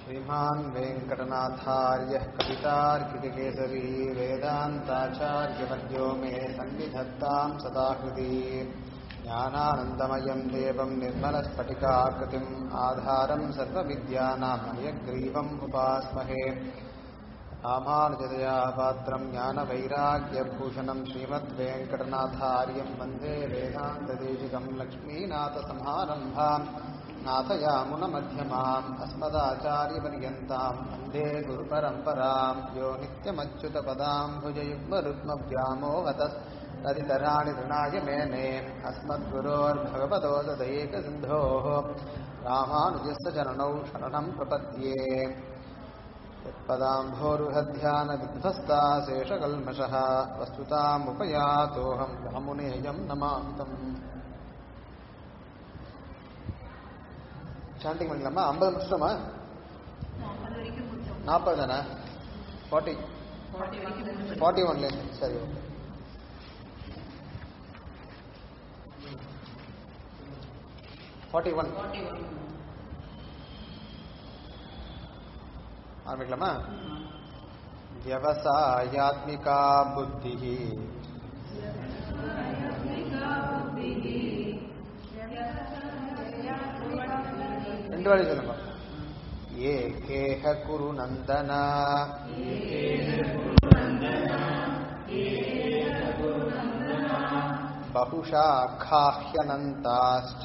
श्रीमान् वेङ्कटनाथार्यः कवितार्किककेसरी वेदान्ताचार्यवर्यो मे सन्निधत्ताम् सदाकृति ज्ञानानन्दमयम् देवम् निर्मलस्फटिकाकृतिम् आधारम् सर्वविद्यानाम् हयग्रीवम् उपास्महे रामानुजदया पात्रम् ज्ञानवैराग्यभूषणम् श्रीमद्वेङ्कटनाथार्यम् वन्दे वेदान्तदेशिकम् लक्ष्मीनाथसमारम्भाम् नाथयामुनमध्यमाम् अस्मदाचार्यपर्यन्ताम् वन्दे गुरुपरम्पराम् यो नित्यमच्युतपदाम्भुजयुग्मरुग्मव्यामोहतः तदितराणि तृणाय मेने अस्मद्गुरोर्भगवतो तदैकसिन्धोः रामानुजस्य चरणौ शरणम् प्रपद्ये यत्पदाम्भोरुहध्यानविध्वस्ता शेषकल्मषः वस्तुतामुपयातोऽहम् रामुनेयम् नमामितम् சாண்டிங் பண்ணிக்கலாமா ஐம்பது நிமிஷமா அது வரைக்கும் முடிச்சோம் நாற்பது தானே ஃபார்ட்டி ஃபார்ட்டி வரைக்கும் முடிச்சோம் ஃபார்ட்டி ஒன்லேருந்து சரி okay forty one forty one ஆரம்பிக்கலாமா व्यवसायात्मिका बुद्धिः ரெண்டு வாடி சொல்லுங்க ஏ கேஹ குரு நந்தனா बहुशाखाह्यनन्ताश्च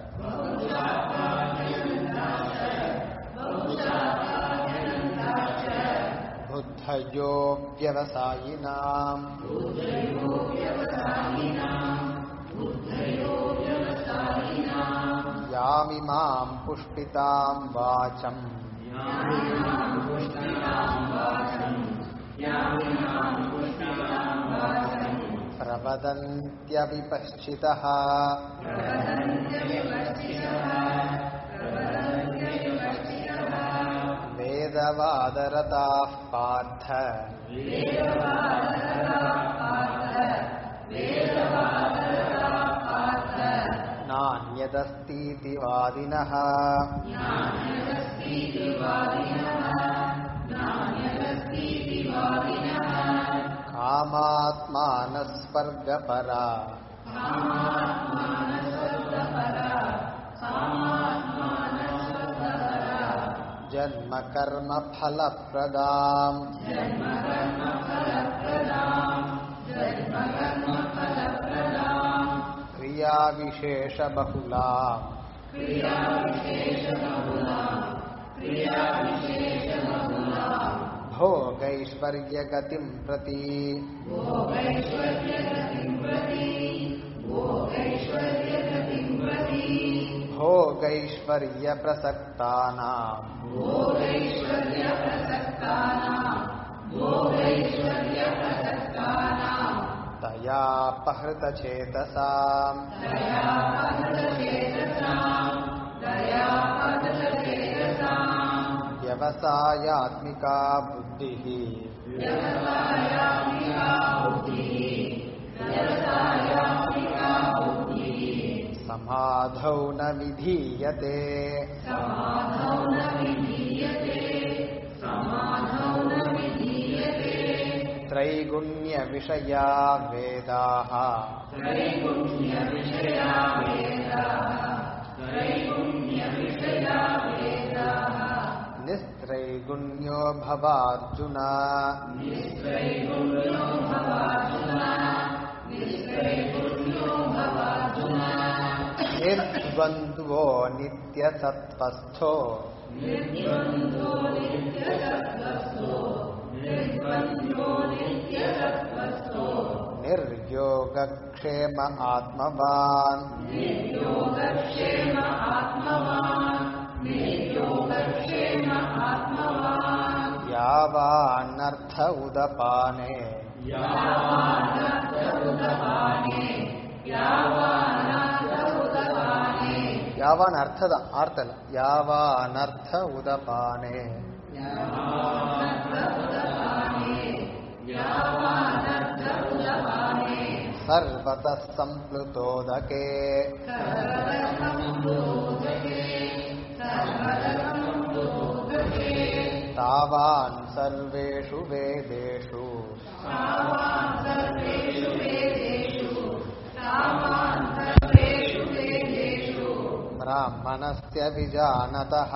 बुद्धयो व्यवसायिनाम् यामिमाम् पुष्पिताम् वाचम् प्रवदन्त्यविपश्चितः वेदवादरताः पार्थ नान्यदस्तीति वादिनः कामात्मानस्वर्गपरा जन्मकर्मफलप्रदाम् क्रियाविशेषबहुला भोगैश्वर्यगतिम् प्रति भोगैश्वर्यप्रसक्तानाम् दयापहृतचेतसाम् व्यवसायात्मिका बुद्धिः समाधौ न विधीयते त्रैगुण्यविषया वेदाः निस्त्रैगुण्यो भवार्जुन निर्द्वन्द्वो नित्यसत्त्वस्थो निर्योगक्षेम आत्मवान् यावानर्थ उदपाने ಯಾವಾನ್ ಅರ್ಥದ ಅರ್ಥಲ್ಲ ಯಾವಾನರ್ಥ ಉದಪಾನೆ ಸರ್ವತಃ ಸಂಪ್ಲುತೋದಕೆ तावान् सर्वेषु वेदेषु ब्राह्मणस्य विजानतः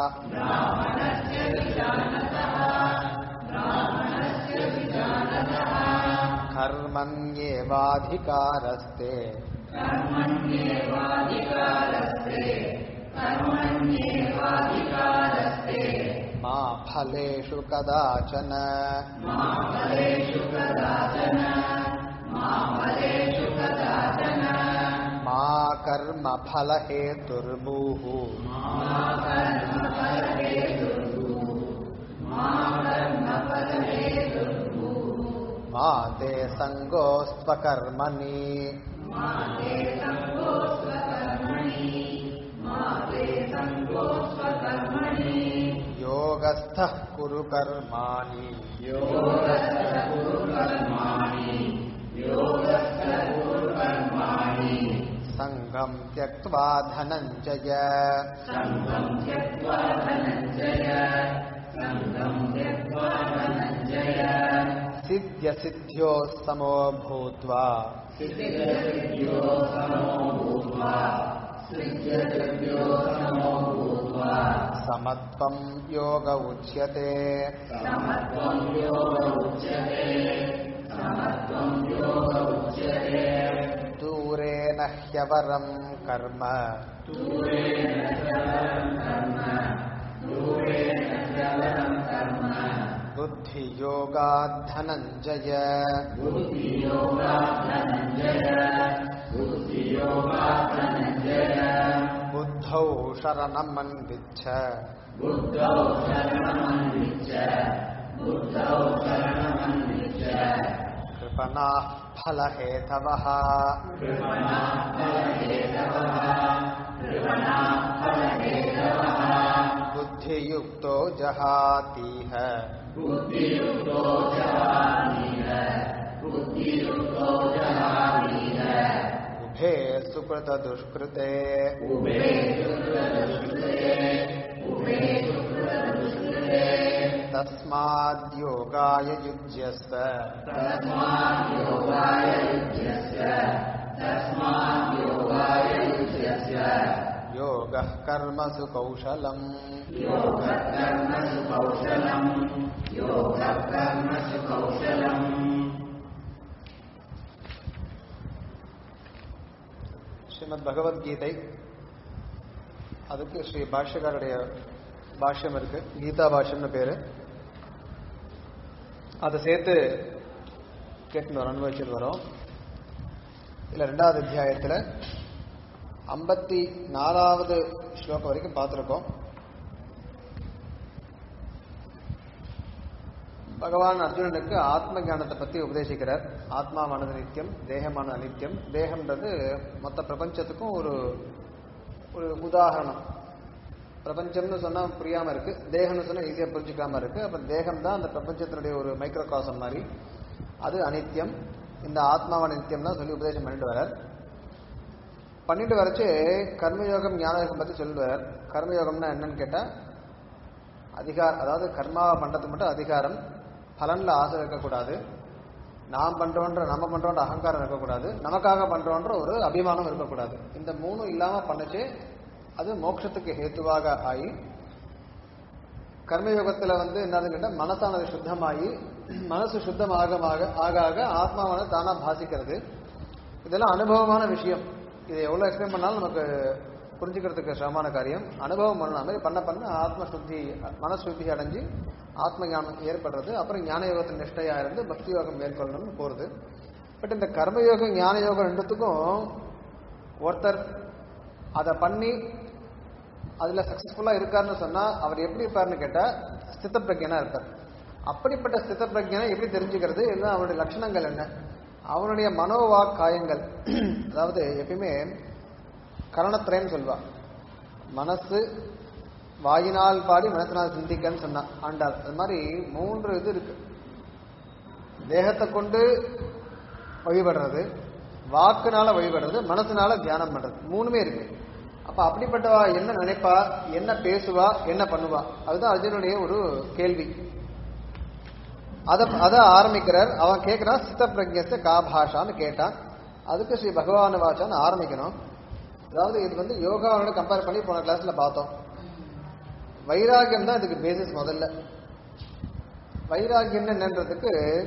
कर्मण्येवाधिकारस्ते मा फलेषु कदाचन मा कर्मफलहेतुर्भूः मा ते सङ्गोऽस्त्वकर्मणि योगस्थः कुरु कर्माणि सङ्गम् त्यक्त्वा धनञ्जय सिद्ध्यसिद्ध्यो समो भूत्वा समत्वं योग उच्यते दूरेण ह्यवरं कर्म बुद्धियोगाद्धनञ्जय बुद्धौ शरणमन्विच्छ कृपणाः फलहेतवः बुद्धियुक्तो जहातीह उभे सुकृतदुष्कृते तस्माद्योगाय युज्यस्व योगः कर्मसु कौशलम् ஸ்ரீமத் பகவத்கீதை அதுக்கு ஸ்ரீ பாஷ்யக்காருடைய பாஷ்யம் இருக்கு கீதா பாஷ்யம்னு பேரு அதை சேர்த்து கேட்டு வரோம் அனுபவிச்சுட்டு வரோம் இதுல ரெண்டாவது அத்தியாயத்துல ஐம்பத்தி நாலாவது ஸ்லோகம் வரைக்கும் பார்த்துருக்கோம் பகவான் அர்ஜுனனுக்கு ஆத்ம ஞானத்தை பத்தி உபதேசிக்கிறார் ஆத்மாவானது நித்தியம் தேகமான அனித்தியம் தேகம்ன்றது மொத்த பிரபஞ்சத்துக்கும் ஒரு ஒரு உதாரணம் பிரபஞ்சம்னு சொன்னா புரியாம இருக்கு தேகம்னு சொன்னா ஈஸியா புரிஞ்சுக்காம இருக்கு அப்ப தேகம் தான் அந்த பிரபஞ்சத்தினுடைய ஒரு மைக்ரோ காசம் மாதிரி அது அனித்தியம் இந்த ஆத்மாவான நித்தியம் தான் சொல்லி உபதேசம் பண்ணிட்டு வரார் பண்ணிட்டு வரச்சு கர்மயோகம் ஞானயோகம் பத்தி சொல்லிட்டு வரார் கர்மயோகம்னா என்னன்னு கேட்டா அதிகார அதாவது கர்மாவை பண்றதுக்கு மட்டும் அதிகாரம் பலன்ல ஆசை இருக்கக்கூடாது நாம் பண்றோன்ற நம்ம பண்றோன்ற அகங்காரம் இருக்கக்கூடாது நமக்காக பண்றோன்ற ஒரு அபிமானம் இருக்கக்கூடாது இந்த மூணும் இல்லாம பண்ணச்சு அது மோட்சத்துக்கு ஹேத்துவாக ஆகி கர்மயோகத்துல வந்து என்னதுன்னு கேட்டா மனசானது சுத்தமாகி மனசு சுத்தமாக ஆக ஆக ஆக ஆத்மாவானது தானா பாசிக்கிறது இதெல்லாம் அனுபவமான விஷயம் இதை எவ்வளவு எக்ஸ்பிளைன் பண்ணாலும் நமக்கு புரிஞ்சுக்கிறதுக்கு சிரமமான காரியம் அனுபவம் பண்ணணும் அது மாதிரி பண்ண பண்ண ஆத்ம சுத்தி மனசுத்தி அடைஞ்சு ஆத்ம ஞானம் ஏற்படுறது அப்புறம் ஞான யோகத்தில் நிஷ்டையா இருந்து பக்தி யோகம் மேற்கொள்ளணும்னு போறது பட் இந்த கர்மயோகம் ஞான யோகம் ரெண்டுத்துக்கும் ஒருத்தர் அதை பண்ணி அதுல சக்சஸ்ஃபுல்லா இருக்காருன்னு சொன்னா அவர் எப்படி இருப்பாருன்னு கேட்டா ஸ்தித பிரஜனா இருப்பார் அப்படிப்பட்ட ஸ்தித பிரஜனை எப்படி தெரிஞ்சுக்கிறது இல்லை அவருடைய லட்சணங்கள் என்ன அவனுடைய மனோவாக் காயங்கள் அதாவது எப்பயுமே கரணத்திரயம்னு சொல்வா மனசு வாயினால் பாடி மனத்தினால் சிந்திக்கன்னு சொன்னா ஆண்டாள் அது மாதிரி மூன்று இது இருக்கு தேகத்தை கொண்டு வழிபடுறது வாக்குனால வழிபடுறது மனசுனால தியானம் பண்றது மூணுமே இருக்கு அப்ப அப்படிப்பட்டவா என்ன நினைப்பா என்ன பேசுவா என்ன பண்ணுவா அதுதான் அர்ஜுனுடைய ஒரு கேள்வி அத அத ஆரம்பிக்கிறார் அவன் கேட்கிறான் சித்த பிரஜ்யஸ்த கா பாஷான்னு கேட்டான் அதுக்கு ஸ்ரீ பகவான் வாச்சான்னு ஆரம்பிக்கணும் அதாவது இது வந்து யோகாவோட கம்பேர் பண்ணி போன கிளாஸ்ல பார்த்தோம் வைராகியம் தான் இதுக்கு பேசிஸ் முதல்ல வைராகியம் என்னன்றதுக்கு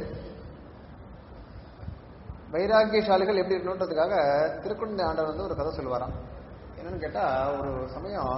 வைராகியசாலிகள் எப்படி இருக்கணுன்றதுக்காக திருக்குழந்தை ஆண்டவர் வந்து ஒரு கதை சொல்லுவாராம் என்னன்னு கேட்டா ஒரு சமயம்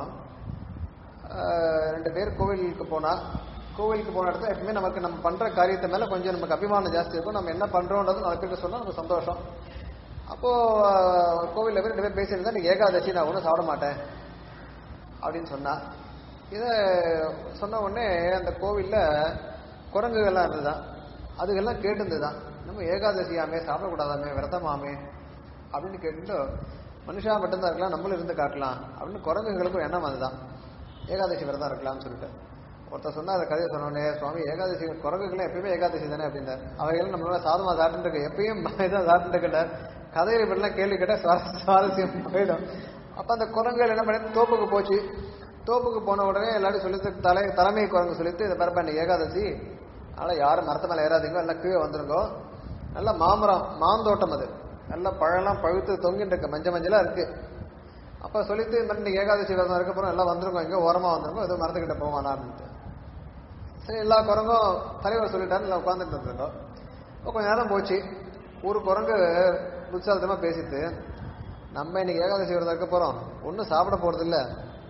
ஆஹ், ரெண்டு பேர் கோவிலுக்கு போனா கோவிலுக்கு போன இடத்துல எப்பவுமே நமக்கு நம்ம பண்ற காரியத்தை மேல கொஞ்சம் நமக்கு அபிமானம் ஜாஸ்தி இருக்கும் நம்ம என்ன பண்றோன்றது நாலு பேருக்கு சொன்னா நமக்கு சந்தோஷம் அப்போ ஆஹ், கோவில்ல போய் ரெண்டு பேர் பேசியிருந்தா நீ ஏகாதசி நான் ஒன்றும் சாப்பிட மாட்டேன் அப்படின்னு சொன்னா இதை சொன்ன உடனே அந்த கோவில்ல குரங்குகள்லாம் இருந்துதான் அதுகெல்லாம் கேட்டுருந்துதான் நம்ம ஏகாதசியாமே சாப்பிடக்கூடாதாமே விரதமாமே அப்படின்னு கேட்டுட்டு மனுஷா மட்டும்தான் இருக்கலாம் நம்மளும் இருந்து காட்டலாம் அப்படின்னு குரங்குகளுக்கும் எண்ணம் அதுதான் ஏகாதசி விரதம் இருக்கலாம்னு சொல்லிட்டு ஒருத்தர் சொன்னா அந்த கதையை சொன்னோடனே சுவாமி ஏகாதசி குரங்குகள்லாம் எப்பயுமே ஏகாதசி தானே அப்படின்னார் அவைகள் நம்மளால சாதமா சாப்பிட்டு இருக்கு எப்பயும் இதான் சாப்பிட்டு இருக்கின்றார் கதையை இப்படிலாம் கேள்வி கேட்டால் சுவாரஸ் சுவாரஸ்யம் போயிடும் அப்ப அந்த குரங்குகள் என்ன பண்ணி தோப்புக்கு போச்சு தோப்புக்கு போன உடனே எல்லாரும் சொல்லிட்டு தலை தலைமை குரங்கு சொல்லிட்டு இதை பாருப்பா இன்னைக்கு ஏகாதசி அதனால யாரும் மரத்து மேல ஏறாதீங்க எல்லாம் கீழே வந்துருங்கோ நல்ல மாமரம் மாந்தோட்டம் அது நல்ல பழம்லாம் பழுத்து தொங்கிட்டு இருக்கு மஞ்சள் மஞ்சளா இருக்கு அப்ப சொல்லிட்டு இந்த மாதிரி இன்னைக்கு ஏகாதசி விரதம் இருக்க போறோம் எல்லாம் வந்துருங்க இங்க ஓரமா வந்துருங்க ஏதோ மரத்துக்கிட்ட போவானான்ட்டு சரி எல்லா குரங்கும் தலைவர் சொல்லிட்டாரு எல்லாம் உட்காந்துட்டு இருந்தோம் இப்போ கொஞ்ச நேரம் போச்சு ஒரு குரங்கு புத்தாலத்தமா பேசிட்டு நம்ம இன்னைக்கு ஏகாதசி விரதம் இருக்க போறோம் ஒன்றும் சாப்பிட போறது இல்ல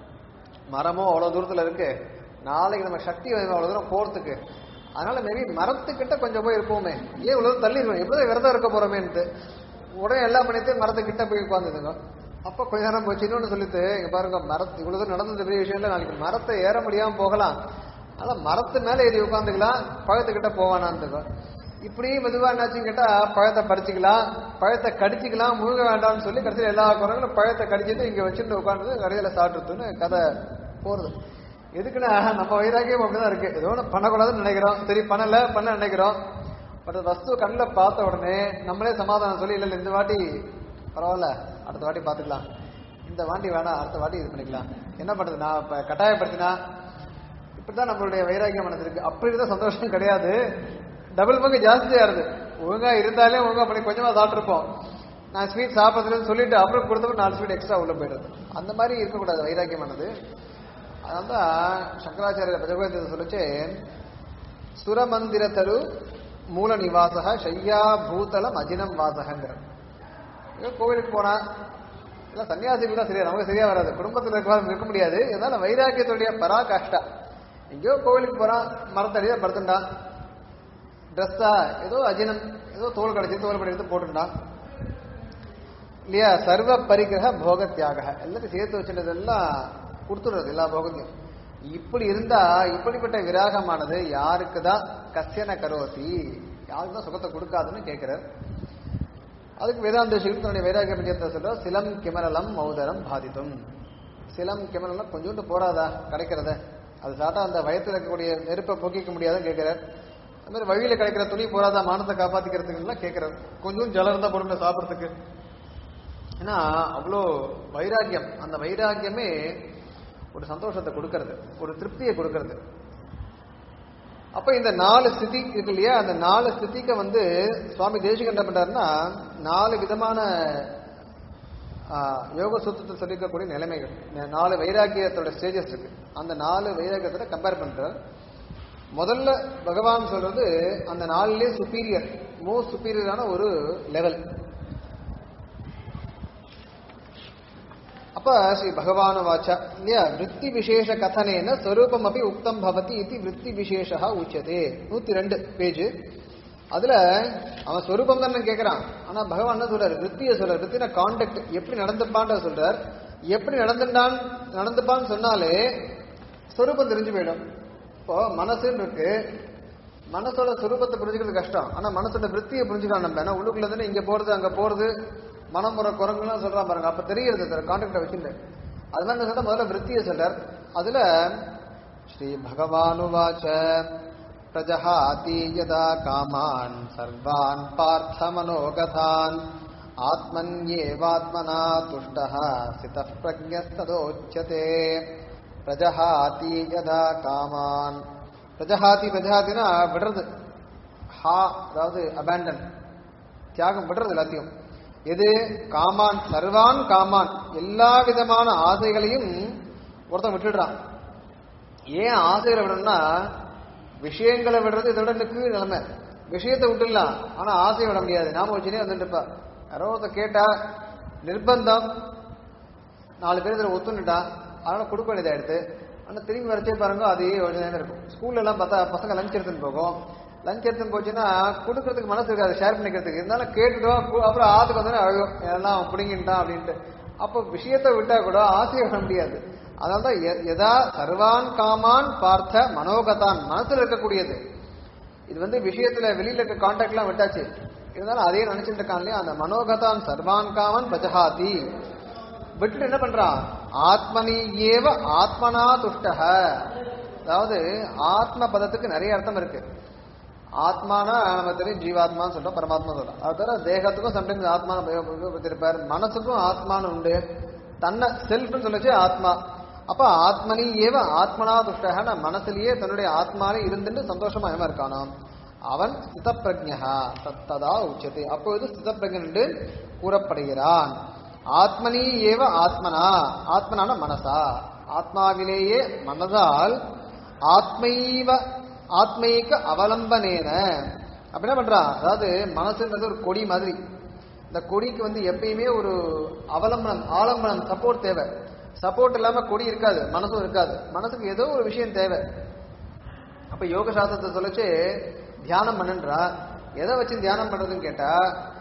மரமும் அவ்வளவு தூரத்துல இருக்கு நாளைக்கு நம்ம சக்தி வேணும் அவ்வளவு தூரம் போறதுக்கு அதனால மேபி மரத்துக்கிட்ட கொஞ்சம் போய் இருப்போமே ஏன் இவ்வளவு தூரம் தள்ளி இருக்கணும் எப்படிதான் விரதம் இருக்க போறோமேன்ட்டு உடனே எல்லாம் பண்ணிட்டு மரத்துக்கிட்ட போய் உட்காந்துதுங்க அப்ப கொஞ்ச நேரம் போச்சு இன்னொன்னு சொல்லிட்டு இங்க பாருங்க மரத்து இவ்வளவு தூரம் நடந்தது பெரிய விஷயம் இல்ல நாளைக்கு மரத்தை ஏற முடியாம போகலாம் அதனால மரத்து மேல ஏறி உட்காந்துக்கலாம் பழத்துக்கிட்ட போவானான்னு இப்படி மெதுவா என்னாச்சுன்னு கேட்டா பழத்தை பறிச்சுக்கலாம் பழத்தை கடிச்சிக்கலாம் முழுக வேண்டாம்னு சொல்லி கடைசியில் எல்லா குரங்களும் பழத்தை கடிச்சிட்டு இங்க வச்சுட்டு உட்காந்து கடையில சாப்பிட்டுன்னு கதை போறது எதுக்குன்னா நம்ம வைராகியம் அப்படிதான் இருக்கு ஏதோ ஒன்று பண்ணக்கூடாதுன்னு நினைக்கிறோம் சரி பண்ணல பண்ண நினைக்கிறோம் பட் வஸ்து கண்ணில் பார்த்த உடனே நம்மளே சமாதானம் சொல்லி இல்லை இல்லை இந்த வாட்டி பரவாயில்ல அடுத்த வாட்டி பார்த்துக்கலாம் இந்த வாட்டி வேணாம் அடுத்த வாட்டி இது பண்ணிக்கலாம் என்ன பண்றது நான் இப்ப கட்டாயப்படுத்தினா இப்படிதான் நம்மளுடைய வைராகியம் மனது இருக்கு அப்படி இருந்தா சந்தோஷம் கிடையாது டபுள் பங்கு ஜாஸ்தியா இருக்கு ஒழுங்கா இருந்தாலே ஒழுங்கா பண்ணி கொஞ்சமா சாப்பிட்டுருப்போம் நான் ஸ்வீட் சாப்பிட்றதுன்னு சொல்லிட்டு அப்புறம் கொடுத்தப்ப நாலு ஸ்வீட் எக்ஸ்ட்ரா உள்ள போயிடுது அந்த மாதிரி இருக்கக்கூடாது வைராக்கியமானது அதனால தான் சங்கராச்சாரிய பகவத்கீதை சொல்லிச்சு சுரமந்திரத்தரு மூல நிவாசக ஷையா பூதலம் அஜினம் வாசகங்கிற ஏதோ கோவிலுக்கு போனா இல்ல சன்னியாசிகள் தான் சரியா நமக்கு சரியா வராது குடும்பத்தில் இருக்க இருக்க முடியாது இதனால வைராக்கியத்துடைய பராகாஷ்டா எங்கேயோ கோவிலுக்கு போறான் மரத்தடியா படுத்துட்டான் ட்ரெஸ்ஸா ஏதோ அஜினம் ஏதோ தோல் கடைச்சி தோல் படி எடுத்து போட்டுட்டான் இல்லையா சர்வ பரிகிரக போக தியாக எல்லாத்தையும் சேர்த்து வச்சுட்டதெல்லாம் கொடுத்துடுறது எல்லா போகத்தையும் இப்படி இருந்தா இப்படிப்பட்ட விராகமானது யாருக்கு தான் கசியன கரோசி யாருக்கு தான் சுகத்தை கொடுக்காதுன்னு கேட்கிறார் அதுக்கு வேதாந்தேஷிகள் தன்னுடைய வைராகிய பஞ்சத்தை சொல்ற சிலம் கிமரலம் மௌதரம் பாதித்தும் சிலம் கிமரலம் கொஞ்சோண்டு போறாதா கிடைக்கிறத அது சாட்டா அந்த வயத்துல இருக்கக்கூடிய நெருப்பை போக்கிக்க முடியாதுன்னு கேட்கிறார் அந்த மாதிரி வழியில கிடைக்கிற துணி போறாதா மானத்தை காப்பாத்திக்கிறதுக்குலாம் கேட்கிறார் கொஞ்சம் ஜலம் இருந்தா பொருளை சாப்பிடறதுக்கு ஏன்னா அவ்வளோ வைராக்கியம் அந்த வைராக்கியமே ஒரு சந்தோஷத்தை கொடுக்கறது ஒரு திருப்தியை கொடுக்கறது அப்ப இந்த நாலு ஸ்திதி இருக்கு இல்லையா அந்த நாலு ஸ்திதிக்கு வந்து சுவாமி தேசிகன் என்ன பண்றாருன்னா நாலு விதமான ஆ, யோக சுத்தத்தில் சொல்லிக்கக்கூடிய நிலைமைகள் இந்த நாலு வைராக்கியத்தோட ஸ்டேஜஸ் இருக்கு அந்த நாலு வைராக்கியத்தோட கம்பேர் பண்றார் முதல்ல பகவான் சொல்றது அந்த நாலுலயே சுப்பீரியர் மோஸ்ட் சுப்பீரியரான ஒரு லெவல் அப்ப ஸ்ரீ பகவான் வாச்ச இல்லையா விற்பி விசேஷ கதனேன ஸ்வரூபம் அப்படி உக்தம் பவதி இது விற்பி விசேஷா உச்சதே நூத்தி ரெண்டு பேஜ் அதுல அவன் ஸ்வரூபம் தானே கேட்கறான் ஆனா பகவான் என்ன சொல்றாரு விற்பிய சொல்றாரு விற்பின கான்டெக்ட் எப்படி நடந்துப்பான்ற சொல்றார் எப்படி நடந்துட்டான் நடந்துப்பான்னு சொன்னாலே ஸ்வரூபம் தெரிஞ்சு போயிடும் இப்போ மனசுன்னு இருக்கு மனசோட சுரூபத்தை புரிஞ்சுக்கிறது கஷ்டம் ஆனா மனசோட விற்த்தியை புரிஞ்சுக்கலாம் நம்ம ஏன்னா உள்ளுக்குள்ள தானே இங்க போறது அங்க போறது மனமுறை குரங்குலாம் சொல்றான் பாருங்க அப்ப தெரியுது சார் கான்டாக்டை வச்சுட்டு அதெல்லாம் என்ன சொல்ற முதல்ல விற்த்தியை சொல்றார் அதுல ஸ்ரீ பகவானுவாச்ச பிரஜஹாதி யதா காமான் சர்வான் பார்த்த மனோகதான் ஆத்மன்யேவாத்மனா துஷ்டः சிதः பிரஜஸ்ததோச்சதே பிரஜஹாதி யதா காமான் பிரஜஹாதி பிரஜஹாத்தினா விடுறது ஹா அதாவது அபேண்டன் தியாகம் விடுறது எல்லாத்தையும் எது காமான் சர்வான் காமான் எல்லா விதமான ஆசைகளையும் ஒருத்தன் விட்டுடுறான் ஏன் ஆசைகளை விடணும்னா விஷயங்களை விடுறது இதோட எனக்கு நிலைமை விஷயத்தை விட்டுடலாம் ஆனா ஆசையை விட முடியாது நாம வச்சுனே வந்துட்டு இருப்பா யாரோ ஒருத்தர் கேட்டா நிர்பந்தம் நாலு பேர் இதில் ஒத்துணுட்டா அதனால கொடுக்க வேண்டியதா எடுத்து ஆனால் திரும்பி வரைச்சே பாருங்க அதே யோஜனை இருக்கும் ஸ்கூல்ல எல்லாம் பார்த்தா பசங்க லஞ்ச் எடுத்துன்னு போகும் லஞ்ச் எடுத்துன்னு போச்சுன்னா கொடுக்கறதுக்கு மனசு இருக்காது ஷேர் பண்ணிக்கிறதுக்கு இருந்தாலும் கேட்டுட்டோம் கு- அப்புறம் ஆத்துக்கு வந்தோடனே அழுகும் எல்லாம் அவன் பிடிங்கிட்டான் அப்படின்ட்டு அப்போ விஷயத்தை விட்டா கூட ஆசையை விட முடியாது அதனால தான் எ- எதா சர்வான் காமான் பார்த்த மனோகதான் மனசுல இருக்கக்கூடியது இது வந்து விஷயத்துல வெளியில இருக்க கான்டாக்ட் எல்லாம் விட்டாச்சு இருந்தாலும் அதே நினைச்சிட்டு இருக்கான் இல்லையா அந்த மனோகதான் சர்வான் காமன் பஜஹாதி விட்டுட்டு என்ன பண்றான் ஆத்மனி ஏவ ஆத்மனா துஷ்டக அதாவது ஆத்ம பதத்துக்கு நிறைய அர்த்தம் இருக்கு ஆத்மானா நம்ம தெரியும் ஜீவாத்மான்னு சொல்றோம் பரமாத்மா சொல்றோம் அது தவிர தேகத்துக்கும் சம்டைம்ஸ் ஆத்மா உபயோகப்படுத்திருப்பார் மனசுக்கும் ஆத்மான்னு உண்டு தன்னை செல்ஃப்னு சொல்லச்சு ஆத்மா அப்ப ஆத்மனி ஏவ ஆத்மனா துஷ்டகன மனசுலயே தன்னுடைய ஆத்மாலே இருந்துட்டு சந்தோஷமா எவன் இருக்கானோ அவன் ஸ்திதப்பிரஜா தத்ததா உச்சத்தை அப்பொழுது ஸ்திதப்பிரஜன் என்று கூறப்படுகிறான் ஆத்மனி ஏவ ஆத்மனா ஆத்மனான மனசா ஆத்மாவிலேயே மனதால் ஆத்மைவ ஆத்மீக அவலம்பனேன அப்ப என்ன பண்றான் அதாவது மனசுன்றது ஒரு கொடி மாதிரி இந்த கொடிக்கு வந்து எப்பயுமே ஒரு அவலம்பனம் ஆலம்பனம் சப்போர்ட் தேவை சப்போர்ட் இல்லாம கொடி இருக்காது மனசும் இருக்காது மனசுக்கு ஏதோ ஒரு விஷயம் தேவை அப்ப யோக சாஸ்திரத்தை சொல்லிச்சு தியானம் பண்ணுன்றா எதை வச்சு தியானம் பண்றதுன்னு கேட்டா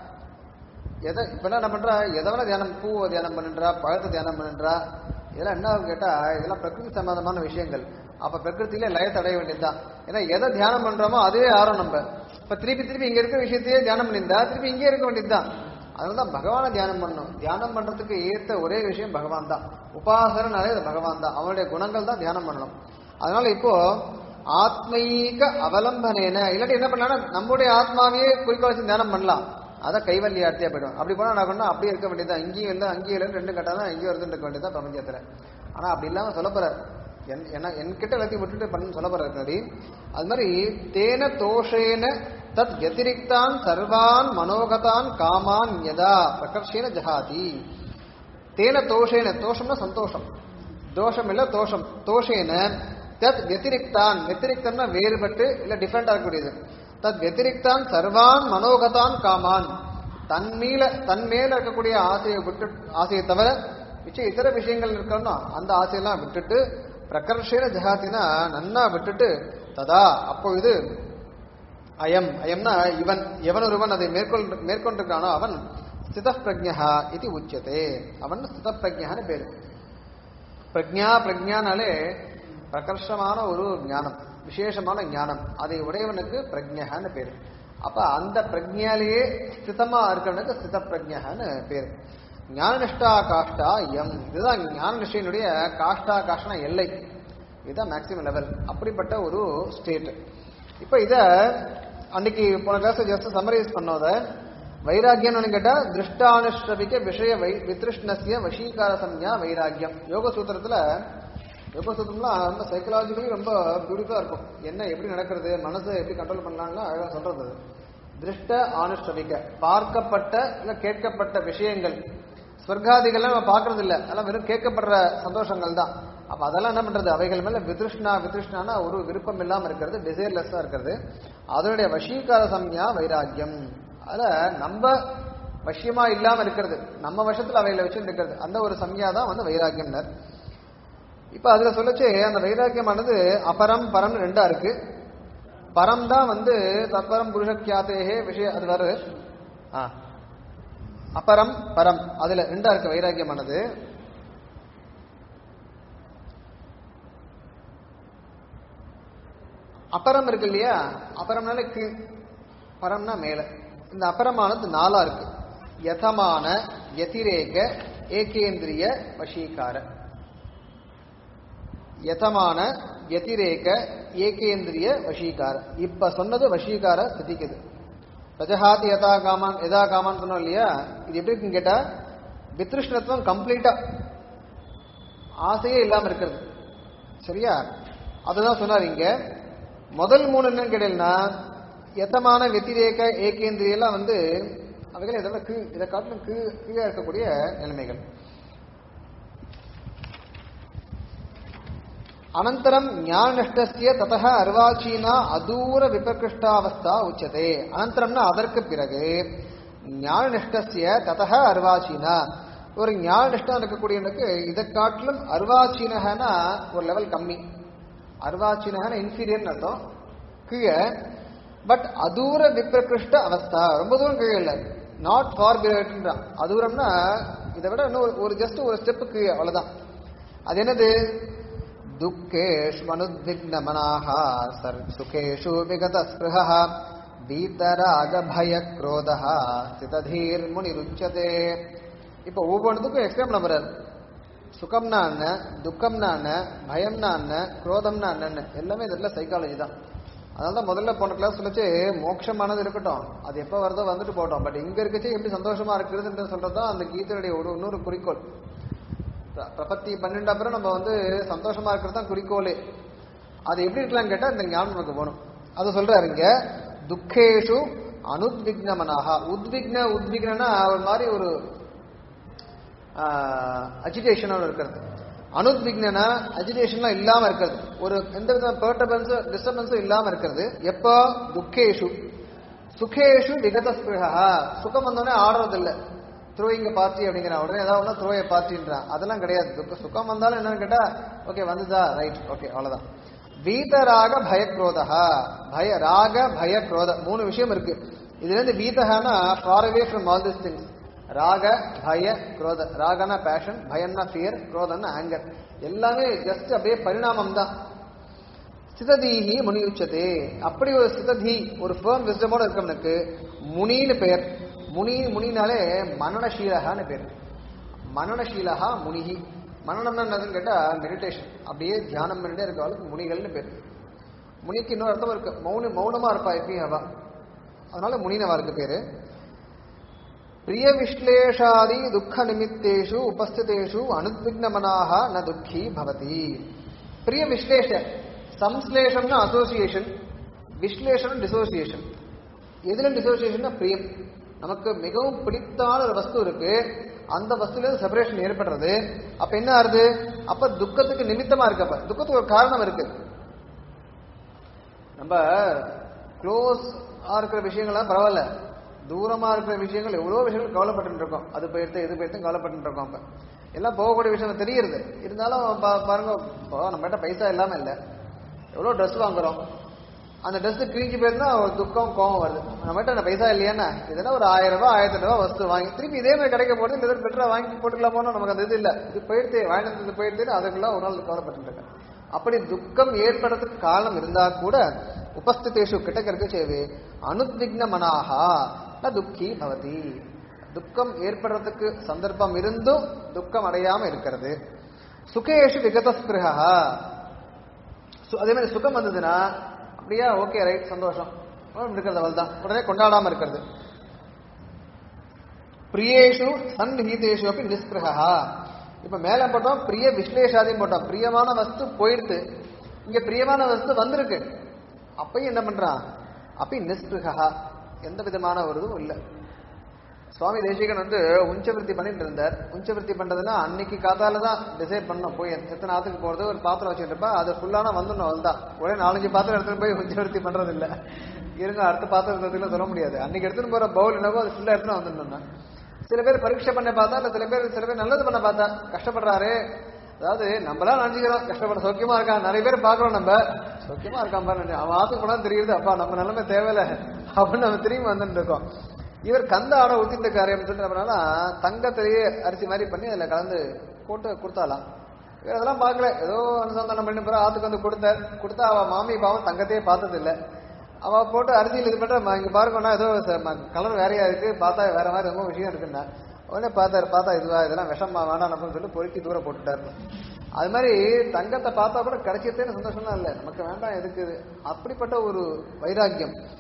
எதை இப்பெல்லாம் என்ன பண்றா எதை வேணா தியானம் பூவை தியானம் பண்ணுன்றா பழத்தை தியானம் பண்ணுன்றா இதெல்லாம் என்ன ஆகும் கேட்டா இதெல்லாம் பிரகிருதி சம்பந்தமான விஷயங்கள் அப்ப பிரகிருத்தில லயத்தை அடைய வேண்டியதுதான் ஏன்னா எதை தியானம் பண்றோமோ அதுவே ஆறும் நம்ம இப்ப திருப்பி திருப்பி இங்க இருக்க விஷயத்தையே தியானம் பண்ணியிருந்தா திருப்பி இங்கே இருக்க வேண்டியதுதான் அதனாலதான் பகவானை தியானம் பண்ணணும் தியானம் பண்றதுக்கு ஏத்த ஒரே விஷயம் பகவான் தான் உபாசனாலே அது பகவான் தான் அவனுடைய குணங்கள் தான் தியானம் பண்ணணும் அதனால இப்போ ஆத்மீக அவலம்பனேன இல்லாட்டி என்ன பண்ணலாம் நம்முடைய ஆத்மாவையே குறிக்கோள் வச்சு தியானம் பண்ணலாம் அதான் கைவல்லியார்த்தியா போயிடும் அப்படி போனா நான் பண்ணா அப்படியே இருக்க வேண்டியதான் இங்கேயும் இல்லை அங்கேயும் இல்லை ரெண்டு கட்டா தான் இங்கேயும் இருந்து இருக்க வேண்டியதான் பிரபஞ்சத்துல ஆனா அப்படி இல்லாம சொல்ல போறார் என் என்ன என்கிட்ட எல்லாத்தையும் விட்டுட்டு பண்ணு சொல்ல போறாரு முன்னாடி அது மாதிரி தேன தோஷேன தத் வத்திரிக்தான் சர்வான் மனோகதான் காமான் யதா பிரகர்ஷேன ஜஹாதி தேன தோஷேன தோஷம்னா சந்தோஷம் தோஷம் இல்ல தோஷம் தோஷேன தத் வத்திரிக்தான் வத்திரிக்தம்னா வேறுபட்டு இல்ல டிஃபரெண்டா இருக்கக்கூடியது தத் வத்திரிக்தான் சர்வான் மனோகதான் காமான் தன் மீல தன் மேல இருக்கக்கூடிய ஆசையை விட்டு ஆசையை தவிர மிச்சம் இதர விஷயங்கள் இருக்கணும்னா அந்த ஆசையெல்லாம் விட்டுட்டு பிரகர்ஷேன ஜஹாத்தினா நன்னா விட்டுட்டு ததா அப்போ இது அயம் அயம்னா இவன் எவன் ஒருவன் அதை மேற்கொண்டு மேற்கொண்டிருக்கானோ அவன் ஸ்தித பிரஜா இது உச்சதே அவன் ஸ்தித பிரஜான்னு பேரு பிரஜா பிரஜானாலே பிரகர்ஷமான ஒரு ஞானம் விசேஷமான ஞானம் அதை உடையவனுக்கு பிரஜான்னு பேரு அப்ப அந்த பிரஜாலேயே ஸ்திதமா இருக்கிறவனுக்கு ஸ்தித பிரஜான்னு பேரு ஞானநிஷ்டா காஷ்டா எம் இதுதான் ஞான நிஷ்டையினுடைய காஷ்டா காஷ்டனா எல்லை இதுதான் மேக்சிமம் லெவல் அப்படிப்பட்ட ஒரு ஸ்டேட் இப்ப இத அன்னைக்கு போன கிளாஸ் ஜஸ்ட் சம்மரைஸ் பண்ணோத வைராக்கியம்னு கேட்டா திருஷ்டானுஷ்டபிக்க விஷய வை வித்ருஷ்ணசிய வசீகார சம்யா வைராக்கியம் யோக சூத்திரத்துல யோக சூத்திரம்லாம் ரொம்ப சைக்கலாஜிக்கலி ரொம்ப பியூட்டிஃபுல்லா இருக்கும் என்ன எப்படி நடக்கிறது மனசை எப்படி கண்ட்ரோல் பண்ணலாம்லாம் அழகா சொல்றது அது. திருஷ்ட ஆனுஷ்டபிக்க பார்க்கப்பட்ட இல்ல கேட்கப்பட்ட விஷயங்கள் ஸ்வர்காதிகள்லாம் நம்ம பார்க்கறது இல்ல அதெல்லாம் வெறும் கேட்கப்படுற சந்தோஷங்கள் தான் அப்ப அதெல்லாம் என்ன பண்றது அவைகள் மேல வித்ருஷ்ணா வித்ருஷ்ணானா ஒரு விருப்பம் இல்லாம இருக்கிறது டிசைர்லெஸ்ஸா இருக்கிறது அதனுடைய வசீகார சம்யா வைராக்கியம் அத நம்ம வசியமா இல்லாம இருக்கிறது நம்ம வசத்துல அவைகளை வச்சு இருக்கிறது அந்த ஒரு சம்யா தான் வந்து வைராக்கியம்னர் இப்ப அதுல சொல்லச்சு அந்த வைராக்கியமானது அபரம் பரம்னு ரெண்டா இருக்கு பரம் தான் வந்து தத்பரம் புருஷக்கியாத்தேகே விஷய அது வரு ஆ. அபரம் பரம் அதுல ரெண்டா இருக்கு வைராக்கியமானது அபரம் இருக்கு இல்லையா அபரம்னால கீழ் பரம்னா மேல இந்த அபரமானது நாலா இருக்கு யதமான யதிரேக ஏகேந்திரிய வசீகார யதமான யதிரேக ஏகேந்திரிய வசீகார இப்ப சொன்னது வசீகார ஸ்திதிக்குது பிரஜஹாதி யதா காமான் எதா காமான் சொன்னோம் இல்லையா இது எப்படி இருக்குன்னு கேட்டா வித்ருஷ்ணத்துவம் கம்ப்ளீட்டா ஆசையே இல்லாம இருக்கிறது சரியா அதுதான் சொன்னார் இங்க முதல் மூணு என்னன்னு கேட்டீங்கன்னா எத்தமான வெத்திரேக ஏகேந்திரியெல்லாம் வந்து அவைகள் இதெல்லாம் கீழ் இதை காட்டிலும் கீழ் கீழே இருக்கக்கூடிய நிலைமைகள் அனந்தரம் ஞானஷ்டஸ்ய ததக அர்வாச்சீனா அதூர விபகிருஷ்டாவஸ்தா உச்சதே அனந்தரம்னா அதற்கு பிறகு ஞானநிஷ்டஸ்ய ததக அர்வாச்சீனா ஒரு ஞானநிஷ்டம் இருக்கக்கூடியவனுக்கு இதை காட்டிலும் அர்வாச்சீனகனா ஒரு லெவல் கம்மி அர்வாச்சீனகன இன்ஃபீரியர்னு அர்த்தம் கீழே பட் அதூர விப்ரகிருஷ்ட அவஸ்தா ரொம்ப தூரம் கீழே இல்லை நாட் ஃபார் பிறகுன்றான் அதூரம்னா இதை விட இன்னும் ஒரு- ஒரு ஜஸ்ட் ஒரு ஸ்டெப்பு கீழே அவ்வளவுதான் அது என்னது துக்கேஷு அனுத்விக்னமனாக சர் சுகேஷு விகத ஸ்பிருஹ வீதராக பய குரோத சிததீர் முனிருச்சதே இப்போ ஒவ்வொன்றுத்துக்கும் எக்ஸ்பிளைன் பண்ண போறாரு சுகம்னா என்ன துக்கம்னா என்ன பயம்னா என்ன குரோதம்னா என்னன்னு எல்லாமே இதெல்லாம் சைக்காலஜி தான் அதனால தான் முதல்ல போன கிளாஸ் சொல்லிச்சு மோட்சமானது இருக்கட்டும் அது எப்போ வருதோ வந்துட்டு போட்டோம் பட் இங்க இருக்கச்சே எப்படி சந்தோஷமா இருக்குதுன்னு சொல்றது தான் அந்த கீதையுடைய ஒரு இன்னொரு குறிக்கோள் பிர- பிரபத்தி பன்னெண்டு அப்புறம் நம்ம வந்து சந்தோஷமா இருக்கிறது தான் குறிக்கோளே அது எப்படி இருக்கலாம்னு கேட்டா இந்த ஞானம் நமக்கு வேணும் அது சொல்றாரு இங்க துக்கேஷு அனுத்விக்னமனாக உத்விக்ன உத்விக்னா ஒரு மாதிரி ஒரு அஜிடேஷனோட இருக்கிறது அனுத்விக்னா அஜிடேஷன்லாம் இல்லாம இருக்கிறது ஒரு எந்த வித பெர்டபன்ஸும் டிஸ்டர்பன்ஸும் இல்லாம இருக்கிறது எப்போ துக்கேஷு சுகேஷு விகத ஸ்பிருகா சுகம் வந்தோடனே ஆடுறது இல்ல த்ரோயிங்க பார்ட்டி அப்படிங்கிற உடனே ஏதாவது த்ரோய பார்ட்டின்றான் அதெல்லாம் கிடையாது துக்க சுகம் வந்தாலும் என்னன்னு கேட்டா ஓகே வந்துதா ரைட் ஓகே அவ்வளவுதான் வீதராக பயக்ரோதா பய ராக பய குரோத மூணு விஷயம் இருக்கு இதுல இருந்து வீதகானா far away from all this things ராக பய குரோத ராகனா பேஷன் பயம்னா ஃபியர் குரோதம்னா ஆங்கர் எல்லாமே ஜஸ்ட் அப்படியே பரிணாமம் தான் சிததீஹி முனி உச்சதே அப்படி ஒரு சிததி ஒரு ஃபேர்ம் விஸ்டமோட இருக்கவனுக்கு முனின்னு பெயர் முனி முனினாலே மனநசீலகான்னு பேர் மனநசீலகா முனிகி மனநம்னா என்னதுன்னு கேட்டா மெடிடேஷன் அப்படியே தியானம் பண்ணிட்டே இருக்கவளுக்கு முனிகள்னு பேர் முனிக்கு இன்னொரு அர்த்தம் இருக்கு மௌன மௌனமா இருப்பா எப்பயும் அவ அதனால முனினவா இருக்கு பேரு பிரிய விஸ்லேஷாதி துக்க நிமித்தேஷு உபஸ்திதேஷு அனுத்விக்னமனாக ந துக்கி பவதி பிரிய விஸ்லேஷ சம்ஸ்லேஷம்னா அசோசியேஷன் விஸ்லேஷனம் டிசோசியேஷன் எதுல டிசோசியேஷன்னா பிரியம் நமக்கு மிகவும் பிடித்தான ஒரு வஸ்து இருக்கு அந்த வஸ்துல செப்பரேஷன் ஏற்படுறது அப்ப என்ன ஆறுது அப்ப துக்கத்துக்கு நிமித்தமா இருக்கு அப்ப துக்கத்துக்கு ஒரு காரணம் இருக்கு நம்ம க்ளோஸ் இருக்கிற விஷயங்கள்லாம் பரவாயில்ல தூரமா இருக்கிற விஷயங்கள் எவ்வளவு விஷயங்கள் கவலைப்பட்டு இருக்கோம் அது போயிடுத்து இது போயிடுத்து கவலைப்பட்டு இருக்கோம் அப்ப எல்லாம் போகக்கூடிய விஷயம் தெரியுது இருந்தாலும் பா- பாருங்க இப்போ நம்மகிட்ட பைசா இல்லாம இல்ல எவ்வளவு ட்ரெஸ் வாங்குறோம் அந்த ட்ரெஸ் கிழிஞ்சு போயிருந்தா ஒரு துக்கம் கோவம் வருது நம்மகிட்ட அந்த பைசா இல்லையானா இதெல்லாம் ஒரு ஆயிரம் ரூபாய் ஆயிரத்தி ரூபாய் வஸ்து வாங்கி திருப்பி இதே மாதிரி கிடைக்க போறது இந்த பெட்டரா வாங்கி போட்டுக்கலாம் போனா நமக்கு அந்த இது இல்ல இது போயிடுத்து வாங்கிட்டு வந்து போயிடுத்து அதுக்கெல்லாம் ஒரு நாள் கவலைப்பட்டு இருக்கேன் அப்படி துக்கம் ஏற்படுறதுக்கு காரணம் இருந்தா கூட உபஸ்திதேஷு கிட்டக்கருக்கு சேவே அனுத்விக்ன மனாகா ந துக்கி பவதி துக்கம் ஏற்படுறதுக்கு சந்தர்ப்பம் இருந்தும் துக்கம் அடையாம இருக்கிறது சுகேஷு விகத ஸ்பிருகா சு- அதே மாதிரி சுகம் வந்ததுன்னா அப்படியா ஓகே ரைட் சந்தோஷம் அவ்வளவு இருக்கிறது அவள் தான் உடனே கொண்டாடாம இருக்கிறது பிரியேஷு சன்ஹீதேஷு அப்படி நிஸ்பிருகா இப்ப மேல போட்டோம் பிரிய விஸ்லேஷாதையும் போட்டோம் பிரியமான வஸ்து போயிடுத்து இங்க பிரியமான வஸ்து வந்திருக்கு அப்பயும் என்ன பண்றான் அப்படி நிஸ்பிருகா எந்த விதமான ஒரு இதுவும் இல்லை சுவாமி தேசிகன் வந்து உஞ்சவிருத்தி பண்ணிட்டு இருந்தார் உஞ்சவிருத்தி பண்றதுன்னா அன்னைக்கு காத்தால தான் டிசைட் பண்ணோம் போய் எத்த- எத்தனை ஆத்துக்கு போறது ஒரு பாத்திரம் வச்சுட்டு இருப்பா அது ஃபுல்லான வந்துடணும் அவள்தான் ஒரே நாலஞ்சு பாத்திரம் எடுத்துட்டு போய் உஞ்சவிருத்தி பண்றது இல்ல இருங்க அடுத்த பாத்திரம் எடுத்துலாம் சொல்ல முடியாது அன்னைக்கு எடுத்துட்டு போற பவுல் என்னவோ அது ஃபுல்லா எடுத்துட்டு வந்துடணும் சில பேர் பரீட்சை பண்ண பார்த்தா இல்ல சில பேர் சில பேர் நல்லது பண்ண பார்த்தா கஷ்டப்படுறாரு அதாவது நம்மளாம் நினைச்சுக்கிறோம் கஷ்டப்பட சௌக்கியமா இருக்கான் நிறைய பேர் பாக்குறோம் நம்ம சௌக்கியமா இருக்கான் பாரு அவன் ஆத்துக்கு போனா தெரியுது அப்பா நம்ம நிலைமை தேவையில்ல அப்படின்னு நம்ம திரும்பி வந்துட்டு இருக்கோம் இவர் கந்த ஆடை ஊத்திட்டு காரியம் சொல்றதுனால தங்கத்திலேயே அரிசி மாதிரி பண்ணி அதுல கலந்து போட்டு கொடுத்தாலாம் இவர் அதெல்லாம் பார்க்கல ஏதோ அனுசந்தானம் பண்ணி பிறகு ஆத்துக்கு வந்து கொடுத்தார் கொடுத்தா அவ மாமி பாவம் தங்கத்தையே பார்த்தது இல்ல அவ போட்டு அரிசியில் இது பண்ற இங்க பாருங்கன்னா ஏதோ கலர் வேறையா இருக்கு பார்த்தா வேற மாதிரி ரொம்ப விஷயம் இருக்குன்னா உடனே பார்த்தாரு பார்த்தா இதுவா இதெல்லாம் விஷமா வேண்டாம் அப்படின்னு சொல்லி பொறுக்கி தூர போட்டுட்டாரு அது மாதிரி தங்கத்தை பார்த்தா கூட கிடைச்சிட்டேன்னு சந்தோஷம்லாம் இல்லை நமக்கு வேண்டாம் எதுக்கு இது? அப்படிப்பட்ட ஒரு வைராக்கியம்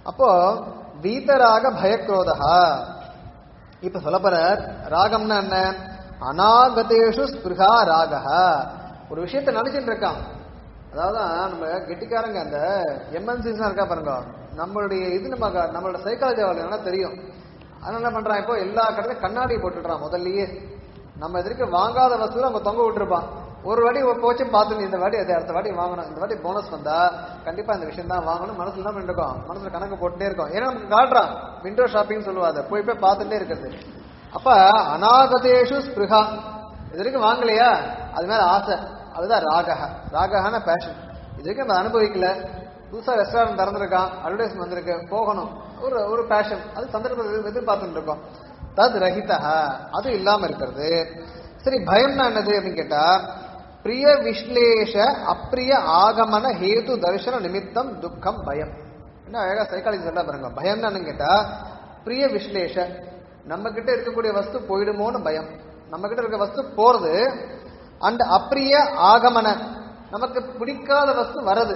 அப்போ வீதராக பயக்ரோதா இப்ப சொல்லப்போற ராகம்னா என்ன அநாகதேஷு ஸ்பிருகா ராகஹ ஒரு விஷயத்த நினைச்சிட்டு இருக்கான் அதாவது நம்ம கெட்டிக்காரங்க அந்த எம்என்சிஸ் இருக்கா பாருங்க நம்மளுடைய இது நம்ம நம்மளோட சைக்காலஜி என்ன தெரியும் அதனால என்ன பண்றான் இப்போ எல்லா கடையிலும் கண்ணாடி போட்டுடுறான் முதல்லயே நம்ம எதிர்க்க வாங்காத வசூல அவங்க தொங்க விட்டுருப்பான் ஒரு வாட்டி போச்சு பார்த்து இந்த வாட்டி அது அடுத்த வாட்டி வாங்கணும் இந்த வாட்டி போனஸ் வந்தா கண்டிப்பா இந்த விஷயம் தான் வாங்கணும் மனசுல தான் இருக்கோம் மனசுல கணக்கு போட்டுட்டே இருக்கோம் ஏன்னா நமக்கு காட்டுறான் விண்டோ ஷாப்பிங் சொல்லுவாங்க போய் போய் பார்த்துட்டே இருக்கிறது அப்ப அநாகதேஷு ஸ்பிருகா இது வரைக்கும் வாங்கலையா அது மேல ஆசை அதுதான் ராகஹ ராகஹான பேஷன் இது வரைக்கும் நம்ம அனுபவிக்கல புதுசா ரெஸ்டாரண்ட் திறந்திருக்கான் அட்வர்டைஸ்மெண்ட் வந்திருக்கு போகணும் ஒரு ஒரு பேஷன் அது சந்தர்ப்பத்தை எதிர்பார்த்துட்டு இருக்கோம் தத் ரஹிதா அது இல்லாம இருக்கிறது சரி பயம்னா என்னது அப்படின்னு கேட்டா பிரிய விஸ்லேஷ அப்பிரிய ஆகமன ஹேது தரிசன நிமித்தம் துக்கம் பயம் என்ன அழகா சைக்காலஜி சொல்ல பாருங்க பயம்னா என்னன்னு கேட்டா பிரிய விஸ்லேஷ நம்ம கிட்ட இருக்கக்கூடிய வஸ்து போயிடுமோன்னு பயம் நம்ம கிட்ட இருக்க வஸ்து போறது அண்ட் அப்பிரிய ஆகமன நமக்கு பிடிக்காத வஸ்து வரது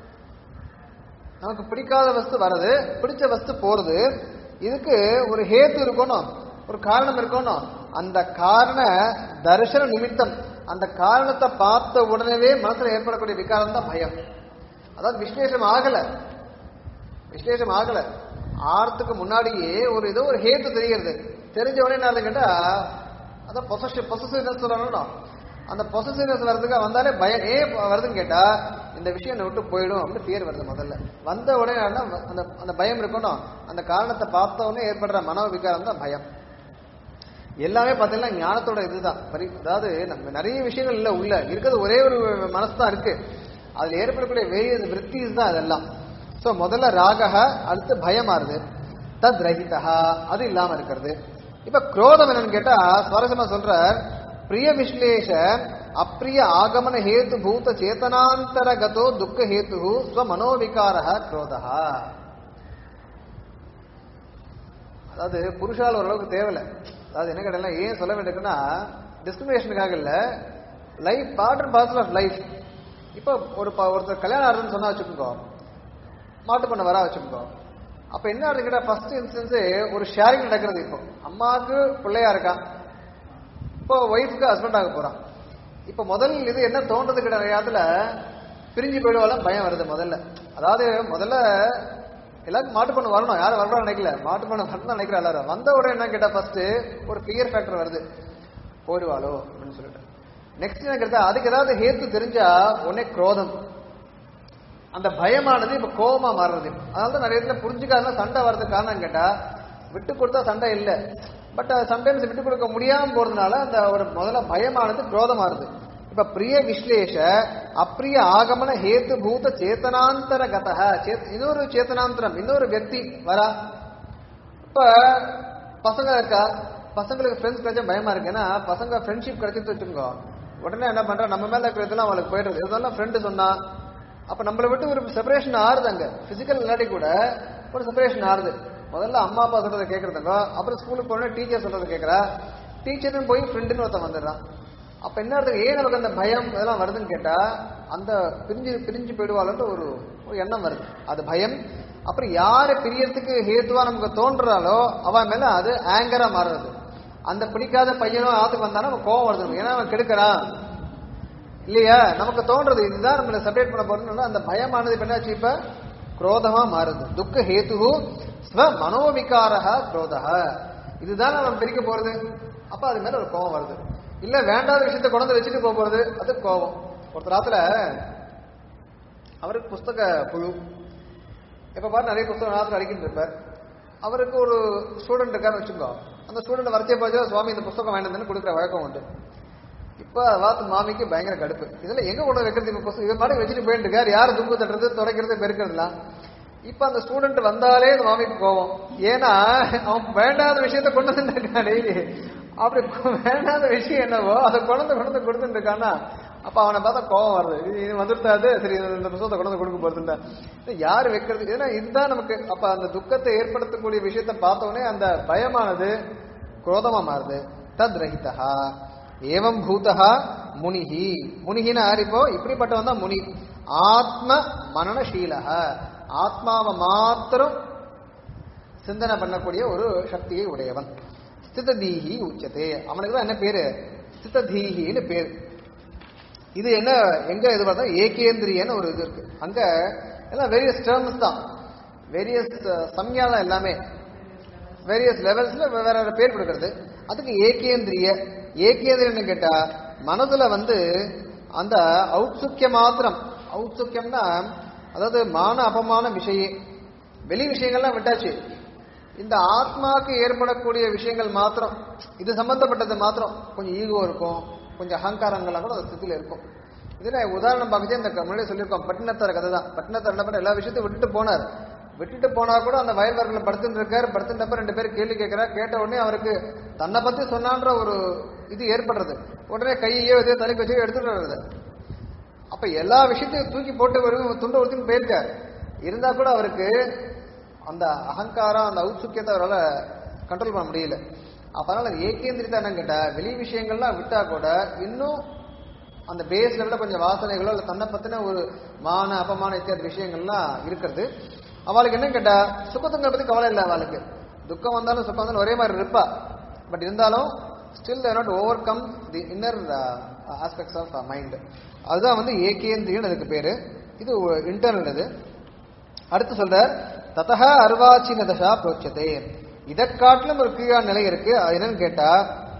நமக்கு பிடிக்காத வஸ்து வரது பிடிச்ச வஸ்து போறது இதுக்கு ஒரு ஹேத்து இருக்கணும் ஒரு காரணம் இருக்கணும் அந்த காரண தரிசன நிமித்தம் அந்த காரணத்தை பார்த்த உடனே மனசுல ஏற்படக்கூடிய விகாரம் தான் பயம் அதாவது விஸ்லேஷம் ஆகல விஸ்லேஷம் ஆகல ஆறதுக்கு முன்னாடியே ஒரு ஏதோ ஒரு ஹேத்து தெரிகிறது தெரிஞ்ச உடனே என்ன கேட்டா அதான் பொசசிவ் பொசசிவ்னஸ் சொல்லணும் அந்த பொசசிவ்னஸ் வர்றதுக்கு வந்தாலே பயம் ஏன் வருதுன்னு கேட்டா இந்த விஷயம் என்னை விட்டு போயிடும் அப்படின்னு ஃபியர் வருது முதல்ல வந்த உடனே என்ன, அந்த அந்த பயம் இருக்கணும் அந்த காரணத்தை பார்த்த உடனே ஏற்படுற மனோ விகாரம் தான் பயம் எல்லாமே பார்த்தீங்கன்னா ஞானத்தோட இதுதான் பரி அதாவது நம்ம நிறைய விஷயங்கள் இல்ல உள்ள இருக்கிறது ஒரே ஒரு மனசு தான் இருக்கு அதுல ஏற்படக்கூடிய வேரியஸ் விற்த்திஸ் தான் அதெல்லாம் சோ முதல்ல ராகஹ அடுத்து பயமாறுது தத் ரஹிதா அது இல்லாம இருக்கிறது இப்ப குரோதம் என்னன்னு கேட்டா சுவாரஸ்யமா சொல்ற பிரிய விஸ்லேஷ அப்பிரிய ஆகமன ஹேத்து பூத சேத்தனாந்தரகதோ துக்க ஹேத்து ஸ்வ மனோவிகார குரோதா அதாவது புருஷால் ஓரளவுக்கு தேவையில்ல அதாவது என்ன கேட்டா ஏன் சொல்ல வேண்டியிருக்குன்னா டிஸ்கிரிமினேஷனுக்காக இல்ல life part and parcel of life இப்போ ஒரு ப- ஒருத்தர் கல்யாணம் ஆடுறதுன்னு சொன்னா வச்சுக்கோங்க மாட்டு பண்ண வரா வச்சுக்கோங்க அப்ப என்ன ஆகுது கேட்டா ஃபர்ஸ்ட் இன்ஸ்டன்ஸ் ஒரு ஷேரிங் நடக்கிறது இப்போ அம்மாவுக்கு பிள்ளையா இருக்கான் இப்போ ஒய்ஃபுக்கு ஹஸ்பண்ட் ஆக போறான் இப்ப முதல் இது என்ன தோன்றது கிடையாதுல பிரிஞ்சு போயிடுவாலும் பயம் வருது முதல்ல அதாவது முதல்ல எல்லாருக்கும் மாட்டு பண்ண வரணும் யாரும் வரணும் நினைக்கல மாட்டு பண்ண வரணும் நினைக்கிற எல்லாரும் வந்த உடனே என்ன கேட்டா ஃபர்ஸ்ட் ஒரு பியர் ஃபேக்டர் வருது போயிடுவாளோ அப்படின்னு சொல்லிட்டு நெக்ஸ்ட் என்ன கேட்டா அதுக்கு ஏதாவது ஹேத்து தெரிஞ்சா உடனே குரோதம் அந்த பயமானது இப்ப கோபமா மாறுறது அதனால தான் நிறைய இடத்துல புரிஞ்சுக்காத சண்டை வர்றதுக்கு காரணம் கேட்டா விட்டு கொடுத்தா சண்டை இல்ல பட் சம்டைம்ஸ் விட்டு கொடுக்க முடியாம போறதுனால அந்த ஒரு முதல்ல பயமானது குரோதமாறுது இப்ப பிரிய விஸ்லேஷ அப்பிரிய ஆகமன ஹேத்து பூத சேத்தனாந்தர கதக இன்னொரு சேத்தனாந்தரம் இன்னொரு வியக்தி வரா இப்ப பசங்க இருக்கா பசங்களுக்கு ஃப்ரெண்ட்ஸ் கிடைச்சா பயமா இருக்கு ஏன்னா பசங்க ஃப்ரெண்ட்ஷிப் கிடைச்சிட்டு வச்சுக்கோ உடனே என்ன பண்றா நம்ம மேல இருக்கிறதுலாம் அவளுக்கு போயிடுறது இதெல்லாம் ஃப்ரெண்டு சொன்னா அப்ப நம்மளை விட்டு ஒரு செப்பரேஷன் ஆறுது அங்க பிசிக்கல் இல்லாட்டி கூட ஒரு செப்பரேஷன் ஆறுது முதல்ல அம்மா அப்பா சொல்றதை கேட்கறதுக்கோ அப்புறம் ஸ்கூலுக்கு போனோட டீச்சர் சொல்றதை கேட்கறா டீச்சர்னு போய் ஃப்ரெண்டுன்னு ஒருத்தன் வந்துடுறான் அப்ப என்ன அர்த்தம் ஏன் நமக்கு அந்த பயம் இதெல்லாம் வருதுன்னு கேட்டா அந்த பிரிஞ்சு பிரிஞ்சு போயிடுவாள்ன்ற ஒரு ஒரு எண்ணம் வருது அது பயம் அப்புறம் யாரு பிரியறதுக்கு ஹேத்துவா நமக்கு தோன்றாலோ அவன் மேல அது ஆங்கரா மாறுறது அந்த பிடிக்காத பையனோ ஆத்துக்கு வந்தாலும் அவன் கோவம் வருது ஏன்னா அவன் கெடுக்கிறான் இல்லையா நமக்கு தோன்றது இதுதான் நம்மளை செப்பரேட் பண்ண போறோம்னு அந்த பயமானது இப்ப என்னாச்சு இப்ப குரோதமா மாறுது துக்க ஹேத்து ஸ்வ மனோவிகாரக குரோதக இதுதான் நம்ம பிரிக்க போறது அப்ப அது மேல ஒரு கோபம் வருது இல்ல வேண்டாத விஷயத்தை கொண்டு வந்து வச்சுட்டு போக போறது அது கோபம் ஒருத்தர் ராத்துல அவருக்கு புஸ்தக புழு எப்ப பாரு நிறைய புஸ்தகம் ராத்துல அடிக்கிட்டு இருப்பார் அவருக்கு ஒரு ஸ்டூடெண்ட் இருக்காருன்னு வச்சுக்கோ அந்த ஸ்டூடெண்ட் வரச்சே போச்சு சுவாமி இந்த புஸ்தகம் வேண்டாம்னு கொடுக்குற வழக்கம் உண்டு இப்ப வாத்து மாமிக்கு பயங்கர கடுப்பு இதுல எங்க கொண்டு வந்து வைக்கிறது இப்ப புஸ்தகம் இவன் பாட்டு வச்சுட்டு போயிட்டு இருக்காரு யாரு தும்பு தட்டுறது துடைக்கிறது பெருக்கிறதுலாம் இப்ப அந்த ஸ்டூடெண்ட் வந்தாலே அந்த மாமிக்கு கோவம் ஏன்னா அவன் வேண்டாத விஷயத்த கொண்டு வந்து இருக்கான் டெய்லி அப்படி வேண்டாத விஷயம் என்னவோ அதை கொண்டு வந்து கொண்டு வந்து கொடுத்துட்டு இருக்கானா அப்ப அவனை பார்த்தா கோவம் வருது இது இது வந்துட்டாது சரி இந்த புத்தகத்தை கொண்டு வந்து கொடுக்க போறதுண்டா யாரு வைக்கிறது ஏன்னா இதுதான் நமக்கு அப்ப அந்த துக்கத்தை ஏற்படுத்தக்கூடிய விஷயத்தை பார்த்த உடனே அந்த பயமானது குரோதமா மாறுது தத் ரஹிதா ஏவம் பூதா முனிஹி முனிகினா யார் இப்போ இப்படிப்பட்டவன் தான் முனி ஆத்ம மனநசீலக ஆத்மாவை மாத்திரம் சிந்தனை பண்ணக்கூடிய ஒரு சக்தியை உடையவன் ஸ்திததீஹி உச்சதே அவனுக்கு தான் என்ன பேரு ஸ்திததீஹின்னு பேர் இது என்ன எங்க இது பார்த்தா ஏகேந்திரியன்னு ஒரு இது இருக்கு அங்க எல்லாம் வேரியஸ் டேர்ம்ஸ் தான் வேரியஸ் சம்யா தான் எல்லாமே வேரியஸ் லெவல்ஸ்ல வேற வேற பேர் கொடுக்கறது அதுக்கு ஏகேந்திரிய ஏகேந்திரியன்னு கேட்டா மனதுல வந்து அந்த ஔத்சுக்கிய மாத்திரம் ஔத்சுக்கியம்னா அதாவது மான அபமான விஷய வெளி விஷயங்கள்லாம் விட்டாச்சு இந்த ஆத்மாக்கு ஏற்படக்கூடிய விஷயங்கள் மாத்திரம் இது சம்பந்தப்பட்டது மாத்திரம் கொஞ்சம் ஈகோ இருக்கும் கொஞ்சம் அகங்காரங்கள்லாம் கூட அந்த ஸ்திதியில இருக்கும் இதுல உதாரணம் பார்க்கச்சே இந்த முன்னாடி சொல்லியிருக்கோம் பட்டினத்தார் கதை தான் பட்டினத்தார் என்ன பண்ண எல்லா விஷயத்தையும் விட்டுட்டு போனார் விட்டுட்டு போனா கூட அந்த வயல்வர்களை படுத்துட்டு இருக்காரு படுத்துட்டப்ப ரெண்டு பேரும் கேள்வி கேட்கிறார் கேட்ட உடனே அவருக்கு தன்னை பத்தி சொன்னான்ற ஒரு இது ஏற்படுறது உடனே கையையோ இதோ தலைக்கு வச்சோ எடுத்துட்டு வர்றது அப்ப எல்லா விஷயத்தையும் தூக்கி போட்டு வரும் துண்டு ஒருத்தின்னு போயிருக்கார் இருந்தா கூட அவருக்கு அந்த அகங்காரம் அந்த ஔத்சுக்கியத்தை அவரால் கண்ட்ரோல் பண்ண முடியல அப்பனால ஏகேந்திரிதா என்னன்னு கேட்டா வெளி விஷயங்கள்லாம் விட்டா கூட இன்னும் அந்த பேஸ் லெவலில் கொஞ்சம் வாசனைகளோ இல்லை தன்னை பத்தின ஒரு மான அபமான இத்தியாதி விஷயங்கள்லாம் இருக்கிறது அவளுக்கு என்ன கேட்டா சுகத்துங்களை பத்தி கவலை இல்லை அவளுக்கு துக்கம் வந்தாலும் சுக்கம் வந்தாலும் ஒரே மாதிரி இருப்பா பட் இருந்தாலும் still they not overcome the inner aspects of mind அதுதான் வந்து ஏகேந்திரியன் அதுக்கு பேரு இது இன்டர்னல் இது அடுத்து சொல்ற ததக அர்வாச்சின தசா புரோச்சதே இதை காட்டிலும் ஒரு கீழான நிலை இருக்கு அது என்னன்னு கேட்டா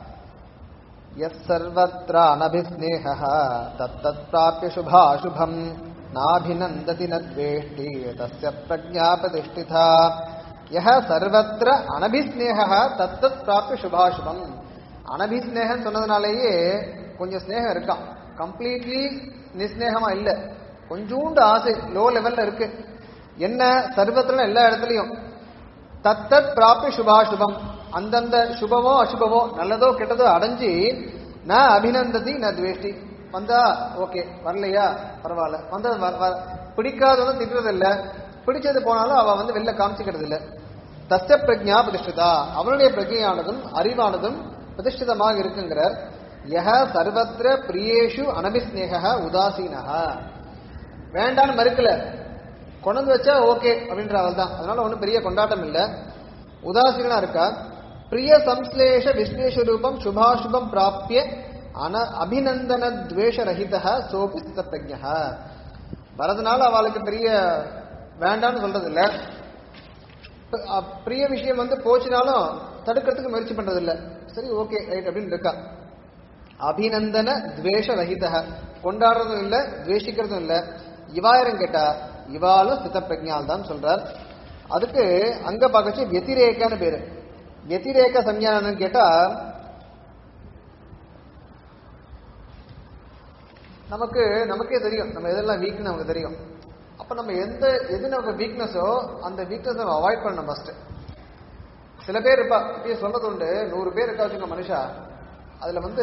எஸ் சர்வத்ர அனபிஸ்னேக தத்தத் பிராபிய சுபாசுபம் நாபிநந்ததி நத்வேஷ்டி தஸ்ய பிரஜா பிரதிஷ்டிதா யஹ சர்வத்ர அனபிஸ்னேக தத்தத் பிராபிய சுபாசுபம் அனபிஸ்னேகம் சொன்னதுனாலேயே கொஞ்சம் ஸ்னேகம் இருக்கான் கம்ப்ளீட்லி நிஸ்நேகமா இல்ல கொஞ்சூண்டு ஆசை லோ லெவல்ல இருக்கு என்ன சர்வத்திர எல்லா இடத்துலயும் தத்தத் பிராப்தி சுபாசுபம் அந்தந்த சுபமோ அசுபமோ நல்லதோ கெட்டதோ அடைஞ்சு ந அபிநந்ததி ந துவேஷ்டி வந்தா ஓகே வரலையா பரவாயில்ல வந்தது வ- வ- பிடிக்காதவங்க திட்டுறது இல்ல பிடிச்சது போனாலும் அவ வந்து வெளில காமிச்சிக்கிறது இல்ல தஸ்ய பிரஜா பிரதிஷ்டிதா அவனுடைய பிரஜையானதும் அறிவானதும் பிரதிஷ்டிதமாக இருக்குங்கிறார் யஹ சர்வத்திர பிரியேஷு அனபிஸ்நேக உதாசீனஹ வேண்டான்னு மறுக்கல கொண்டு வந்து வச்சா ஓகே அப்படின்ற அவள் தான் அதனால ஒன்றும் பெரிய கொண்டாட்டம் இல்லை உதாசீனா இருக்கா பிரிய சம்ஸ்லேஷ விஸ்லேஷ ரூபம் சுபாசுபம் பிராப்பிய அன அபிநந்தன துவேஷ ரஹிதா சோபி சித்த பிரஜா வரதுனால அவளுக்கு பெரிய வேண்டான்னு சொல்றது இல்ல ப- அ, பிரிய விஷயம் வந்து போச்சுனாலும் தடுக்கிறதுக்கு முயற்சி பண்றது இல்ல சரி ஓகே ரைட் அப்படின்னு இருக்கா அபிநந்தன துவேஷ ரஹிதா கொண்டாடுறதும் இல்ல துவேஷிக்கிறதும் இல்ல இவாயிரம் கேட்டா இவாலும் ஸ்தித பிரஜால் தான் சொல்றார் அதுக்கு அங்க பார்க்கச்சு வெத்திரேக்கான்னு பேரு வெத்திரேக சஞ்ஞானம்னு கேட்டா நமக்கு நமக்கே தெரியும் நம்ம எதெல்லாம் வீக்னு நமக்கு தெரியும் அப்ப நம்ம எந்த எது நமக்கு வீக்னஸோ அந்த வீக்னஸ் நம்ம அவாய்ட் பண்ணணும் ஃபர்ஸ்ட் சில பேர் இருப்பா இப்பயே சொன்னது உண்டு நூறு பேர் இருக்கா வச்சுங்க மனுஷா அதுல வந்து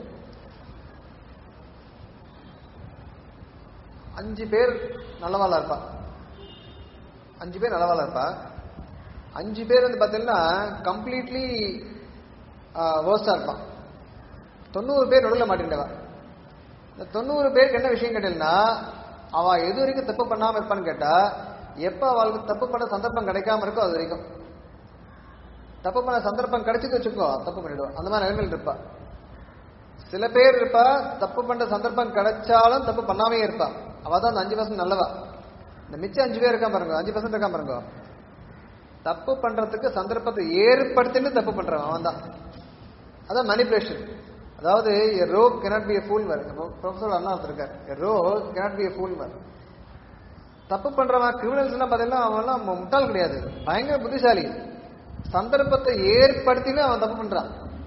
அஞ்சு பேர் நல்லவாளா இருப்பா அஞ்சு பேர் நல்லவாளா இருப்பா அஞ்சு பேர் வந்து பார்த்தீங்கன்னா கம்ப்ளீட்லி வேர்ஸ்டா இருப்பான் தொண்ணூறு பேர் நடுவில் மாட்டின்றவா இந்த தொண்ணூறு பேருக்கு என்ன விஷயம் கேட்டீங்கன்னா அவ எது வரைக்கும் தப்பு பண்ணாம இருப்பான்னு கேட்டா எப்ப அவளுக்கு தப்பு பண்ண சந்தர்ப்பம் கிடைக்காம இருக்கோ அது வரைக்கும் தப்பு பண்ண சந்தர்ப்பம் கிடைச்சது வச்சுக்கோ தப்பு பண்ணிடுவா அந்த மாதிரி நிலைமையில் இருப்பா சில பேர் இருப்பா தப்பு பண்ற சந்தர்ப்பம் கிடைச்சாலும் தப்பு பண்ணாமே இருப்பா அவ தான் அந்த அஞ்சு பர்சன்ட் நல்லவா இந்த மிச்சம் அஞ்சு பேர் இருக்கா பாருங்க அஞ்சு பர்சன்ட் இருக்கா பாருங்க தப்பு பண்றதுக்கு சந்தர்ப்பத்தை ஏற்படுத்தின்னு தப்பு பண்றவன் அவன் தான் அதான் மேனிபுலேஷன் அதாவது a rogue cannot be a fool வர் ப்ரொஃபசர் அண்ணா இருக்கார் a rogue cannot be a fool வர் தப்பு பண்றவன் கிரிமினல்ஸ் எல்லாம் பார்த்தீங்கன்னா அவன் எல்லாம் முட்டாள் கிடையாது பயங்கர புத்திசாலி சந்தர்ப்பத்தை ஏற்படுத்தின்னு அவன் தப்பு பண்றான்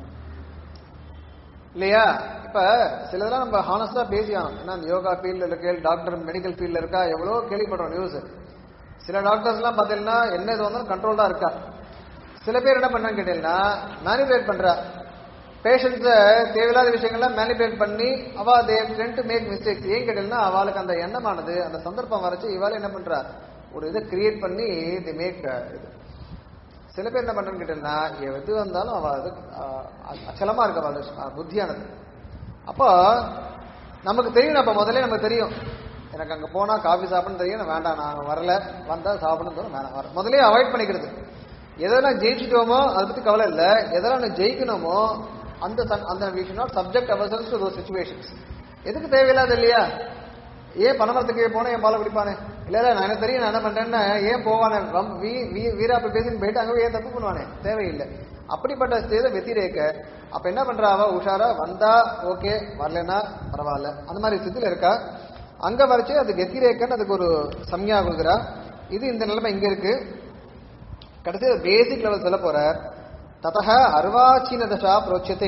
இல்லையா இப்ப சிலதெல்லாம் நம்ம ஹானஸ்டா பேசி ஆகணும் ஏன்னா இந்த யோகா ஃபீல்ட்ல இருக்க டாக்டர் மெடிக்கல் ஃபீல்ட்ல இருக்கா எவ்வளோ கேள்விப்படுறோம் நியூஸ் சில டாக்டர்ஸ் எல்லாம் பார்த்தீங்கன்னா என்ன இது வந்தாலும் கண்ட்ரோல்டா இருக்கா சில பேர் என்ன பண்ணான்னு கேட்டீங்கன்னா மேனிபுலேட் பண்றா பேஷண்ட்ஸை தேவையில்லாத விஷயங்கள்லாம் மேனிபுலேட் பண்ணி அவ they tend to make mistakes ஏன் கேட்டீங்கன்னா அவளுக்கு அந்த எண்ணமானது அந்த சந்தர்ப்பம் வரைச்சு இவாள் என்ன பண்றா ஒரு இதை கிரியேட் பண்ணி தி மேக் இது சில பேர் என்ன பண்றேன்னு கேட்டீங்கன்னா எது வந்தாலும் அவ அது அஹ், அச்சலமா இருக்க அவள் புத்தியானது அப்போ நமக்கு தெரியும் அப்ப முதல்ல நமக்கு தெரியும் எனக்கு அங்க போனா காஃபி சாப்பிடணும் தெரியும் நான் வேண்டாம் நான் வரல வந்தா சாப்பிடணும் தோணும் வேணாம் வர முதல்லயே அவாய்ட் பண்ணிக்கிறது எதெல்லாம் ஜெயிச்சிட்டோமோ அதை பத்தி கவலை இல்லை எதெல்லாம் நான் ஜெயிக்கணுமோ அந்த ச- அந்த we should not subject ourselves to those situations எதுக்கு தேவையில்லாத இல்லையா ஏன் பணமரத்துக்கு போனேன் என் பாலை குடிப்பானே இல்ல இல்ல நான் எனக்கு தெரியும் நான் என்ன பண்றேன்னு ஏன் போவானே வம்- வீ- வீ- வீராப்பு பேசின்னு போயிட்டு அங்க போய் ஏன் தப்பு பண்ணுவானே தேவையில்லை அப்படிப்பட்ட ஸ்டேஜ வெத்திரேக்க அப்ப என்ன பண்றா அவ உஷாரா வந்தா ஓகே வரலன்னா பரவாயில்ல அந்த மாதிரி ஸ்திதியில இருக்கா அங்க வரைச்சு அது வெத்திரேக்கன்னு அதுக்கு ஒரு சம்யா கொடுக்குறா இது இந்த நிலைமை இங்க இருக்கு கடைசி பேசிக் லெவல் சொல்ல போற ததக அர்வாச்சீன தசா புரோட்சத்தே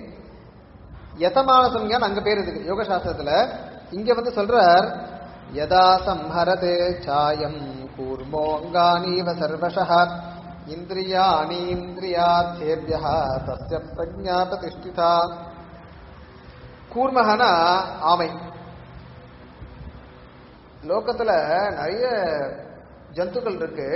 யதமான சம்யான் அங்க பேர் இருக்கு யோக சாஸ்திரத்துல இங்க வந்து சொல்றார் யதா சம்ஹரதே சாயம் கூர்மோங்கானீவ சர்வசः இந்திரியாணி இந்திரியார்த்தேபியः தஸ்ய பிரஜா பிரதிஷ்டிதா கூர்மகனா ஆமை லோகத்துல நிறைய ஜந்துக்கள் இருக்கு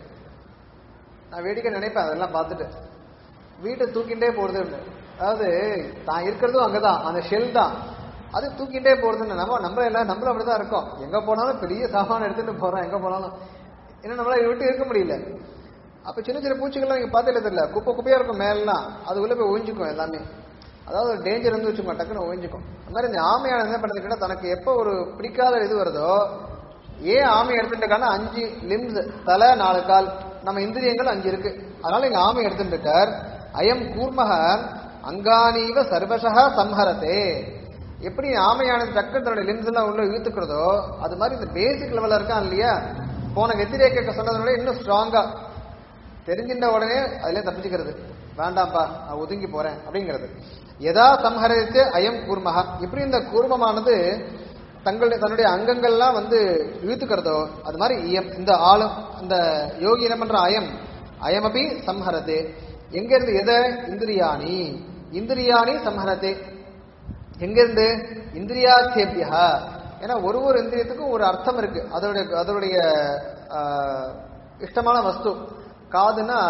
நான் வேடிக்கை நினைப்பேன் அதெல்லாம் பார்த்துட்டு வீட்டை தூக்கிண்டே போறதுன்னு அதாவது தான் இருக்கிறதும் அங்கதான் அந்த ஷெல் தான் அது தூக்கிண்டே போறதுன்னு நம்ம நம்ம எல்லாம் நம்மளும் அப்படிதான் இருக்கோம் எங்க போனாலும் பெரிய சாமான் எடுத்துட்டு போறோம் எங்க போனாலும் ஏன்னா நம்மளால இதை விட்டு இருக்க முடியல அப்ப சின்ன சின்ன பூச்சிகள்லாம் இங்க பார்த்தே தெரியல குப்பை குப்பையா இருக்கும் மேலாம் அது உள்ள போய் ஒழிஞ்சுக்கும் எல்லாமே அதாவது ஒரு டேஞ்சர் இருந்து வச்சுக்கோ டக்குன்னு ஒழிஞ்சுக்கும் அந்த மாதிரி இந்த ஆமையான என்ன பண்ணுறது கேட்டா தனக்கு எப்போ ஒரு பிடிக்காத இது வருதோ ஏன் ஆமை எடுத்துட்டாங்கன்னா அஞ்சு லிம்ஸ் தலை நாலு கால் நம்ம இந்திரியங்கள் அஞ்சு இருக்கு அதனால இங்க ஆமை எடுத்துட்டு இருக்கார் அயம் கூர்மக அங்கானீவ சர்வசகா சம்ஹரத்தே எப்படி ஆமையானது டக்குன்னு தன்னுடைய லிம்ஸ் எல்லாம் உள்ள இழுத்துக்கிறதோ அது மாதிரி இந்த பேசிக் லெவல்ல இருக்கான் இல்லையா போன வெத்திரேக்க சொன்னதோட இன்னும் ஸ்ட்ராங்கா தெரிஞ்சின்ற உடனே அதுல தப்பிச்சுக்கிறது வேண்டாம்ப்பா நான் ஒதுங்கி போறேன் அப்படிங்கிறது எதா சம்ஹரித்து அயம் கூர்மகா இப்படி இந்த கூர்மமானது தங்களுடைய தன்னுடைய அங்கங்கள்லாம் வந்து இழுத்துக்கிறதோ அது மாதிரி இயம் இந்த ஆளும் இந்த யோகி என்ன பண்ற அயம் அயமபி சம்ஹரதே எங்க இருந்து எதை இந்திரியாணி இந்திரியாணி சம்ஹரதே எங்க இருந்து இந்திரியாச்சேபியா ஏன்னா ஒரு ஒரு இந்திரியத்துக்கும் ஒரு அர்த்தம் இருக்கு அதோடைய அதோடைய ஆஹ், இஷ்டமான வஸ்து காதுனா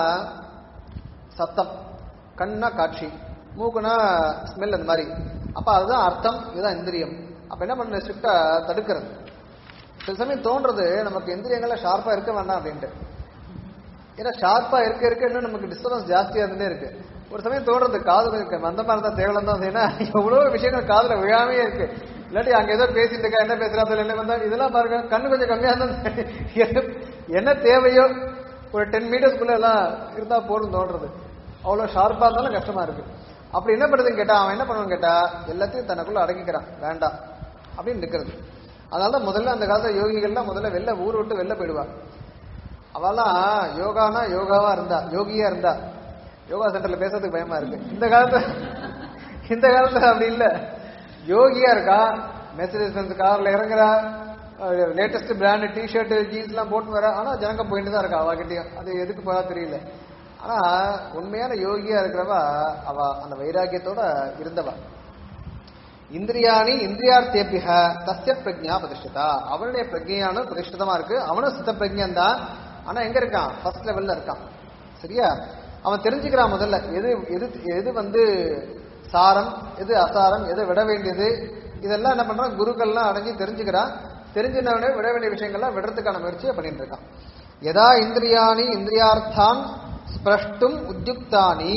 சத்தம் கண்ணா காட்சி மூக்குனா ஸ்மெல் அந்த மாதிரி அப்ப அதுதான் அர்த்தம் இதுதான் இந்திரியம் அப்ப என்ன பண்ண ஸ்ட்ரிக்டா தடுக்கிறது சில சமயம் தோன்றது நமக்கு இந்திரியங்கள்ல ஷார்ப்பா இருக்க வேண்டாம் அப்படின்ட்டு ஏன்னா ஷார்ப்பா இருக்க இருக்க இன்னும் நமக்கு டிஸ்டர்பன்ஸ் ஜாஸ்தியா இருந்தே இருக்கு ஒரு சமயம் தோன்றது காது கொஞ்சம் மந்தமா இருந்தா தேவலம் தான் ஏன்னா எவ்வளவு விஷயங்கள் காதுல விழாமே இருக்கு இல்லாட்டி அங்க ஏதோ பேசிட்டு இருக்கா என்ன பேசுறா அதுல என்ன வந்தா இதெல்லாம் பாருங்க கண்ணு கொஞ்சம் கம்மியா இருந்தா என்ன- என்ன தேவையோ ஒரு டென் மீட்டர்ஸ்குள்ள எல்லாம் இருந்தா போதும் தோன்றது அவ்வளவு ஷார்ப்பா இருந்தாலும் கஷ்டமா இருக்கு அப்படி என்ன பண்ணுதுன்னு கேட்டா அவன் என்ன பண்ணுவான்னு கேட்டா எல்லாத்தையும் தனக்குள்ள அடக்கிக்கிறான் வேண்டாம் அப்படின்னு நிக்கிறது அதனால தான் முதல்ல அந்த காலத்துல யோகிகள்லாம் முதல்ல வெளில ஊர் விட்டு வெளில போயிடுவா அவெல்லாம் யோகானா யோகாவா இருந்தா யோகியா இருந்தா யோகா சென்டர்ல பேசுறதுக்கு பயமா இருக்கு இந்த காலத்துல இந்த காலத்துல அப்படி இல்ல யோகியா இருக்கா மெர்சடிஸ் பென்ஸ் கார்ல இறங்குறா லேட்டஸ்ட் பிராண்ட் டிஷர்ட் ஜீன்ஸ் எல்லாம் போட்டு வர ஆனா ஜனங்க போயிட்டு தான் இருக்கா அவகிட்டயும் அது எதுக்கு போறா தெரியல ஆனா உண்மையான யோகியா இருக்கிறவ அவ அந்த வைராக்கியத்தோட இருந்தவ இந்திரியாணி இந்திரியார்த்தேபிக தஸ்ய பிரஜா பிரதிஷ்டிதா அவனுடைய பிரஜையான பிரதிஷ்டிதமா இருக்கு அவனும் சித்த பிரஜன் தான் ஆனா எங்க இருக்கான் ஃபர்ஸ்ட் லெவல்ல இருக்கான் சரியா அவன் தெரிஞ்சுக்கிறான் முதல்ல எது எது எது வந்து சாரம் எது அசாரம் எது விட வேண்டியது இதெல்லாம் என்ன பண்றான் குருக்கள்லாம் அடைஞ்சு தெரிஞ்சுக்கிறான் தெரிஞ்சினவனே விட வேண்டிய விஷயங்கள்லாம் விடுறதுக்கான முயற்சியை பண்ணிட்டு இருக்கான் எதா இந்திரியாணி இந்திரியார்த்தான் ஸ்பிரஷ்டும் உத்யுக்தானி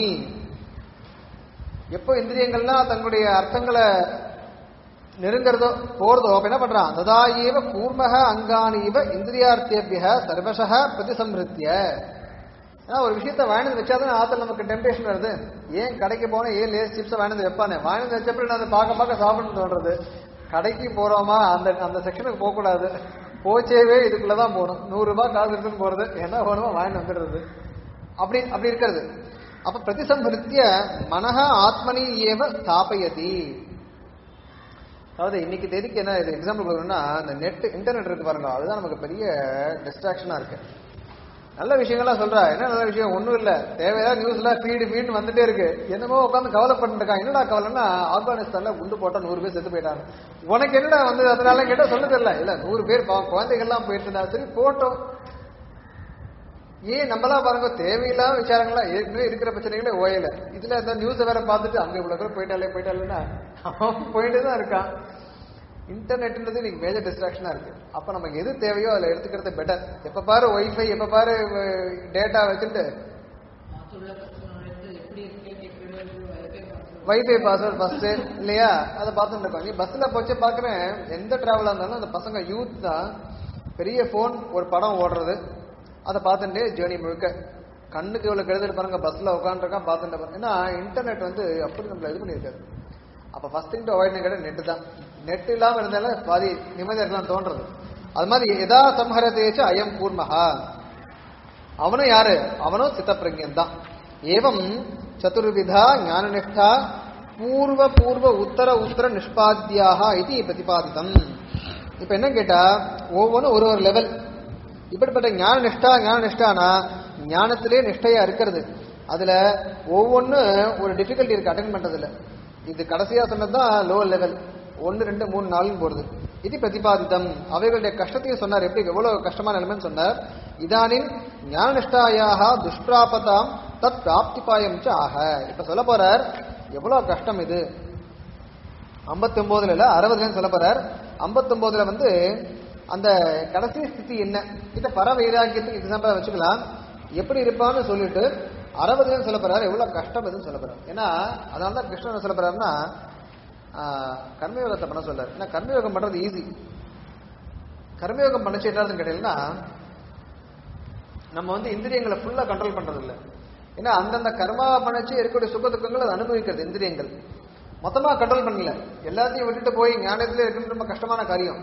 எப்போ இந்திரியங்கள்லாம் தங்களுடைய அர்த்தங்களை நெருங்கிறதோ போறதோ அப்ப என்ன பண்றான் ததா ஏவ கூர்மக அங்கானீவ இந்திரியார்த்தேபிய சர்வசக பிரதிசம்ருத்திய ஏன்னா ஒரு விஷயத்த வாங்கினது வச்சாதான் ஆத்துல நமக்கு டெம்டேஷன் வருது ஏன் கடைக்கு போனா ஏன் லேஸ் சிப்ஸ் வாங்கினது வைப்பானே வாங்கினது வச்சப்பறம் நான் அதை பார்க்க பார்க்க சாப்பிடணும்னு தோன்றது கடைக்கு போறோமா அந்த அந்த செக்ஷனுக்கு போக கூடாது போச்சேவே இதுக்குள்ளதான் போகணும் நூறு ரூபாய் காசு எடுத்துன்னு போறது என்ன வேணுமோ வாங்கிட்டு வந்துடுறது அப்படி அப்படி இருக்கிறது அப்ப பிரதிசம்பிருத்திய மனஹ ஆத்மனி ஏவ ஸ்தாபயதி அதாவது இன்னைக்கு தேதிக்கு என்ன இது எக்ஸாம்பிள் கொடுக்கணும்னா இந்த நெட் இன்டர்நெட் இருக்கு பாருங்க அதுதான் நமக்கு பெரிய டிஸ்ட்ராக்ஷனா இருக்கு நல்ல விஷயங்கள்லாம் சொல்றா என்ன நல்ல விஷயம் ஒண்ணும் இல்ல தேவையான நியூஸ்ல ஃபீடு ஃபீடு வந்துட்டே இருக்கு என்னமோ உட்காந்து கவலைப்பட்டு இருக்கான் என்னடா கவலைன்னா ஆப்கானிஸ்தான்ல குண்டு போட்டா நூறு பேர் செத்து போயிட்டாங்க உனக்கு என்னடா வந்து அதனால கேட்டா சொல்ல தெரியல இல்ல நூறு பேர் பாவம் குழந்தைகள்லாம் போயிட்டு இருந்தா சரி போட்டோம் ஏன் நம்மளாம் பாருங்க தேவையில்லாம விசாரங்களா ஏற்கனவே இருக்கிற பிரச்சனைகளே ஓயல இதுல இந்த நியூஸ் வேற பார்த்துட்டு அங்க இவ்வளவு பேர் போயிட்டாலே போயிட்டாலேன்னா அவன் போயிட்டு தான் இருக்கான் இன்டர்நெட்ன்றது இன்னைக்கு மேஜர் டிஸ்ட்ராக்ஷனா இருக்கு அப்ப நமக்கு எது தேவையோ அதுல எடுத்துக்கிறது பெட்டர் எப்ப பாரு ஒய்ஃபை எப்ப பாரு டேட்டா வச்சுட்டு மாத்துள்ள கஸ்டமருக்கு எப்படி இருக்கு கேட்கறது wifi password wifi password first இல்லையா அதை பார்த்துட்டு இருக்கோம் நீ பஸ்ல போச்சு பாக்குறேன் எந்த டிராவலா இருந்தாலும் அந்த பசங்க யூத் தான் பெரிய போன் ஒரு படம் ஓடுறது அதை பார்த்துட்டு ஜேர்னி முழுக்க கண்ணுக்கு இவ்வளவு கெடுதல் பாருங்க பஸ்ல உட்காந்துருக்கான் பார்த்துட்டு பாருங்க ஏன்னா இன்டர்நெட் வந்து அப்படி நம்மள இது பண்ணியிருக்காரு அப்ப ஃபர்ஸ்ட் திங் டு அவாய்ட் கேட்ட நெட் தான் நெட் இல்லாம இருந்தாலும் பாதி நிம்மதியா இருக்கலாம் தோன்றது அது மாதிரி எதா சம்ஹரதேச்ச அயம் கூர்மஹா அவனும் யாரு அவனும் சித்தப்பிரஜன் தான் ஏவம் சதுர்விதா ஞானநிஷ்டா பூர்வ பூர்வ உத்தர உத்தர நிஷ்பாத்தியாக இது பிரதிபாதிதம் இப்ப என்ன கேட்டா ஒவ்வொன்றும் ஒரு ஒரு லெவல் இப்படிப்பட்ட ஞான நிஷ்டா ஞான நிஷ்டானா ஞானத்திலே நிஷ்டையா இருக்கிறது அதுல ஒவ்வொன்னு ஒரு டிஃபிகல்ட்டி இருக்கு அட்டன் பண்றதுல இது கடைசியா சொன்னதுதான் லோவர் லெவல் ஒன்னு ரெண்டு மூணு நாலுன்னு போடுது இது பிரதிபாதிதம் அவைகளுடைய கஷ்டத்தையும் சொன்னார் எப்படி எவ்வளவு கஷ்டமான நிலைமைன்னு சொன்னார் இதானின் ஞான நிஷ்டாயாக துஷ்பிராபதாம் தத் பிராப்திபாயம் ச ஆக இப்ப சொல்ல போறார் எவ்வளவு கஷ்டம் இது 59 இல்ல அறுபதுலன்னு சொல்ல போறார் 59 வந்து அந்த கடைசி ஸ்திதி என்ன இத பர வைராக்கியத்துக்கு எக்ஸாம்பிளா வச்சுக்கலாம் எப்படி இருப்பான்னு சொல்லிட்டு அறுபதுலன்னு சொல்ல போறாரு எவ்வளவு கஷ்டம் இதுன்னு சொல்ல போறாரு ஏன்னா அதனால தான் கிருஷ்ணன் என்ன சொல்ல போறாருன்னா ஆஹ், கர்மயோகத்தை பண்ண சொல்றாரு ஏன்னா கர்மயோகம் பண்றது ஈஸி கர்மயோகம் பண்ணிச்சு என்னதுன்னு கேட்டீங்கன்னா நம்ம வந்து இந்திரியங்களை ஃபுல்லா கண்ட்ரோல் பண்றது இல்ல ஏன்னா அந்தந்த கர்மா பண்ணிச்சு இருக்கக்கூடிய சுக துக்கங்கள் அதை அனுபவிக்கிறது இந்திரியங்கள் மொத்தமா கண்ட்ரோல் பண்ணல எல்லாத்தையும் விட்டுட்டு போய் ஞானத்துல இருக்கிறது ரொம்ப கஷ்டமான காரியம்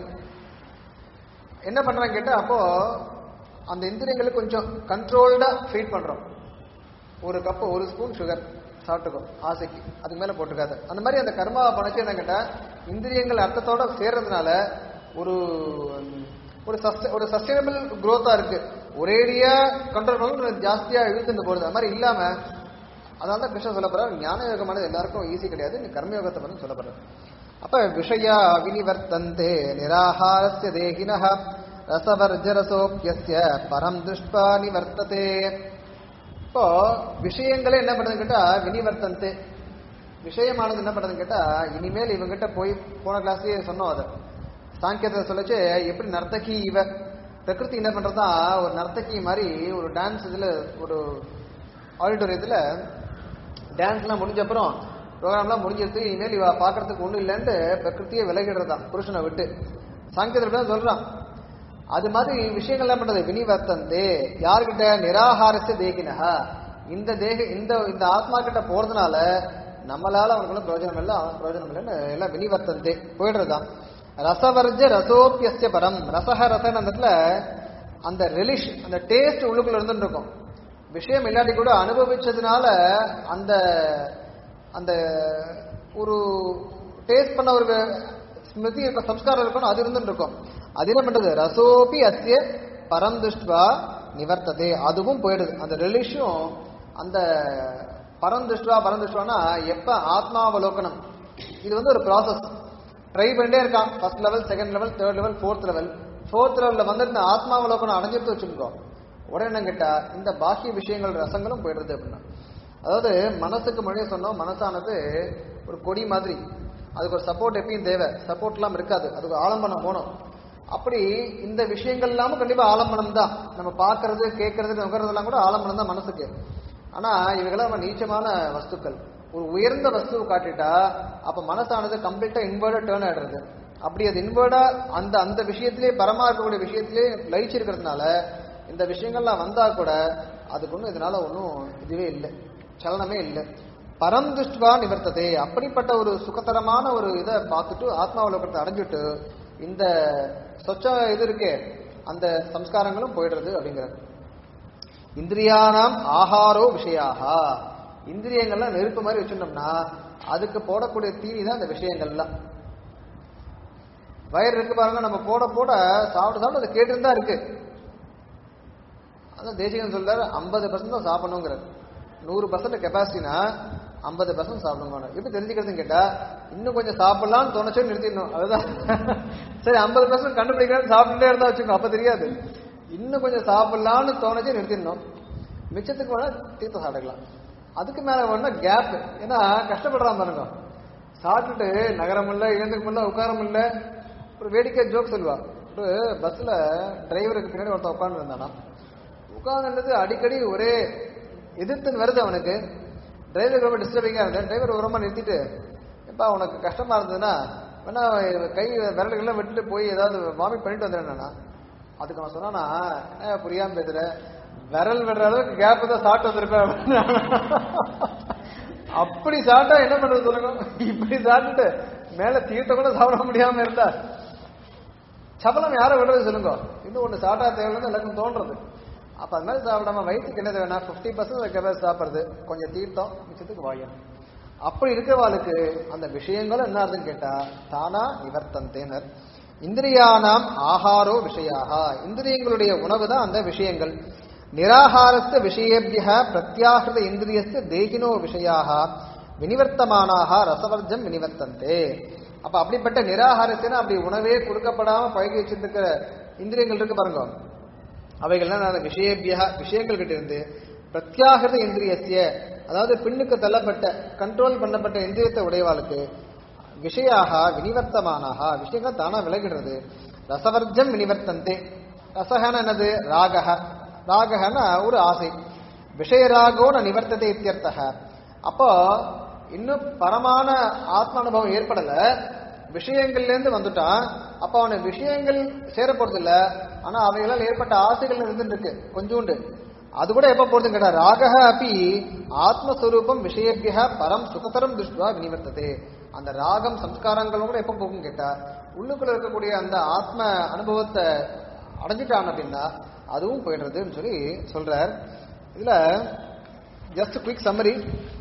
என்ன பண்றாங்க கேட்டா அப்போ அந்த இந்திரியங்களுக்கு கொஞ்சம் கண்ட்ரோல்டா ஃபீட் பண்றோம் ஒரு கப்பு ஒரு ஸ்பூன் சுகர் சாப்பிட்டுக்கோ ஆசைக்கு அதுக்கு மேல போட்டுக்காத அந்த மாதிரி அந்த கர்மா பணச்சு என்ன கேட்டா இந்திரியங்கள் அர்த்தத்தோட சேர்றதுனால ஒரு ஒரு sustain- ஒரு சஸ்டைனபிள் growth-ஆ இருக்கு ஒரேடியா கண்ட்ரோல் பண்ணணும் ஜாஸ்தியா இழுத்துட்டு போறது அது மாதிரி இல்லாம அதனால தான் கிருஷ்ணன் சொல்ல போறாரு ஞான யோகமானது எல்லாருக்கும் ஈஸி கிடையாது நீ கர்மயோகத்தை பண்ணு சொல்ல போறாரு அப்ப விஷயா வினிவர்த்தந்தே நிராகாரஸ்ய தேகினः ரசவர்ஜரசோப்பியஸ்ய பரம் திருஷ்டா நிவர்த்ததே இப்போ விஷயங்களே என்ன பண்ணுதுன்னு கேட்டா வினிவர்த்தந்தே விஷயமானது என்ன பண்ணுதுன்னு கேட்டா இனிமேல் இவங்கிட்ட போய் போன கிளாஸ்லயே சொன்னோம் அதை சாங்கியத்தை சொல்லச்சு எப்படி நர்த்தகி இவ பிரகிருதி என்ன பண்றதா ஒரு நர்த்தகி மாதிரி ஒரு டான்ஸ் இதுல ஒரு ஆடிட்டோரியத்துல டான்ஸ்லாம் முடிஞ்ச அப்புறம் ப்ரோக்ராம்லாம் முடிஞ்சிருச்சு இனிமேல் இவ பாக்குறதுக்கு ஒண்ணும் இல்லைன்ட்டு பிரகிருத்தியை விலகிடுறதான் புருஷனை விட்டு சாங்கியத்தில் தான் சொல்றான் அது மாதிரி விஷயங்கள் என்ன பண்றது வினிவர்த்தந்தே யார்கிட்ட நிராகாரஸ்ய தேகினஹா இந்த தேக இந்த இந்த ஆத்மா கிட்ட போறதுனால நம்மளால அவனுக்கு பிரயோஜனம் இல்லை அவன் பிரயோஜனம் இல்லைன்னு எல்லாம் வினிவர்த்தந்தே போயிடுறதுதான் ரசவர்ஜ ரசோப்பியஸ்ய பரம் ரசஹ ரசன் அந்த இடத்துல அந்த ரிலிஷ் அந்த டேஸ்ட் உள்ளுக்குள்ள இருந்துட்டு இருக்கும் விஷயம் இல்லாட்டி கூட அனுபவிச்சதுனால அந்த அந்த ஒரு டேஸ்ட் பண்ண ஒரு ஸ்மிருதி இருக்க சம்ஸ்காரம் இருக்கணும் அது இருந்துட்டு இருக்கும் அது என்ன பண்றது ரசோபி அஸ்ய பரம் திருஷ்டுவா நிவர்த்ததே அதுவும் போயிடுது அந்த ரிலிஷும் அந்த பரம் திருஷ்டுவா பரம் திருஷ்டுவானா எப்ப ஆத்மாவலோகனம் இது வந்து ஒரு ப்ராசஸ் ட்ரை பண்ணிட்டே இருக்கான் first level second level third level fourth level fourth லெவல்ல வந்து இந்த ஆத்மாவலோகனம் அடைஞ்சிட்டு வச்சுக்கோ உடனே என்ன கேட்டா இந்த பாக்கிய விஷயங்கள் ரசங்களும் போயிடுறது அப்படின்னா அதாவது மனசுக்கு முன்னாடியே சொன்னோம் மனசானது ஒரு கொடி மாதிரி அதுக்கு ஒரு சப்போர்ட் எப்பயும் தேவை சப்போர்ட் எல்லாம் இருக்காது அதுக்கு ஆலம்பனம் போகணும் அப்படி இந்த விஷயங்கள் இல்லாம கண்டிப்பா ஆலம்பனம் தான் நம்ம பார்க்கிறது கேட்கறது நுகர்றதெல்லாம் கூட ஆலம்பனம் தான் மனசுக்கு ஆனா இவைகளாம் நம்ம நீச்சமான வஸ்துக்கள் ஒரு உயர்ந்த வஸ்துவை காட்டிட்டா அப்ப மனசானது கம்ப்ளீட்டா இன்வெர்டா டேர்ன் ஆயிடுறது அப்படி அது இன்வெர்டா அந்த அந்த விஷயத்திலே பரமா இருக்கக்கூடிய விஷயத்திலே லயிச்சிருக்கிறதுனால இந்த விஷயங்கள்லாம் வந்தா கூட அதுக்கு ஒன்றும் இதனால ஒன்றும் இதுவே இல்லை சலனமே இல்லை பரம் துஷ்டுவா நிவர்த்ததே அப்படிப்பட்ட ஒரு சுகத்தரமான ஒரு இதை பார்த்துட்டு ஆத்மாவலோகத்தை அடைஞ்சிட்டு இந்த சொச்ச இது இருக்கே அந்த சம்ஸ்காரங்களும் போயிடுறது அப்படிங்கிறது இந்திரியானாம் ஆகாரோ விஷயாகா இந்திரியங்கள்லாம் நெருப்பு மாதிரி வச்சுட்டோம்னா அதுக்கு போடக்கூடிய தீனி தான் அந்த விஷயங்கள்லாம் வயிறு இருக்கு பாருங்க நம்ம போட போட சாப்பிட்டு சாப்பிட்டு அது கேட்டு தான் இருக்கு அதான் தேசிகன் சொல்றாரு ஐம்பது பர்சன்ட் தான் சாப்பிடணுங்கிறார் நூறு பர்சன்ட் கெப்பாசிட்டினா ஐம்பது பர்சன்ட் சாப்பிடுங்க எப்படி தெரிஞ்சுக்கிறதுன்னு கேட்டா இன்னும் கொஞ்சம் சாப்பிடலாம்னு தோணுச்சோ நிறுத்திடணும் அதுதான் சரி ஐம்பது பர்சன்ட் கண்டுபிடிக்கலாம்னு சாப்பிட்டுட்டே இருந்தா வச்சுக்கோ அப்ப தெரியாது இன்னும் கொஞ்சம் சாப்பிடலாம்னு தோணுச்சு நிறுத்திடணும் மிச்சத்துக்கு வேணா தீர்த்தம் சாப்பிட்டுக்கலாம் அதுக்கு மேல வேணா கேப் ஏன்னா கஷ்டப்படுறான் பாருங்க சாப்பிட்டுட்டு நகரம் இல்ல எழுந்துக்க முடியல உட்கார முடியல ஒரு வேடிக்கை ஜோக் சொல்லுவா ஒரு பஸ்ல டிரைவருக்கு பின்னாடி ஒருத்தன் உட்கார்ந்து இருந்தானா உட்கார்ந்துட்டு அடிக்கடி ஒரே எதிர்த்து வருது அவனுக்கு டிரைவருக்கு ரொம்ப டிஸ்டர்பிங்கா இருக்கு டிரைவர் ஓரமா நிறுத்திட்டு எப்பா உனக்கு கஷ்டமா இருந்ததுன்னா வேணா கை விரல்கள்லாம் விட்டுட்டு போய் ஏதாவது வாமிட் பண்ணிட்டு வந்துடுறேன்னா அதுக்கு அவன் சொன்னானா என்ன புரியாம பேசுற விரல் விடுற அளவுக்கு கேப் தான் சாப்பிட்டு வந்திருப்பேன் அப்படின்னு. அப்படி சாப்பிட்டா என்ன பண்றது சொல்லுங்க இப்படி சாப்பிட்டுட்டு மேல தீர்த்த கூட சாப்பிட முடியாம இருந்தா சபலம் யாரை விடுறது சொல்லுங்க இன்னும் ஒண்ணு சாப்பிட்டா தேவையில்லைன்னு எல்லாருக்கும் தோன்றது அப்ப அது மாதிரி சாப்பிடாம வயிற்றுக்கு என்ன வேணா பிப்டி பர்சன்ட் கெப்பாசி சாப்பிடுறது கொஞ்சம் தீர்த்தம் மிச்சத்துக்கு வாயம் அப்படி இருக்கிறவாளுக்கு அந்த விஷயங்களும் என்ன ஆகுதுன்னு கேட்டா தானா நிவர்த்தந்தேனர் இந்திரியானாம் ஆகாரோ விஷயாக இந்திரியங்களுடைய உணவு தான் அந்த விஷயங்கள் நிராகாரஸ்த விஷயேபிய பிரத்யாகிருத இந்திரியஸ்த தேகினோ விஷயாக வினிவர்த்தமானாக ரசவர்ஜம் வினிவர்த்தந்தே அப்ப அப்படிப்பட்ட நிராகாரத்தின அப்படி உணவே கொடுக்கப்படாம பழகி வச்சிருக்கிற இந்திரியங்கள் இருக்கு பாருங்க அவைகள்லாம் நான் விஷயபிய விஷயங்கள் கிட்ட இருந்து பிரத்யாகிருத இந்திரியசிய அதாவது பின்னுக்கு தள்ளப்பட்ட கண்ட்ரோல் பண்ணப்பட்ட இந்திரியத்தை உடையவாளுக்கு விஷயாக வினிவர்த்தமானாக விஷயங்கள் தானா விலகிடுறது ரசவர்ஜம் வினிவர்த்தந்தே ரசகன என்னது ராகக ராககன ஒரு ஆசை விஷயராகோன நிவர்த்ததை இத்தியர்த்தக அப்போ இன்னும் பரமான ஆத்ம அனுபவம் ஏற்படல விஷயங்கள்ல இருந்து வந்துட்டான் அப்ப அவனுக்கு விஷயங்கள் சேர போறது இல்ல ஆனா அவைகளால் ஏற்பட்ட ஆசைகள் இருந்துட்டு இருக்கு கொஞ்சோண்டு அது கூட எப்ப போறதுன்னு கேட்டா ராகக அப்பி ஆத்மஸ்வரூபம் விஷயபிய பரம் சுகதரம் திருஷ்டுவா வினிவர்த்ததே அந்த ராகம் சம்ஸ்காரங்களும் கூட எப்ப போகும் கேட்டா உள்ளுக்குள்ள இருக்கக்கூடிய அந்த ஆத்ம அனுபவத்தை அடைஞ்சிட்டான் அப்படின்னா அதுவும் போயிடுறதுன்னு சொல்லி சொல்றார் இதுல ஜஸ்ட் குயிக் சம்மரி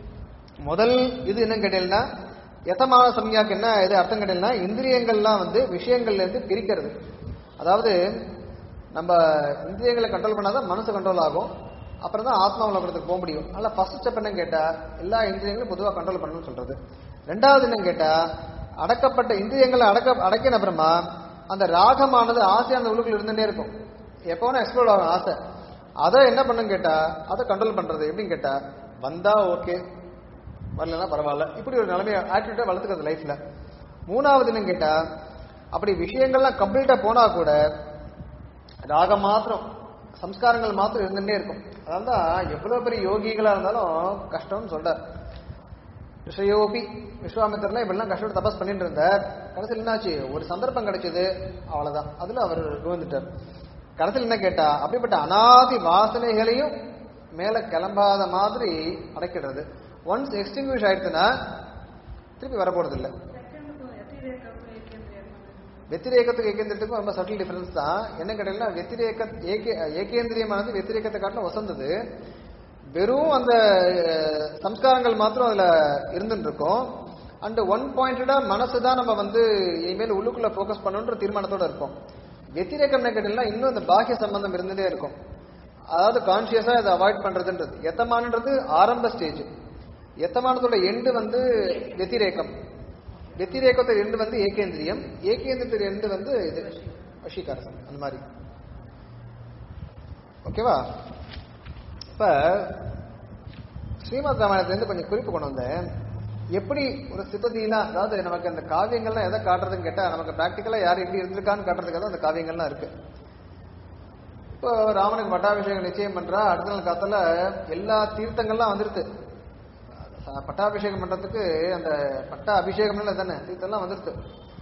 முதல் இது என்ன கேட்டீங்கன்னா எத்தமான சம்யாக்கு என்ன இது அர்த்தம் கேட்டீங்கன்னா இந்திரியங்கள்லாம் வந்து விஷயங்கள்ல இருந்து பிரிக்கிறது அதாவது நம்ம இந்திரியங்களை கண்ட்ரோல் பண்ணாதான் மனசு கண்ட்ரோல் ஆகும் அப்புறம் தான் ஆத்மா உலகத்துக்கு போக முடியும் அதனால ஃபர்ஸ்ட் ஸ்டெப் என்னன்னு கேட்டா எல்லா இந்திரியங்களும் பொதுவாக கண்ட்ரோல் பண்ணணும்னு சொல்றது ரெண்டாவது என்னன்னு கேட்டா அடக்கப்பட்ட இந்திரியங்களை அடக்க அடக்கின அப்புறமா அந்த ராகமானது ஆசை அந்த உள்ளுக்குள்ள இருந்துட்டே இருக்கும் எப்போனா எக்ஸ்ப்ளோர் ஆகும் ஆசை அதை என்ன பண்ணுன்னு கேட்டா அதை கண்ட்ரோல் பண்றது எப்படின்னு கேட்டா வந்தா ஓகே வரலன்னா பரவாயில்ல இப்படி ஒரு நிலைமைய ஆட்டிடியூட்டா வளர்த்துக்கிறது லைஃப்ல மூணாவது என்னன்னு கேட்டா அப்படி விஷயங்கள்லாம் கம்ப்ளீட்டா போனா கூட ராகம் மாத்திரம் சம்ஸ்காரங்கள் மாத்திரம் இருந்துட்டே இருக்கும் அதான் எவ்வளவு பெரிய யோகிகளா இருந்தாலும் கஷ்டம்னு சொல்றார் ரிஷயோபி விஸ்வாமித்திரலாம் இப்படிலாம் கஷ்டப்பட்டு தபஸ் பண்ணிட்டு இருந்தார் கடைசியில் என்னாச்சு ஒரு சந்தர்ப்பம் கிடைச்சது அவ்வளவுதான் அதுல அவர் விழுந்துட்டார் கடைசியில் என்ன கேட்டா அப்படிப்பட்ட அனாதி வாசனைகளையும் மேல கிளம்பாத மாதிரி அடைக்கிறது ஒன்ஸ் எக்ஸ்டிங்விஷ் ஆயிடுச்சுன்னா திருப்பி வரப்போறது இல்லை வெத்திரேகத்துக்கு ஏகேந்திரத்துக்கும் ரொம்ப சட்டில் டிஃபரன்ஸ் தான் என்ன கேட்டீங்கன்னா வெத்திரேக ஏகே ஏகேந்திரியமானது வெத்திரேகத்தை காட்டிலும் வசந்தது வெறும் அந்த அஹ், சம்ஸ்காரங்கள் மாத்திரம் அதுல இருந்துட்டு இருக்கும் அண்ட் ஒன் பாயிண்டடா மனசு தான் நம்ம வந்து இனிமேல் உள்ளுக்குள்ள ஃபோக்கஸ் பண்ணணுன்ற தீர்மானத்தோட இருப்போம் வெத்திரேகம் என்ன கேட்டீங்கன்னா இன்னும் அந்த பாக்கிய சம்பந்தம் இருந்துட்டே இருக்கும் அதாவது கான்சியஸா இதை அவாய்ட் பண்றதுன்றது எத்தமானன்றது ஆரம்ப ஸ்டேஜ் எத்தமானதோட எண்டு வந்து வெத்திரேகம் வெத்திரேகத்தோட எண்டு வந்து ஏகேந்திரியம் ஏகேந்திரத்தோட எண்டு வந்து இது வஷீகாரசம் அந்த மாதிரி ஓகேவா இப்ப ஸ்ரீமத் ராமாயணத்துலேருந்து கொஞ்சம் குறிப்பு கொண்டு வந்தேன் எப்படி ஒரு சிபதியெல்லாம் அதாவது நமக்கு அந்த காவியங்கள்லாம் எதை காட்டுறதுன்னு கேட்டா நமக்கு பிராக்டிக்கலா யார் எப்படி இருந்திருக்கான்னு காட்டுறதுக்காக தான் அந்த காவியங்கள்லாம் இருக்கு இப்போ ராமனுக்கு பட்டாபிஷேகம் நிச்சயம் பண்றா அடுத்த நாள் காத்தால எல்லா தீர்த்தங்கள்லாம் வந்துருது ச- பட்டாபிஷேகம் பண்றதுக்கு அந்த பட்டா அபிஷேகம்ல தானே தீர்த்தம்லாம் வந்துருது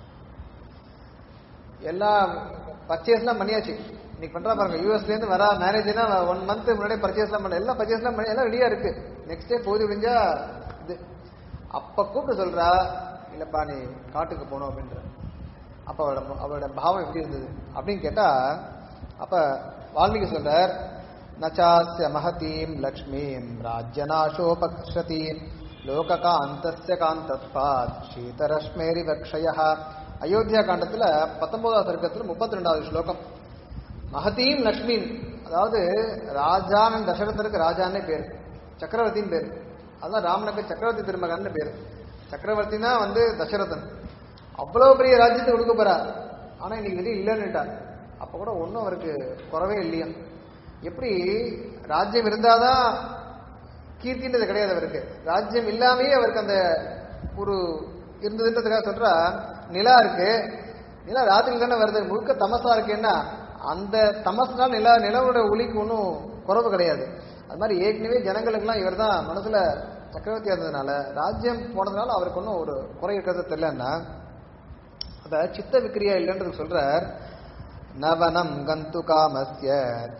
எல்லா பர்ச்சேஸ்லாம் பண்ணியாச்சு இன்னைக்கு பண்றா பாருங்க யூஎஸ்ல இருந்து வர மேரேஜ்னா ஒன் மந்த் முன்னாடியே பர்ச்சேஸ்லாம் பண்ண எல்லாம் பர்ச்சேஸ்லாம் பண்ணி எல்லாம் ரெடியா இருக்கு நெக்ஸ்ட் டே போது விடிஞ்சா இது அப்ப கூப்பிட்டு சொல்றா இல்லப்பா நீ காட்டுக்கு போகணும் அப்படின்ற அப்ப அவளோட அவளோட பாவம் எப்படி இருந்தது அப்படின்னு கேட்டா அப்ப வால்மீகி சொல்றார் நச்சாஸ்ய மகதீம் லக்ஷ்மீம் ராஜ்யநாசோபக்ஷதீம் லோககாந்தஸ்ய காந்தத்வாத் சீதரஷ்மேரி வக்ஷய அயோத்தியா காண்டத்துல பத்தொன்பதாவது சர்க்கத்துல முப்பத்தி ரெண்டாவது ஸ்லோகம் மகதீம் லக்ஷ்மீம் அதாவது ராஜான் தசரதருக்கு ராஜான்னே பேர் சக்கரவர்த்தின்னு பேர் அதான் ராமனுக்கு சக்கரவர்த்தி திருமகன் பேர் சக்கரவர்த்தினா வந்து தசரதன் அவ்வளவு பெரிய ராஜ்யத்தை கொடுக்க போறார் ஆனா இன்னைக்கு வெளியே இல்லைன்னுட்டார் அப்ப கூட ஒன்றும் அவருக்கு குறவே இல்லையா எப்படி ராஜ்யம் இருந்தாதான் கீர்த்தின்றது கிடையாது அவருக்கு ராஜ்யம் இல்லாமயே அவருக்கு அந்த ஒரு இருந்ததுன்றதுக்காக சொல்றா நிலா இருக்கு நிலா ராத்திரி தானே வருது முழுக்க தமசா இருக்கேன்னா அந்த தமஸ்னால் நிலா நிலவோட ஒளிக்கு ஒன்றும் குறைவு கிடையாது அது மாதிரி ஏற்கனவே ஜனங்களுக்கெல்லாம் இவர் தான் மனசுல சக்கரவர்த்தியா இருந்ததுனால ராஜ்யம் போனதுனால அவருக்கு ஒன்றும் ஒரு குறை இருக்கிறது தெரியலன்னா அத சித்த விக்ரியா இல்லைன்றது சொல்றார் நவனம் கந்து காமஸ்ய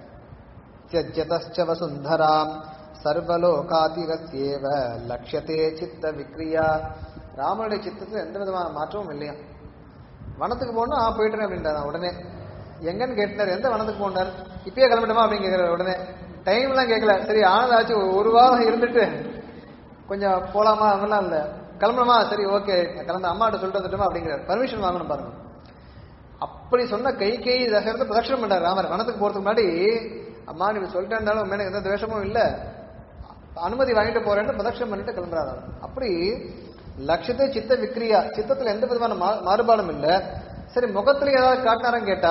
தியஜ்யதச்ச வசுந்தராம் சர்வலோகாதிரஸ்யேவ லட்சத்தே சித்த விக்ரியா ராமனுடைய சித்தத்துல எந்த விதமான மாற்றமும் இல்லையா வனத்துக்கு போனா ஆ போயிட்டேன் அப்படின்றார் உடனே எங்கன்னு கேட்டார் எந்த வனத்துக்கு போனார் இப்பயே கிளம்பிட்டோமா அப்படின்னு கேட்கிறார் உடனே டைம்லாம் கேட்கல சரி ஆனதாச்சு ஒரு- ஒரு வாரம் இருந்துட்டு கொஞ்சம் போலாமா அதெல்லாம் இல்ல கிளம்பணுமா சரி ஓகே கிளம்ப அம்மாட்ட சொல்லிட்டு வந்துட்டோமா அப்படிங்கிறார் பர்மிஷன் வாங்கணும் பாருங்க அப்படி சொன்ன கை கை தசரத்தை பிரதட்சணம் பண்றார் ராமர் வனத்துக்கு போறதுக்கு முன்னாடி அம்மா நீ இப்படி சொல்லிட்டேன்னாலும் உண்மையில எந்த துவேஷமும் இல்ல அனுமதி வாங்கிட்டு போறேன்னு பிரதட்சணம் பண்ணிட்டு கிளம்புறாரு அவர். அப்படி லட்சத்தை சித்த விக்ரியா சித்தத்துல எந்த விதமான மா- மாறுபாடும் இல்ல சரி முகத்துல ஏதாவது காட்டினாரன்னு கேட்டா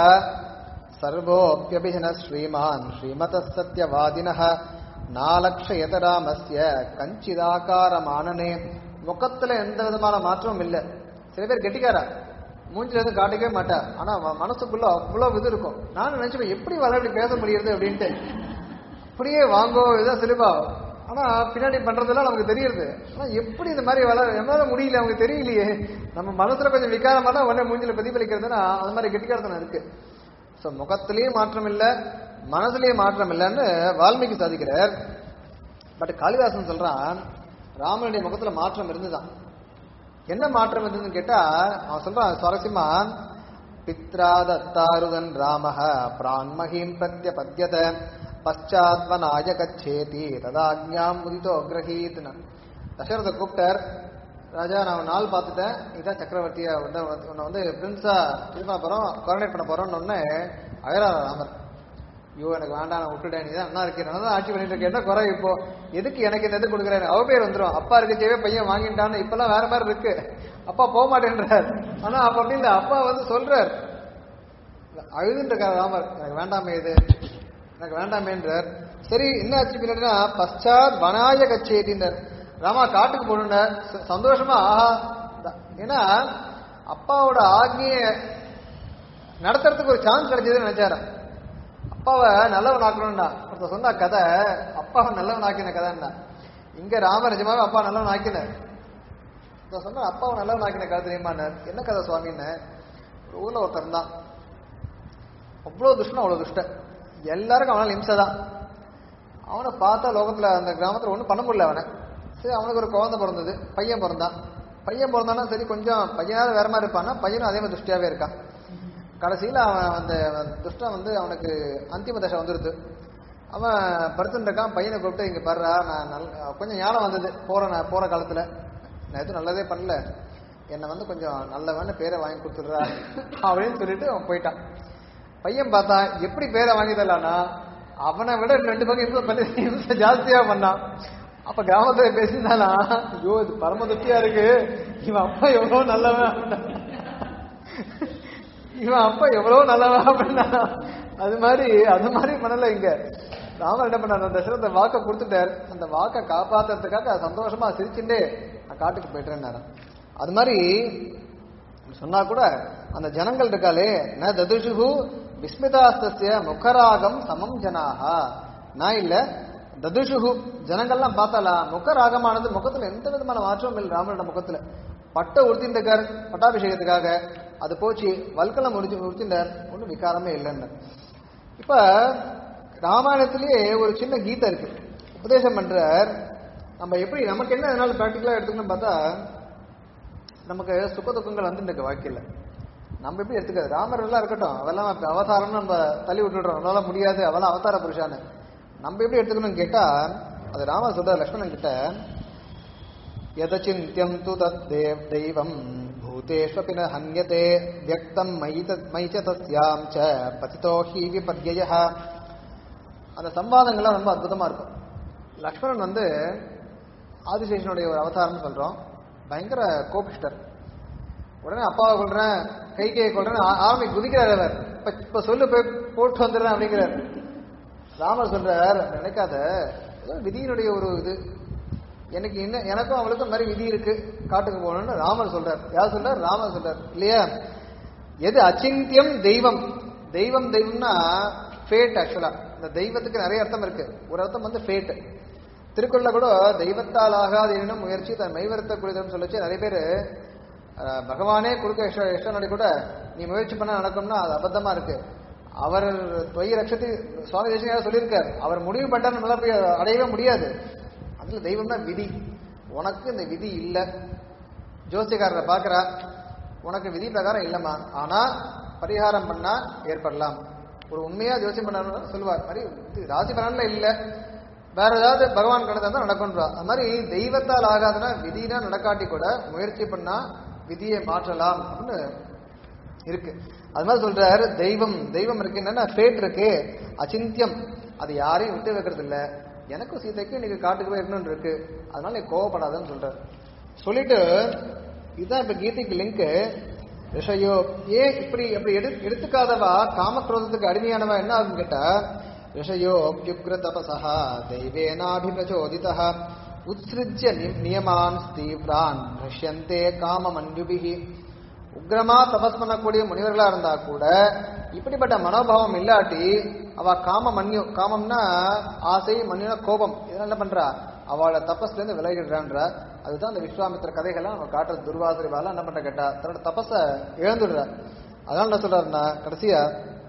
சர்வோப்பியபிஜன ஸ்ரீமான் ஸ்ரீமத சத்யவாதின நாலக்ஷயத ராமஸ்ய கஞ்சிதாகாரமானனே முகத்துல எந்த விதமான மாற்றமும் இல்ல சில பேர் கெட்டிக்காரா மூஞ்சில எதுவும் காட்டிக்கவே மாட்டா ஆனா அவ மனசுக்குள்ள அவ்வளவு இது இருக்கும் நானும் நினைச்சுப்பேன் எப்படி வர இப்படி பேச முடியுது அப்படின்ட்டு அப்படியே வாங்கோ இதான் சிலிபா ஆனா பின்னாடி பண்றதெல்லாம் நமக்கு தெரியுது ஆனா எப்படி இந்த மாதிரி வளர என்னால முடியல நமக்கு தெரியலையே நம்ம மனசுல கொஞ்சம் விகாரமான உடனே மூஞ்சில பிரதிபலிக்கிறதுனா அது மாதிரி கெட்டிக்காரத்தனம் இருக்கு சோ முகத்திலயும் மாற்றம் இல்ல மனசுலயும் மாற்றம் இல்லைன்னு வால்மீகி சாதிக்கிறார் பட் காளிதாசன் சொல்றான் ராமனுடைய முகத்துல மாற்றம் இருந்துதான் என்ன மாற்றம் இருந்ததுன்னு கேட்டா அவன் சொல்றான் சுவாரஸ்யமா பித்ரா தத்தாருதன் ராமஹ பிரான்மஹீம் பிரத்யபத்யத பశ్చాத்வனாய கச்சேதி ததாக்ஞாம் முதிதோ கிரகீத்னு தசரத கூப்பிட்டார் ராஜா நான் ஒரு நாள் பார்த்துட்டேன் இதான் சக்கரவர்த்தியா வந்து உன்னை வந்து பிரின்ஸா இது பண்ண போறோம் கோஆர்டினேட் பண்ண போறோம்னு உடனே அழறார் ராமர் ஐயோ எனக்கு வேண்டாம் நான் விட்டுட்டேன் நீ தான் என்ன இருக்கேன் நான் தான் ஆட்சி பண்ணிட்டு இருக்கேன் என்ன குறை இப்போ எதுக்கு எனக்கு இந்த இது கொடுக்குறேன் அவ பேர் வந்துரும் அப்பா இருக்கச்சேவே பையன் வாங்கிட்டான்னு இப்பெல்லாம் வேற மாதிரி இருக்கு அப்பா போக மாட்டேன்றார் ஆனா அப்ப அப்படி இல்ல அப்பா வந்து சொல்றார் அழுதுன்ற இருக்கார் ராமர் எனக்கு வேண்டாமே இது எனக்கு வேண்டாமேன்றார் சரி என்ன ஆச்சு பின்னாடினா பశ్చాத் வனாய கச்சேதின்றார் ராமா காட்டுக்கு போனார் சந்தோஷமா ஆஹா த- ஏன்னா அப்பாவோட ஆக்னிய நடத்துறதுக்கு ஒரு சான்ஸ் கிடைச்சதுன்னு நினைச்சாராம் அப்பாவை நல்லவன் ஆக்கணும்னா ஒருத்தர் சொன்னா கதை அப்பாவை நல்லவன் ஆக்கின கதைன்னா இங்க ராம நிஜமாவே அப்பா நல்லவன் ஆக்கினார் ஒருத்தர் சொன்னா அப்பாவை நல்லவன் ஆக்கின கதை தெரியுமான்னார் என்ன கதை சுவாமின்னு ஒரு ஊர்ல ஒருத்தர் இருந்தான் அவ்வளவு துஷ்டன் அவ்வளவு துஷ்டன் எல்லாருக்கும் அவனால இம்சை தான் அவனை பார்த்தா லோகத்துல அந்த கிராமத்துல ஒண்ணும் பண்ண முடியல அவனை சரி அவனுக்கு ஒரு குழந்தை பிறந்தது பையன் பிறந்தான் பையன் பிறந்தானா சரி கொஞ்சம் பையனாவது வேற மாதிரி இருப்பானா பையனும் அதே மாதிரி துஷ்டியாவே இருக்கான் கடைசியில அவன் அந்த துஷ்டன் வந்து அவனுக்கு அந்திம தசை வந்துருது அவன் படுத்துட்டு இருக்கான் பையனை கூப்பிட்டு இங்க பாருடா நான் நல் கொஞ்சம் ஞானம் வந்தது போற நான் போற காலத்துல நான் எதுவும் நல்லதே பண்ணல என்னை வந்து கொஞ்சம் நல்லவன்னு பேரை வாங்கி கொடுத்துடுறா அப்படின்னு சொல்லிட்டு அவன் போயிட்டான் பையன் பார்த்தா எப்படி பேரை வாங்கி தரலான்னா அவனை விட ரெண்டு பக்கம் இம்சை பண்ணி இம்சை ஜாஸ்தியா பண்ணான் அப்ப கிராமத்துல பேசினானா ஐயோ இது பரம துஷ்டியா இருக்கு இவன் அப்பா எவ்வளவு நல்லவன் இவன் அப்பா எவ்வளவு நல்லவன் அப்படின்னா அது மாதிரி அது மாதிரி பண்ணல இங்க ராமர் என்ன பண்ணார் அந்த தசரத்தை வாக்க கொடுத்துட்டார் அந்த வாக்க காப்பாத்துறதுக்காக சந்தோஷமா சிரிச்சுட்டே நான் காட்டுக்கு போயிட்டேன்னாரு அது மாதிரி சொன்னா கூட அந்த ஜனங்கள் இருக்காளே ந ததுஷுகு விஸ்மிதாஸ்தஸ்ய முகராகம் சமம் ஜனாகா நான் இல்ல ததுஷுகு ஜனங்கள்லாம் பார்த்தாலா முகராகமானது முகத்துல எந்த விதமான மாற்றமும் இல்லை ராமனோட முகத்துல பட்டை உடுத்தின்றார் பட்டாபிஷேகத்துக்காக அது போச்சு வல்கலம் முடிச்சு உடுத்தின்றார் ஒன்றும் விகாரமே இல்லைன்னு இப்ப ராமாயணத்திலேயே ஒரு சின்ன கீதை இருக்கு உபதேசம் பண்றார் நம்ம எப்படி நமக்கு என்ன அதனால பிராக்டிக்கலா எடுத்துக்கணும் பார்த்தா நமக்கு சுக துக்கங்கள் வந்து இருக்கு வாழ்க்கையில நம்ம எப்படி எடுத்துக்காது ராமர் எல்லாம் இருக்கட்டும் அதெல்லாம் இப்ப அவதாரம்னு நம்ம தள்ளி விட்டுடுறோம் அதனால முடியாது அவெல்லாம் அவதார புருஷான்னு நம்ம எப்படி எடுத்துக்கணும்னு கேட்டா அது ராமர் சொல்ற லக்ஷ்மணன் கிட்ட यदचिन्त्यं तु तद्देव दैवं भूतेष्वपि न हन्यते व्यक्तं मयि तत् मयि च तस्यां च पतितो हि विपर्ययः அந்த சம்வாதங்கள்லாம் ரொம்ப அற்புதமா இருக்கும் லக்ஷ்மணன் வந்து ஆதிசேஷனுடைய ஒரு அவதாரம்னு சொல்றோம் பயங்கர கோபிஷ்டர் உடனே அப்பாவை கொள்றேன் கை கையை கொள்றேன் ஆ- ஆரம்பி குதிக்கிறார் அவர் இப்ப இப்ப சொல்லு போய் போட்டு வந்துடுறேன் அப்படிங்கிறார் ராமர் சொல்றார் நினைக்காத ஏதோ விதியினுடைய ஒரு இது எனக்கு என்ன எனக்கும் அவளுக்கும் இந்த மாதிரி விதி இருக்கு காட்டுக்கு போகணும்னு ராமர் சொல்றார் யார் சொல்றார் ராமர் சொல்றார் இல்லையா எது அச்சிந்தியம் தெய்வம் தெய்வம் தெய்வம்னா ஃபேட் ஆக்சுவலா இந்த தெய்வத்துக்கு நிறைய அர்த்தம் இருக்கு ஒரு அர்த்தம் வந்து ஃபேட் திருக்குறள்ல கூட தெய்வத்தால் ஆகாது எனும் முயற்சி தன் மெய்வருத்தக்கூடியதுன்னு சொல்லிச்சு நிறைய பேர் பகவானே கொடுக்க இஷ்ட இஷ்டனடி கூட நீ முயற்சி பண்ண நடக்கும்னா அது அபத்தமா இருக்கு அவர் தொய் ரட்சத்தை சுவாமி தேசியாக சொல்லியிருக்கார் அவர் முடிவு பண்ணா நம்மளால போய் அடையவே முடியாது அதுல தெய்வம்னா விதி உனக்கு இந்த விதி இல்லை ஜோசியக்காரரை பார்க்கறா உனக்கு விதி பிரகாரம் இல்லைம்மா ஆனா பரிகாரம் பண்ணா ஏற்படலாம் ஒரு உண்மையா ஜோசியம் பண்ணாலும் சொல்லுவார் மாதிரி இது ராசி பலன்ல இல்ல வேற ஏதாவது பகவான் கணத்தை தான் நடக்கும்ன்றா அது மாதிரி தெய்வத்தால் ஆகாதுன்னா விதினா நடக்காட்டி கூட முயற்சி பண்ணா விதியை மாற்றலாம் அப்படின்னு இருக்கு அது மாதிரி சொல்றாரு தெய்வம் தெய்வம் இருக்கு என்னன்னா ஃபேட் இருக்கு அச்சிந்தியம் அது யாரையும் விட்டு வைக்கிறது இல்ல எனக்கும் சீதைக்கும் இன்னைக்கு காட்டுக்கு போய் இருக்கணும்னு இருக்கு அதனால நீ கோவப்படாதன்னு சொல்றாரு சொல்லிட்டு இதுதான் இப்ப கீதைக்கு லிங்க் ரிஷயோ ஏன் இப்படி அப்படி எடு எடுத்துக்காதவா காமக்ரோதத்துக்கு அடிமையானவா என்ன ஆகும் கேட்டா ரிஷயோ அப்யுக்ர தபசா தெய்வேனாபிபிரச்சோதிதா உத்ஸ்ருஜ்ய நி- நியமான் தீவ்ரான் ரஷ்யந்தே காமமன்யுபிகி உக்ரமா தபஸ் பண்ணக்கூடிய முனிவர்களா இருந்தா கூட இப்படிப்பட்ட மனோபாவம் இல்லாட்டி அவ காம மன்யு காமம்னா ஆசை மன்யுனா கோபம் இதெல்லாம் என்ன பண்றா அவளை தபஸ்ல இருந்து விலகிடுறான்ற அதுதான் அந்த விஸ்வாமித்திர கதைகள்லாம் நம்ம காட்டுற துர்வாசரிவாலாம் என்ன பண்ற கேட்டா தன்னோட தபஸ இழந்துடுறா அதனால என்ன சொல்றாருன்னா கடைசியா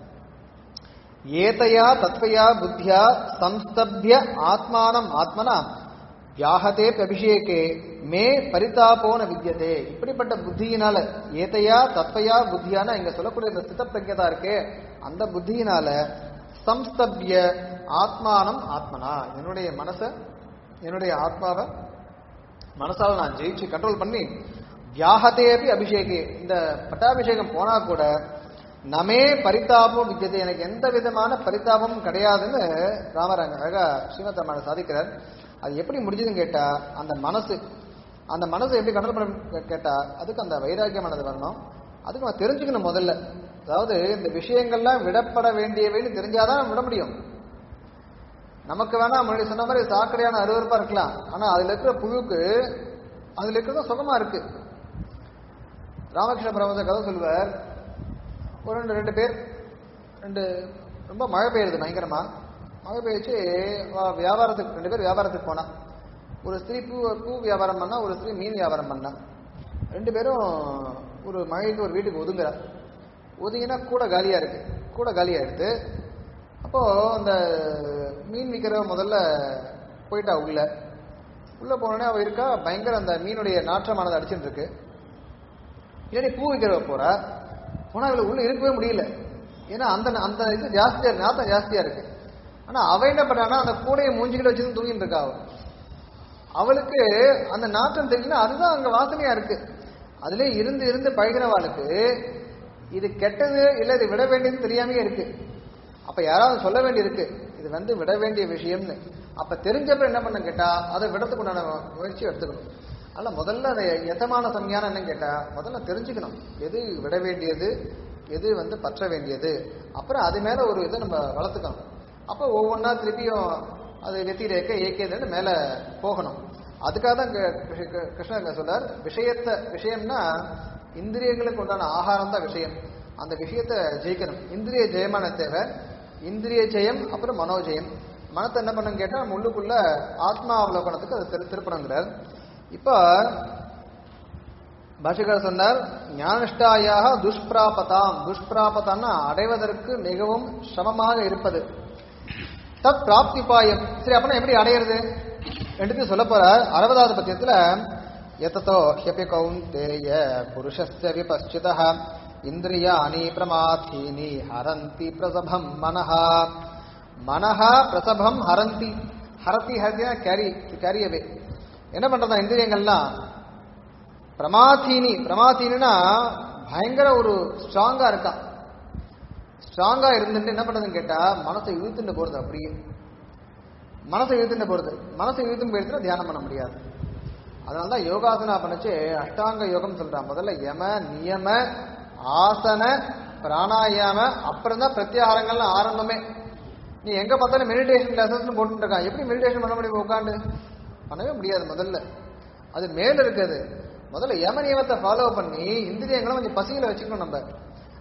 ஏதையா தத்வயா புத்தியா சம்ஸ்தப்ய ஆத்மானம் ஆத்மனா வியாகதே அபிஷேகே மே பரிதாபோன வித்யதே இப்படிப்பட்ட புத்தியினால ஏதையா தத்வயா புத்தியானா இங்க சொல்லக்கூடிய இந்த ஸ்தித பிரஜதா இருக்கே அந்த புத்தியினால சம்ஸ்தப்ய ஆத்மானம் ஆத்மனா என்னுடைய மனச என்னுடைய ஆத்மாவை மனசால நான் ஜெயிச்சு கண்ட்ரோல் பண்ணி வியாகதே அப்படி அபிஷேகே இந்த பட்டாபிஷேகம் போனா கூட நமே பரிதாபம் வித்தியது எனக்கு எந்த விதமான பரிதாபமும் கிடையாதுன்னு ராமராங்க அழகா ஸ்ரீமத் ராமாயண சாதிக்கிறார் அது எப்படி முடிஞ்சதுன்னு கேட்டா அந்த மனசு அந்த மனசை எப்படி கண்ட்ரோல் பண்ண கேட்டா அதுக்கு அந்த வைராக்கியமானது வரணும் அதுக்கு நம்ம தெரிஞ்சுக்கணும் முதல்ல அதாவது இந்த விஷயங்கள்லாம் விடப்பட வேண்டியவைன்னு தெரிஞ்சாதான் விட முடியும் நமக்கு வேணா முன்னாடி சொன்ன மாதிரி சாக்கடையான அருவருப்பா இருக்கலாம் ஆனா அதுல இருக்கிற புழுக்கு அதுல இருக்கிறது சுகமா இருக்கு ராமகிருஷ்ண பரமச கதை சொல்லுவார் ஒரு ரெண்டு ரெண்டு பேர் ரெண்டு ரொம்ப மழை பெய்யுது பயங்கரமா மழை பெய்ச்சு வா- வியாபாரத்துக்கு ரெண்டு பேர் வியாபாரத்துக்கு போனா ஒரு ஸ்திரீ பூ பூ வியாபாரம் பண்ணா ஒரு ஸ்திரீ மீன் வியாபாரம் பண்ணா ரெண்டு பேரும் ஒரு மழைக்கு ஒரு வீட்டுக்கு ஒதுங்குறா ஒதுங்கினா கூட காலியா இருக்கு கூட காலியா எடுத்து அப்போ அந்த மீன் விற்கிறவ முதல்ல போயிட்டா உள்ள உள்ள போனோடனே அவ இருக்கா பயங்கர அந்த மீனுடைய நாற்றமானது அடிச்சுட்டு இருக்கு இல்லாட்டி பூ விற்கிறவ போறா போனா அவளை உள்ள இருக்கவே முடியல ஏன்னா அந்த அந்த இது ஜாஸ்தியா இருக்கு நாத்தம் ஜாஸ்தியா இருக்கு ஆனா அவ என்ன பண்ணானா அந்த கூடையை மூஞ்சிக்கிட்டு வச்சு தூங்கிட்டு இருக்கா அவ அவளுக்கு அந்த நாற்றம் தெரியல அதுதான் அங்க வாசனையா இருக்கு அதுல இருந்து இருந்து பழகினவாளுக்கு இது கெட்டது இல்ல இது விட வேண்டியது தெரியாமயே இருக்கு அப்ப யாராவது சொல்ல வேண்டியிருக்கு இது வந்து விட வேண்டிய விஷயம்னு அப்ப தெரிஞ்சப்ப என்ன பண்ண கேட்டா அதை விடத்துக்கு உண்டான முயற்சி எடுத்துக்கணும் அதனால முதல்ல அந்த எதமான சம்ஞானம் என்னன்னு கேட்டா முதல்ல தெரிஞ்சுக்கணும் எது விட வேண்டியது எது வந்து பற்ற வேண்டியது அப்புறம் அது மேல ஒரு இதை நம்ம வளர்த்துக்கணும் அப்போ ஒவ்வொன்றா திருப்பியும் அது வெத்தி ரேக்க ஏகேதுன்னு மேல போகணும் அதுக்காக தான் இங்க கிருஷ்ண- கிருஷ்ண- கிருஷ்ணர் இங்க சொல்றார் விஷயத்தை விஷயம்னா இந்திரியங்களுக்கு உண்டான ஆகாரம் தான் விஷயம் அந்த விஷயத்தை ஜெயிக்கணும் இந்திரிய ஜெயமான தேவை இந்திரிய ஜெயம் அப்புறம் மனோஜெயம் மனத்தை என்ன பண்ணுன்னு கேட்டா நம்ம உள்ளுக்குள்ள ஆத்மா அவலோகனத்துக்கு அது திரு திருப்பணங்கிறார் இப்போ பாஷகர் சொன்னார் ஞானிஷ்டாயாக துஷ்பிராபதாம் துஷ்பிராபதான்னா அடைவதற்கு மிகவும் சிரமமாக இருப்பது தத் பிராப்திபாயம் சரி அப்படின்னா எப்படி அடையிறது எடுத்து சொல்ல போறார் அறுபதாவது பத்தியத்துல எத்தோ ஹியபி கௌந்தேய புருஷஸ்ய விபஸ்சிதः இந்திரியாணி பிரமாதீனி ஹரந்தி பிரசபம் மனஹா மனஹா பிரசபம் ஹரந்தி ஹரதி ஹரதினா கேரி கேரி அவே என்ன பண்றதா இந்திரியங்கள்லாம் பிரமாதீனி பிரமாதீனா பயங்கர ஒரு ஸ்ட்ராங்கா இருக்கான் ஸ்ட்ராங்கா இருந்துட்டு என்ன பண்றதுன்னு கேட்டா மனசை இழுத்துட்டு போறது அப்படியே மனசை இழுத்துட்டு போறது மனசை இழுத்துட்டு போயிடுச்சுன்னா தியானம் பண்ண முடியாது அதனால தான் யோகாசனா பண்ணுச்சு அஷ்டாங்க யோகம் சொல்றான் முதல்ல யம நியம ஆசன பிராணாயாம அப்புறம் தான் பிரத்யாகாரங்கள்லாம் ஆரம்பமே நீ எங்க பார்த்தாலும் மெடிடேஷன் கிளாஸஸ் போட்டுட்டு இருக்கான் எப்படி மெடிடேஷன் பண்ண முடியும் உட்காந்து பண்ணவே முடியாது முதல்ல அது மேல இருக்குது முதல்ல யம நியமத்தை ஃபாலோ பண்ணி இந்திரியங்களை கொஞ்சம் பசியில வச்சுக்கணும் நம்ம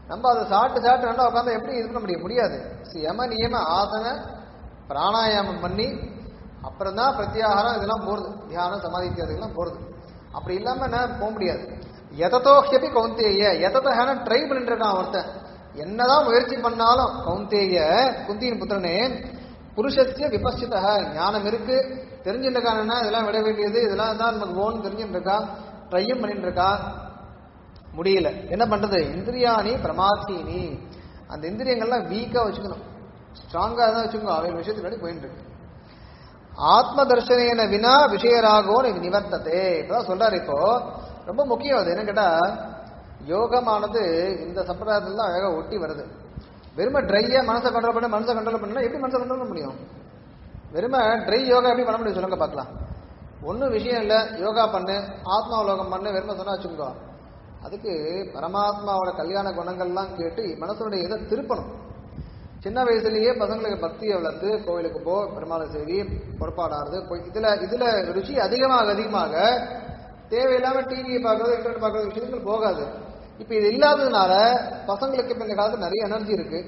நம்ம அதை சாப்பிட்டு சாப்பிட்டு நல்லா உட்காந்து எப்படி இது பண்ண முடியும் முடியாது See, யம நியம ஆசன பிராணாயாமம் பண்ணி அப்புறம் தான் பிரத்யாகாரம் இதெல்லாம் போறது தியானம் சமாதி இத்தியாதிகள்லாம் போறது அப்படி இல்லாம என்ன போக முடியாது எதத்தோஹியபி கௌந்தேய எதத்தஹான ட்ரை பண்ணிட்டு இருக்கான் ஒருத்தன் என்னதான் முயற்சி பண்ணாலும் கௌந்தேய குந்தியின் புத்திரனே புருஷத்திய விபஸ்சித ஞானம் இருக்கு தெரிஞ்சுட்டு இருக்கான்னா இதெல்லாம் விட வேண்டியது இதெல்லாம் தான் நமக்கு ஓன் தெரிஞ்சுட்டு இருக்கா ட்ரையும் பண்ணிட்டு இருக்கா முடியல என்ன பண்றது இந்திரியாணி பிரமாத்தீனி அந்த இந்திரியங்கள்லாம் வீக்கா வச்சுக்கணும் ஸ்ட்ராங்கா தான் வச்சுக்கணும் அவை விஷயத்துக்கு போயிட்டு இருக்கு ஆத்ம தர்ஷனேன வினா விஷயராகோ இது நிவர்த்ததே இப்பதான் சொல்றாரு இப்போ ரொம்ப முக்கியம் அது என்ன கேட்டா யோகமானது இந்த சம்பிரதாயத்துல தான் அழகா ஒட்டி வருது வெறும ட்ரையா மனசை கண்ட்ரோல் பண்ண மனசை கண்ட்ரோல் பண்ணா எப்படி மனசை கண்ட்ரோல் பண்ண முடியும் வெறும ட்ரை யோகா எப்படி பண்ண முடியும் சொல்லுங்க பார்க்கலாம் ஒன்றும் விஷயம் இல்லை யோகா பண்ணு ஆத்மாவலோகம் பண்ணு வெறும சொன்னா வச்சுக்கோ அதுக்கு பரமாத்மாவோட கல்யாண குணங்கள்லாம் கேட்டு மனசனுடைய இதை திருப்பணும் சின்ன வயசுலயே பசங்களுக்கு பக்தியை வளர்த்து கோவிலுக்கு போ பெருமாளை செய்தி பொறுப்பாடாடுறது போய் இதுல இதுல ருச்சி அதிகமாக அதிகமாக தேவையில்லாம டிவியை பார்க்கறது இன்டர்நெட் பார்க்கறது விஷயங்கள் போகாது இப்ப இது இல்லாததுனால பசங்களுக்கு இப்ப இந்த காலத்துல நிறைய எனர்ஜி இருக்கு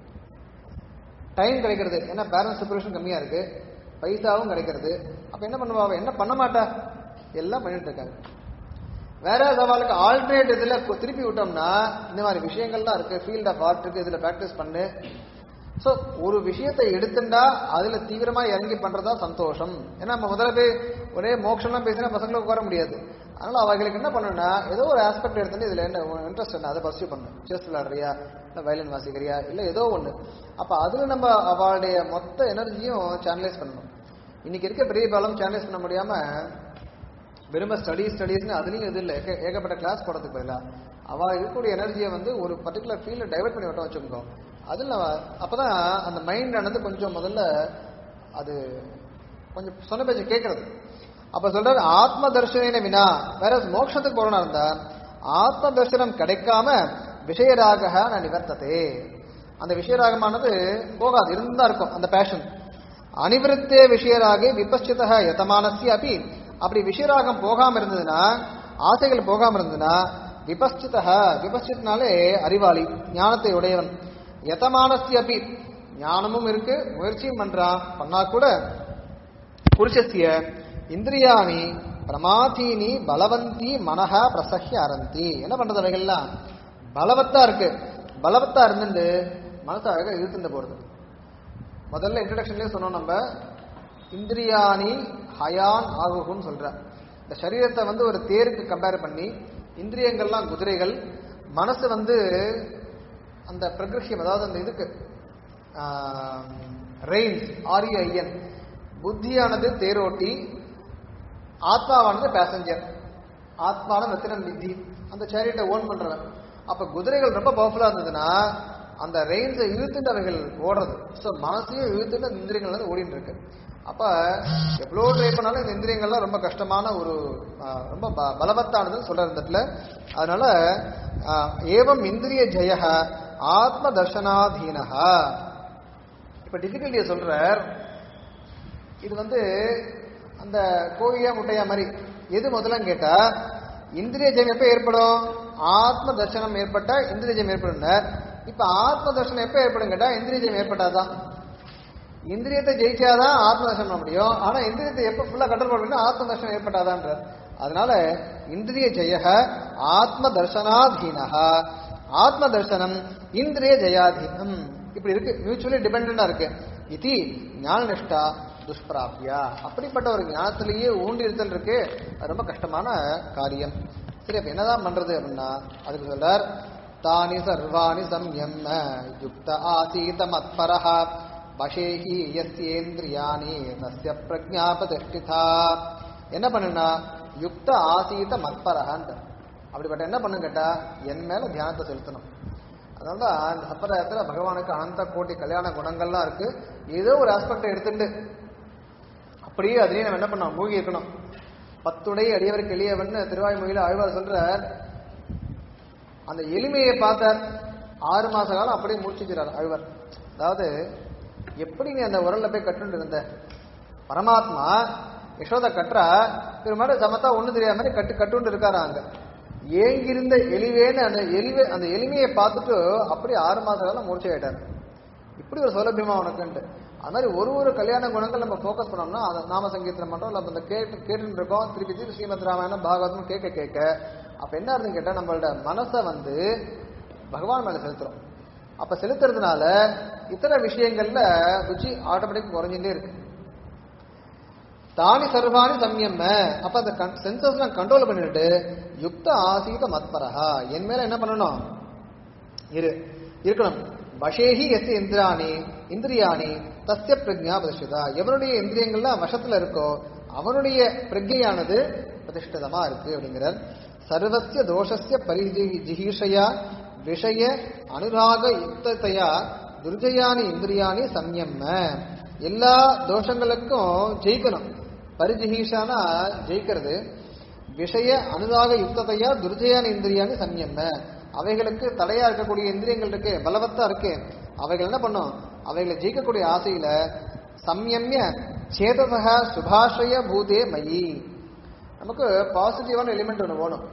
டைம் கிடைக்கிறது ஏன்னா பேரண்ட்ஸ் ப்ரிப்பரேஷன் கம்மியா இருக்கு பைசாவும் கிடைக்கிறது அப்ப என்ன பண்ணுவாங்க என்ன பண்ண மாட்டா எல்லாம் பண்ணிட்டு இருக்காங்க வேற அவளுக்கு ஆல்டர்னேட் இதுல கு- திருப்பி விட்டோம்னா இந்த மாதிரி விஷயங்கள் தான் இருக்கு ஃபீல்ட் ஆஃப் ஆர்ட் இருக்கு இதுல பிராக்டிஸ் பண்ணு சோ ஒரு விஷயத்தை எடுத்துட்டா அதுல தீவிரமா இறங்கி பண்றதா சந்தோஷம் ஏன்னா நம்ம முதல்ல போய் ஒரே மோட்சம்லாம் பேசினா பசங்களுக்கு உட்கார முடியாது அதனால அவங்களுக்கு என்ன பண்ணணும்னா ஏதோ ஒரு ஆஸ்பெக்ட் எடுத்துட்டு இதுல என்ன இன்ட்ரெஸ்ட் என்ன அதை பர்சியூ பண்ணு செஸ் விளையாடுறியா இல்ல வயலின் வாசிக்கிறியா இல்ல ஏதோ ஒண்ணு அப்ப அதுல நம்ம அவளுடைய மொத்த எனர்ஜியும் சேனலைஸ் பண்ணணும் இன்னைக்கு இருக்க பெரிய பாலம் சேனலைஸ் பண்ண முடியாம வெறும ஸ்டடி ஸ்டடீஸ்னு அதுலயும் இது இல்லை ஏக- ஏகப்பட்ட கிளாஸ் போடுறதுக்கு பதிலா அவ இருக்கக்கூடிய எனர்ஜியை வந்து ஒரு பர்டிகுலர் ஃபீல்ட டைவர்ட் பண்ணி விட்டோம் வச்சுக்கோ அதுல அவ- அப்பதான் அந்த மைண்ட் ஆனது கொஞ்சம் முதல்ல அது கொஞ்சம் சொன்ன பேச்சு கேட்கறது அப்ப சொல்றாரு ஆத்ம தர்ஷன வினா வேற மோட்சத்துக்கு போறனா இருந்தா ஆத்ம தர்சனம் கிடைக்காம விஷயராக நான் நிவர்த்ததே அந்த விஷயராகமானது போகாது இருந்தா இருக்கும் அந்த பேஷன் அனிவிருத்தே விஷயராக விபச்சித யதமானசிய அப்படி அப்படி விஷயராகம் போகாம இருந்ததுன்னா ஆசைகள் போகாம இருந்ததுன்னா விபஸ்சித விபஸ்சித்னாலே அறிவாளி ஞானத்தை உடையவன் யதமானசிய அப்படி ஞானமும் இருக்கு முயற்சியும் பண்றான் பண்ணா கூட புருஷசிய இந்திரியாணி பிரமாதீனி பலவந்தி மனஹ பிரசஹ்ய அரந்தி என்ன பண்றது அவைகள்லாம் பலவத்தா இருக்கு பலவத்தா இருந்துட்டு மனசை அழகா இழுத்துட்டு போறது முதல்ல இன்ட்ரடக்ஷன்லயே சொன்னோம் நம்ம இந்திரியாணி ஹயான் ஆகுகுன்னு சொல்ற இந்த சரீரத்தை வந்து ஒரு தேருக்கு கம்பேர் பண்ணி இந்திரியங்கள்லாம் குதிரைகள் மனசு வந்து அந்த பிரகிருஷ்யம் அதாவது அந்த இதுக்கு ரெயின்ஸ் ஆர்இஐஎன் புத்தியானது தேரோட்டி ஆத்மாவானது பேசஞ்சர் ஆத்மானது ரத்தினம் வித்தி அந்த சேரியட்டை ஓன் பண்றவன் அப்ப குதிரைகள் ரொம்ப பவர்ஃபுல்லா இருந்ததுன்னா அந்த ரெயின்ஸை இழுத்துட்டு அவைகள் ஓடுறது ஸோ மனசையும் இழுத்துட்டு அந்த இந்திரியங்கள் வந்து ஓடிட்டு இருக்கு அப்ப எவ்வளோ ட்ரை பண்ணாலும் இந்த இந்திரியங்கள்லாம் ரொம்ப கஷ்டமான ஒரு ஆ, ரொம்ப ப- பலவத்தானதுன்னு சொல்ற இந்த இடத்துல அதனால ஆ, ஏவம் இந்திரிய ஜெய ஆத்ம தர்ஷனாதீனஹா இப்ப டிஃபிகல்ட்டியை சொல்றார் இது வந்து அந்த கோழியா முட்டையா மாதிரி எது முதல்ல கேட்டா இந்திரிய ஜெயம் எப்ப ஏற்படும் ஆத்ம தர்சனம் ஏற்பட்டா இந்திரிய ஜெயம் ஏற்படும் இப்ப ஆத்ம தர்சனம் எப்ப ஏற்படும் கேட்டா இந்திரிய ஜெயம் ஏற்பட்டாதான் இந்திரியத்தை ஜெயிச்சாதான் ஆத்ம தர்சனம் பண்ண முடியும் ஆனா இந்திரியத்தை எப்ப ஃபுல்லா கண்ட்ரோல் பண்ணணும் ஆத்ம தர்சனம் ஏற்பட்டாதான்ற அதனால இந்திரிய ஜெய ஆத்ம தர்சனாதீனஹ ஆத்ம தர்சனம் இந்திரிய ஜெயாதீனம் இப்படி இருக்கு மியூச்சுவலி டிபெண்டா இருக்கு இது ஞான நிஷ்டா துஷ்பிராபியா அப்படிப்பட்ட ஒரு ஞானத்திலேயே ஊண்டி இருத்தல் இருக்கு அது ரொம்ப கஷ்டமான காரியம் சரி அப்ப என்னதான் பண்றது அப்படின்னா அதுக்கு சொல்றார் தானி சர்வாணி சம்யம்ம யுக்த ஆசீத மத்பரஹ வசேஹி யஸ்யேந்திரியாணி தஸ்ய பிரஜா பிரதிஷ்டிதா என்ன பண்ணுனா யுக்த ஆசீத மத்பரஹான்ட்டு அப்படிப்பட்ட என்ன பண்ணும் கேட்டா என் மேல தியானத்தை செலுத்தணும் அதனால தான் இந்த சம்பிரதாயத்துல பகவானுக்கு அனந்த கோட்டி கல்யாண குணங்கள்லாம் இருக்கு ஏதோ ஒரு ஆஸ்பெக்ட் எடுத்துட்டு அப்படியே அதுலயே நம்ம என்ன பண்ணோம் மூழ்கி இருக்கணும் பத்துடை அடியவருக்கு எளியவன் திருவாய்மொழியில ஆழ்வார் சொல்றார் அந்த எளிமையை பார்த்தார் ஆறு மாச காலம் அப்படியே முடிச்சுக்கிறார் ஆழ்வார் அதாவது எப்படி நீ அந்த உரல்ல போய் கட்டுண்டு இருந்த பரமாத்மா யசோதா கட்டுறா பெருமாள் சமத்தா ஒண்ணு தெரியாத மாதிரி கட்டு கட்டுண்டு இருக்காரா அங்க ஏங்கிருந்த எலிவேன்னு அந்த எலிவே அந்த எளிமையை பார்த்துட்டு அப்படியே ஆறு மாச காலம் மூர்ச்சையாயிட்டார் இப்படி ஒரு சௌலபியமா உனக்குன்ட்டு அது மாதிரி ஒரு ஒரு கல்யாண குணங்கள் நம்ம ஃபோக்கஸ் பண்ணோம்னா அதை நாம சங்கீதம் பண்றோம் இல்லை அந்த கேட்டு கேட்டுட்டு இருக்கோம் திருப்பி திருப்பி ஸ்ரீமத் ராமாயணம் பாகவதம் கேட்க கேட்க அப்ப என்ன அர்த்தம் கேட்டா நம்மளோட மனசை வந்து பகவான் மேல செலுத்துறோம் அப்ப செலுத்துறதுனால இத்தர விஷயங்கள்ல ருச்சி ஆட்டோமேட்டிக் குறைஞ்சுட்டே இருக்கு தானி சர்வாணி சம்யம்ம அப்ப அந்த சென்சஸ் கண்ட்ரோல் பண்ணிட்டு யுக்த ஆசீத மத்பரஹா என் மேல என்ன பண்ணணும் இரு இருக்கணும் வசேஹி எஸ் இந்திராணி இந்திரியாணி தஸ்ய பிரஜா பிரதிஷ்டிதா எவனுடைய இந்திரியங்கள்லாம் வசத்துல இருக்கோ அவனுடைய பிரஜையானது பிரதிஷ்டிதமா இருக்கு அப்படிங்கிறார் சர்வசிய தோஷஸ்ய பரிஜிஹீஷயா விஷய அனுராக யுக்தத்தையா துர்ஜயானி இந்திரியாணி சம்யம்ம எல்லா தோஷங்களுக்கும் ஜெயிக்கணும் பரிஜிஹீஷானா ஜெயிக்கிறது விஷய அனுராக யுக்தத்தையா துர்ஜயானி இந்திரியானி சம்யம்ம அவைகளுக்கு தடையா இருக்கக்கூடிய இந்திரியங்கள் இருக்கு பலவத்தா இருக்கு அவைகள் என்ன பண்ணும் அவைகளை ஜெயிக்கக்கூடிய ஆசையில சம்யம்ய சேதசக சுபாஷய பூதே மயி நமக்கு பாசிட்டிவான எலிமெண்ட் ஒன்று வேணும்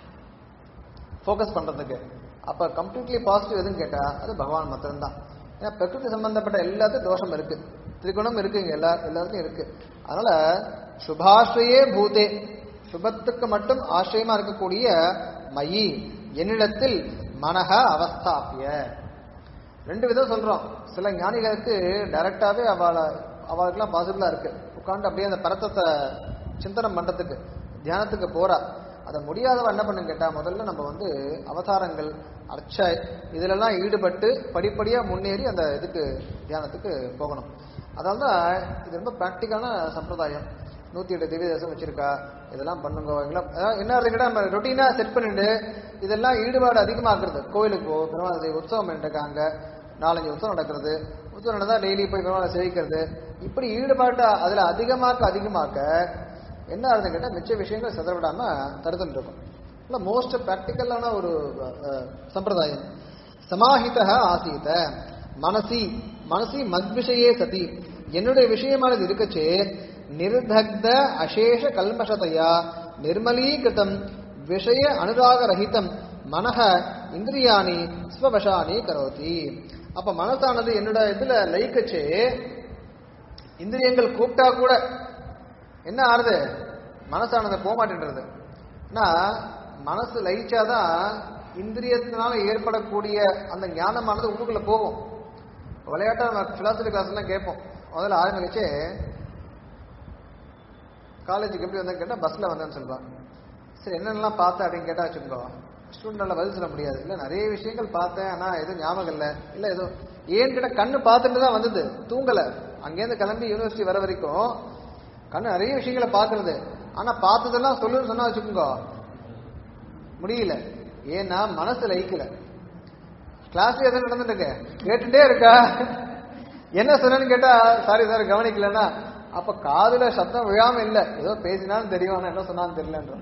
ஃபோக்கஸ் பண்றதுக்கு அப்ப கம்ப்ளீட்லி பாசிட்டிவ் எதுன்னு கேட்டா அது பகவான் மாத்திரம்தான் ஏன்னா பிரகிருதி சம்பந்தப்பட்ட எல்லாத்துக்கும் தோஷம் இருக்கு திரிகுணம் இருக்கு இங்க எல்லா எல்லாருக்கும் இருக்கு அதனால சுபாஸ்ரயே பூதே சுபத்துக்கு மட்டும் ஆசிரியமா இருக்கக்கூடிய மயி என்னிடத்தில் மனக அவஸ்தாபிய ரெண்டு விதம் சொல்றோம் சில ஞானிகளுக்கு டைரக்டாவே அவளை அவளுக்குலாம் பாசிபிளா இருக்கு உட்காந்து அப்படியே அந்த பரத்தத்தை சிந்தனம் பண்றதுக்கு தியானத்துக்கு போறா அதை முடியாதவ என்ன பண்ணுன்னு கேட்டா முதல்ல நம்ம வந்து அவதாரங்கள் அர்ச்சை இதுலெல்லாம் ஈடுபட்டு படிப்படியா முன்னேறி அந்த இதுக்கு தியானத்துக்கு போகணும் அதனால தான் இது ரொம்ப ப்ராக்டிக்கலான சம்பிரதாயம் நூத்தி எட்டு திவ்ய தேசம் வச்சிருக்கா இதெல்லாம் பண்ணுங்க இதெல்லாம் அதாவது என்ன அர்த்தம் கேட்டா நம்ம ரொட்டீனா செட் பண்ணிட்டு இதெல்லாம் ஈடுபாடு அதிகமாக்குறது கோயிலுக்கு போ பெருமாள் உற்சவம் பண்ணிருக்காங்க நாலஞ்சு உற்சவம் நடக்கிறது உற்சவம் நடந்தா டெய்லி போய் பெருமாளை சேவிக்கிறது இப்படி ஈடுபாட்டை அதுல அதிகமாக்க அதிகமாக்க என்ன அர்த்தம் கேட்டா மிச்ச விஷயங்கள் சிதறவிடாம தடுத்துட்டு இருக்கும் இல்ல மோஸ்ட் ப்ராக்டிக்கலான ஒரு அஹ், சம்பிரதாயம் சமாஹித ஆசீத மனசி மனசி மத்விஷயே சதி என்னுடைய விஷயமானது இருக்கச்சே நிர்தக்த அசேஷ கல்மஷதையா நிர்மலீகிருதம் விஷய அனுராக ரஹிதம் மனஹ இந்திரியாணி ஸ்வவசானி கரோதி அப்ப மனசானது என்னோட இதுல லயிக்கச்சே இந்திரியங்கள் கூப்பிட்டா கூட என்ன ஆறுது மனசானது போக மாட்டேன்றது ஆனா மனசு லயிச்சாதான் இந்திரியத்தினால ஏற்படக்கூடிய அந்த ஞானமானது உள்ளுக்குள்ள போகும் விளையாட்டா நம்ம பிலாசபி கிளாஸ் எல்லாம் கேட்போம் முதல்ல ஆரம்பிச்சு காலேஜுக்கு எப்படி வந்தேன்னு கேட்டா பஸ்ல வந்தேன்னு சொல்லுவான் சரி என்னென்னலாம் பார்த்தேன் அப்படின்னு கேட்டா வச்சுக்கோ ஸ்டூடெண்டால பதில் சொல்ல முடியாது இல்ல நிறைய விஷயங்கள் பார்த்தேன் ஆனா எதுவும் ஞாபகம் இல்ல இல்ல ஏதோ ஏன்னு கேட்டா கண்ணு பார்த்துட்டு தான் வந்தது தூங்கல அங்கேருந்து கிளம்பி யூனிவர்சிட்டி வர வரைக்கும் கண்ணு நிறைய விஷயங்களை பார்க்கறது ஆனா பார்த்ததெல்லாம் சொல்லுன்னு சொன்னா வச்சுக்கோங்க முடியல ஏன்னா மனசு லயிக்கல கிளாஸ் எதுவும் நடந்துட்டு இருக்கு கேட்டுட்டே இருக்கா என்ன சொன்னேன்னு கேட்டா சாரி சார் கவனிக்கலன்னா அப்ப காதுல சத்தம் விழாம இல்ல ஏதோ பேசினாலும் தெரியும் ஆனா என்ன சொன்னாலும் தெரியலன்ற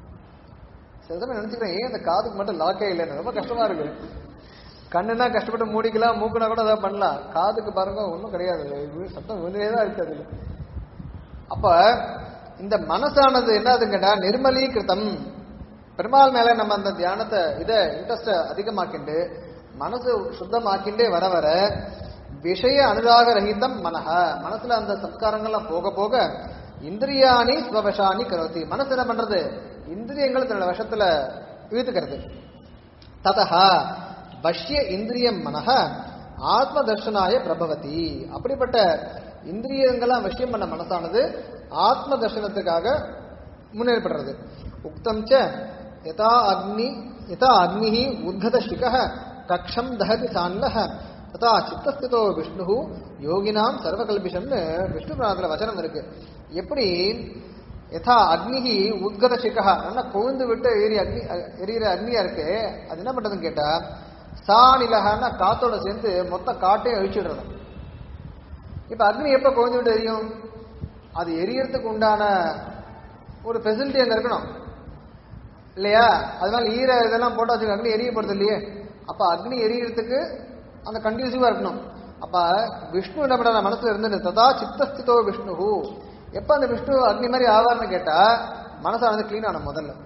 சில சமயம் நினைச்சுக்கிறேன் ஏன் இந்த காதுக்கு மட்டும் லாக்கே இல்லைன்னு ரொம்ப கஷ்டமா இருக்கு கண்ணுனா கஷ்டப்பட்டு மூடிக்கலாம் மூக்குனா கூட ஏதாவது பண்ணலாம் காதுக்கு பாருங்க ஒன்றும் கிடையாது வி- சத்தம் விழுந்தே தான் இருக்கு அதுல அப்ப இந்த மனசானது என்னது கேட்டா நிர்மலீகிருதம் பெருமாள் மேல நம்ம அந்த தியானத்தை இத இன்ட்ரெஸ்ட அதிகமாக்கிண்டு மனசு சுத்தமாக்கிண்டே வர வர விஷய அனுராக ரஹிதம் மனஹ மனசுல அந்த சம்ஸ்காரங்கள்லாம் போக போக இந்திரியாணி ஸ்வவசானி கரோதி மனசு என்ன பண்றது இந்திரியங்கள் தன்னோட வசத்துல இழுத்துக்கிறது ததா பஷ்ய இந்திரியம் மனஹ ஆத்ம தர்ஷனாய பிரபவதி அப்படிப்பட்ட இந்திரியங்களாம் விஷயம் பண்ண மனசானது ஆத்ம தர்ஷனத்துக்காக முன்னேற்படுறது உக்தம் ச யதா அக்னி யதா அக்னிஹி உத்கத சிகः கக்ஷம் தஹதி சான்லஹ ததா சித்தஸ்திதோ விஷ்ணு யோகினாம் சர்வகல்பிஷம்னு விஷ்ணு புராணத்துல வச்சனம் இருக்கு எப்படி யதா அக்னிஹி உத்கத சிகா நல்லா கொழுந்து விட்டு எரி அக்னி எரியிற அக்னியா இருக்கு அது என்ன பண்றதுன்னு கேட்டா சாணிலகன்னா காத்தோட சேர்ந்து மொத்த காட்டையும் அழிச்சிடுறது இப்ப அக்னி எப்ப கொழுந்து விட்டு எரியும் அது எரியறதுக்கு உண்டான ஒரு ஃபெசிலிட்டி அங்க இருக்கணும் இல்லையா அதனால ஈர இதெல்லாம் போட்டா வச்சுக்க அக்னி எரியப்படுது இல்லையே அப்ப அக்னி எரியறதுக்கு அந்த கண்டினியூசிவா இருக்கணும் அப்ப விஷ்ணு என்ன பண்ற மனசுல இருந்து ததா சித்தஸ்திதோ விஷ்ணு எப்ப அந்த விஷ்ணு அக்னி மாதிரி ஆவார்னு கேட்டா மனசானது கிளீன் ஆன முதல்ல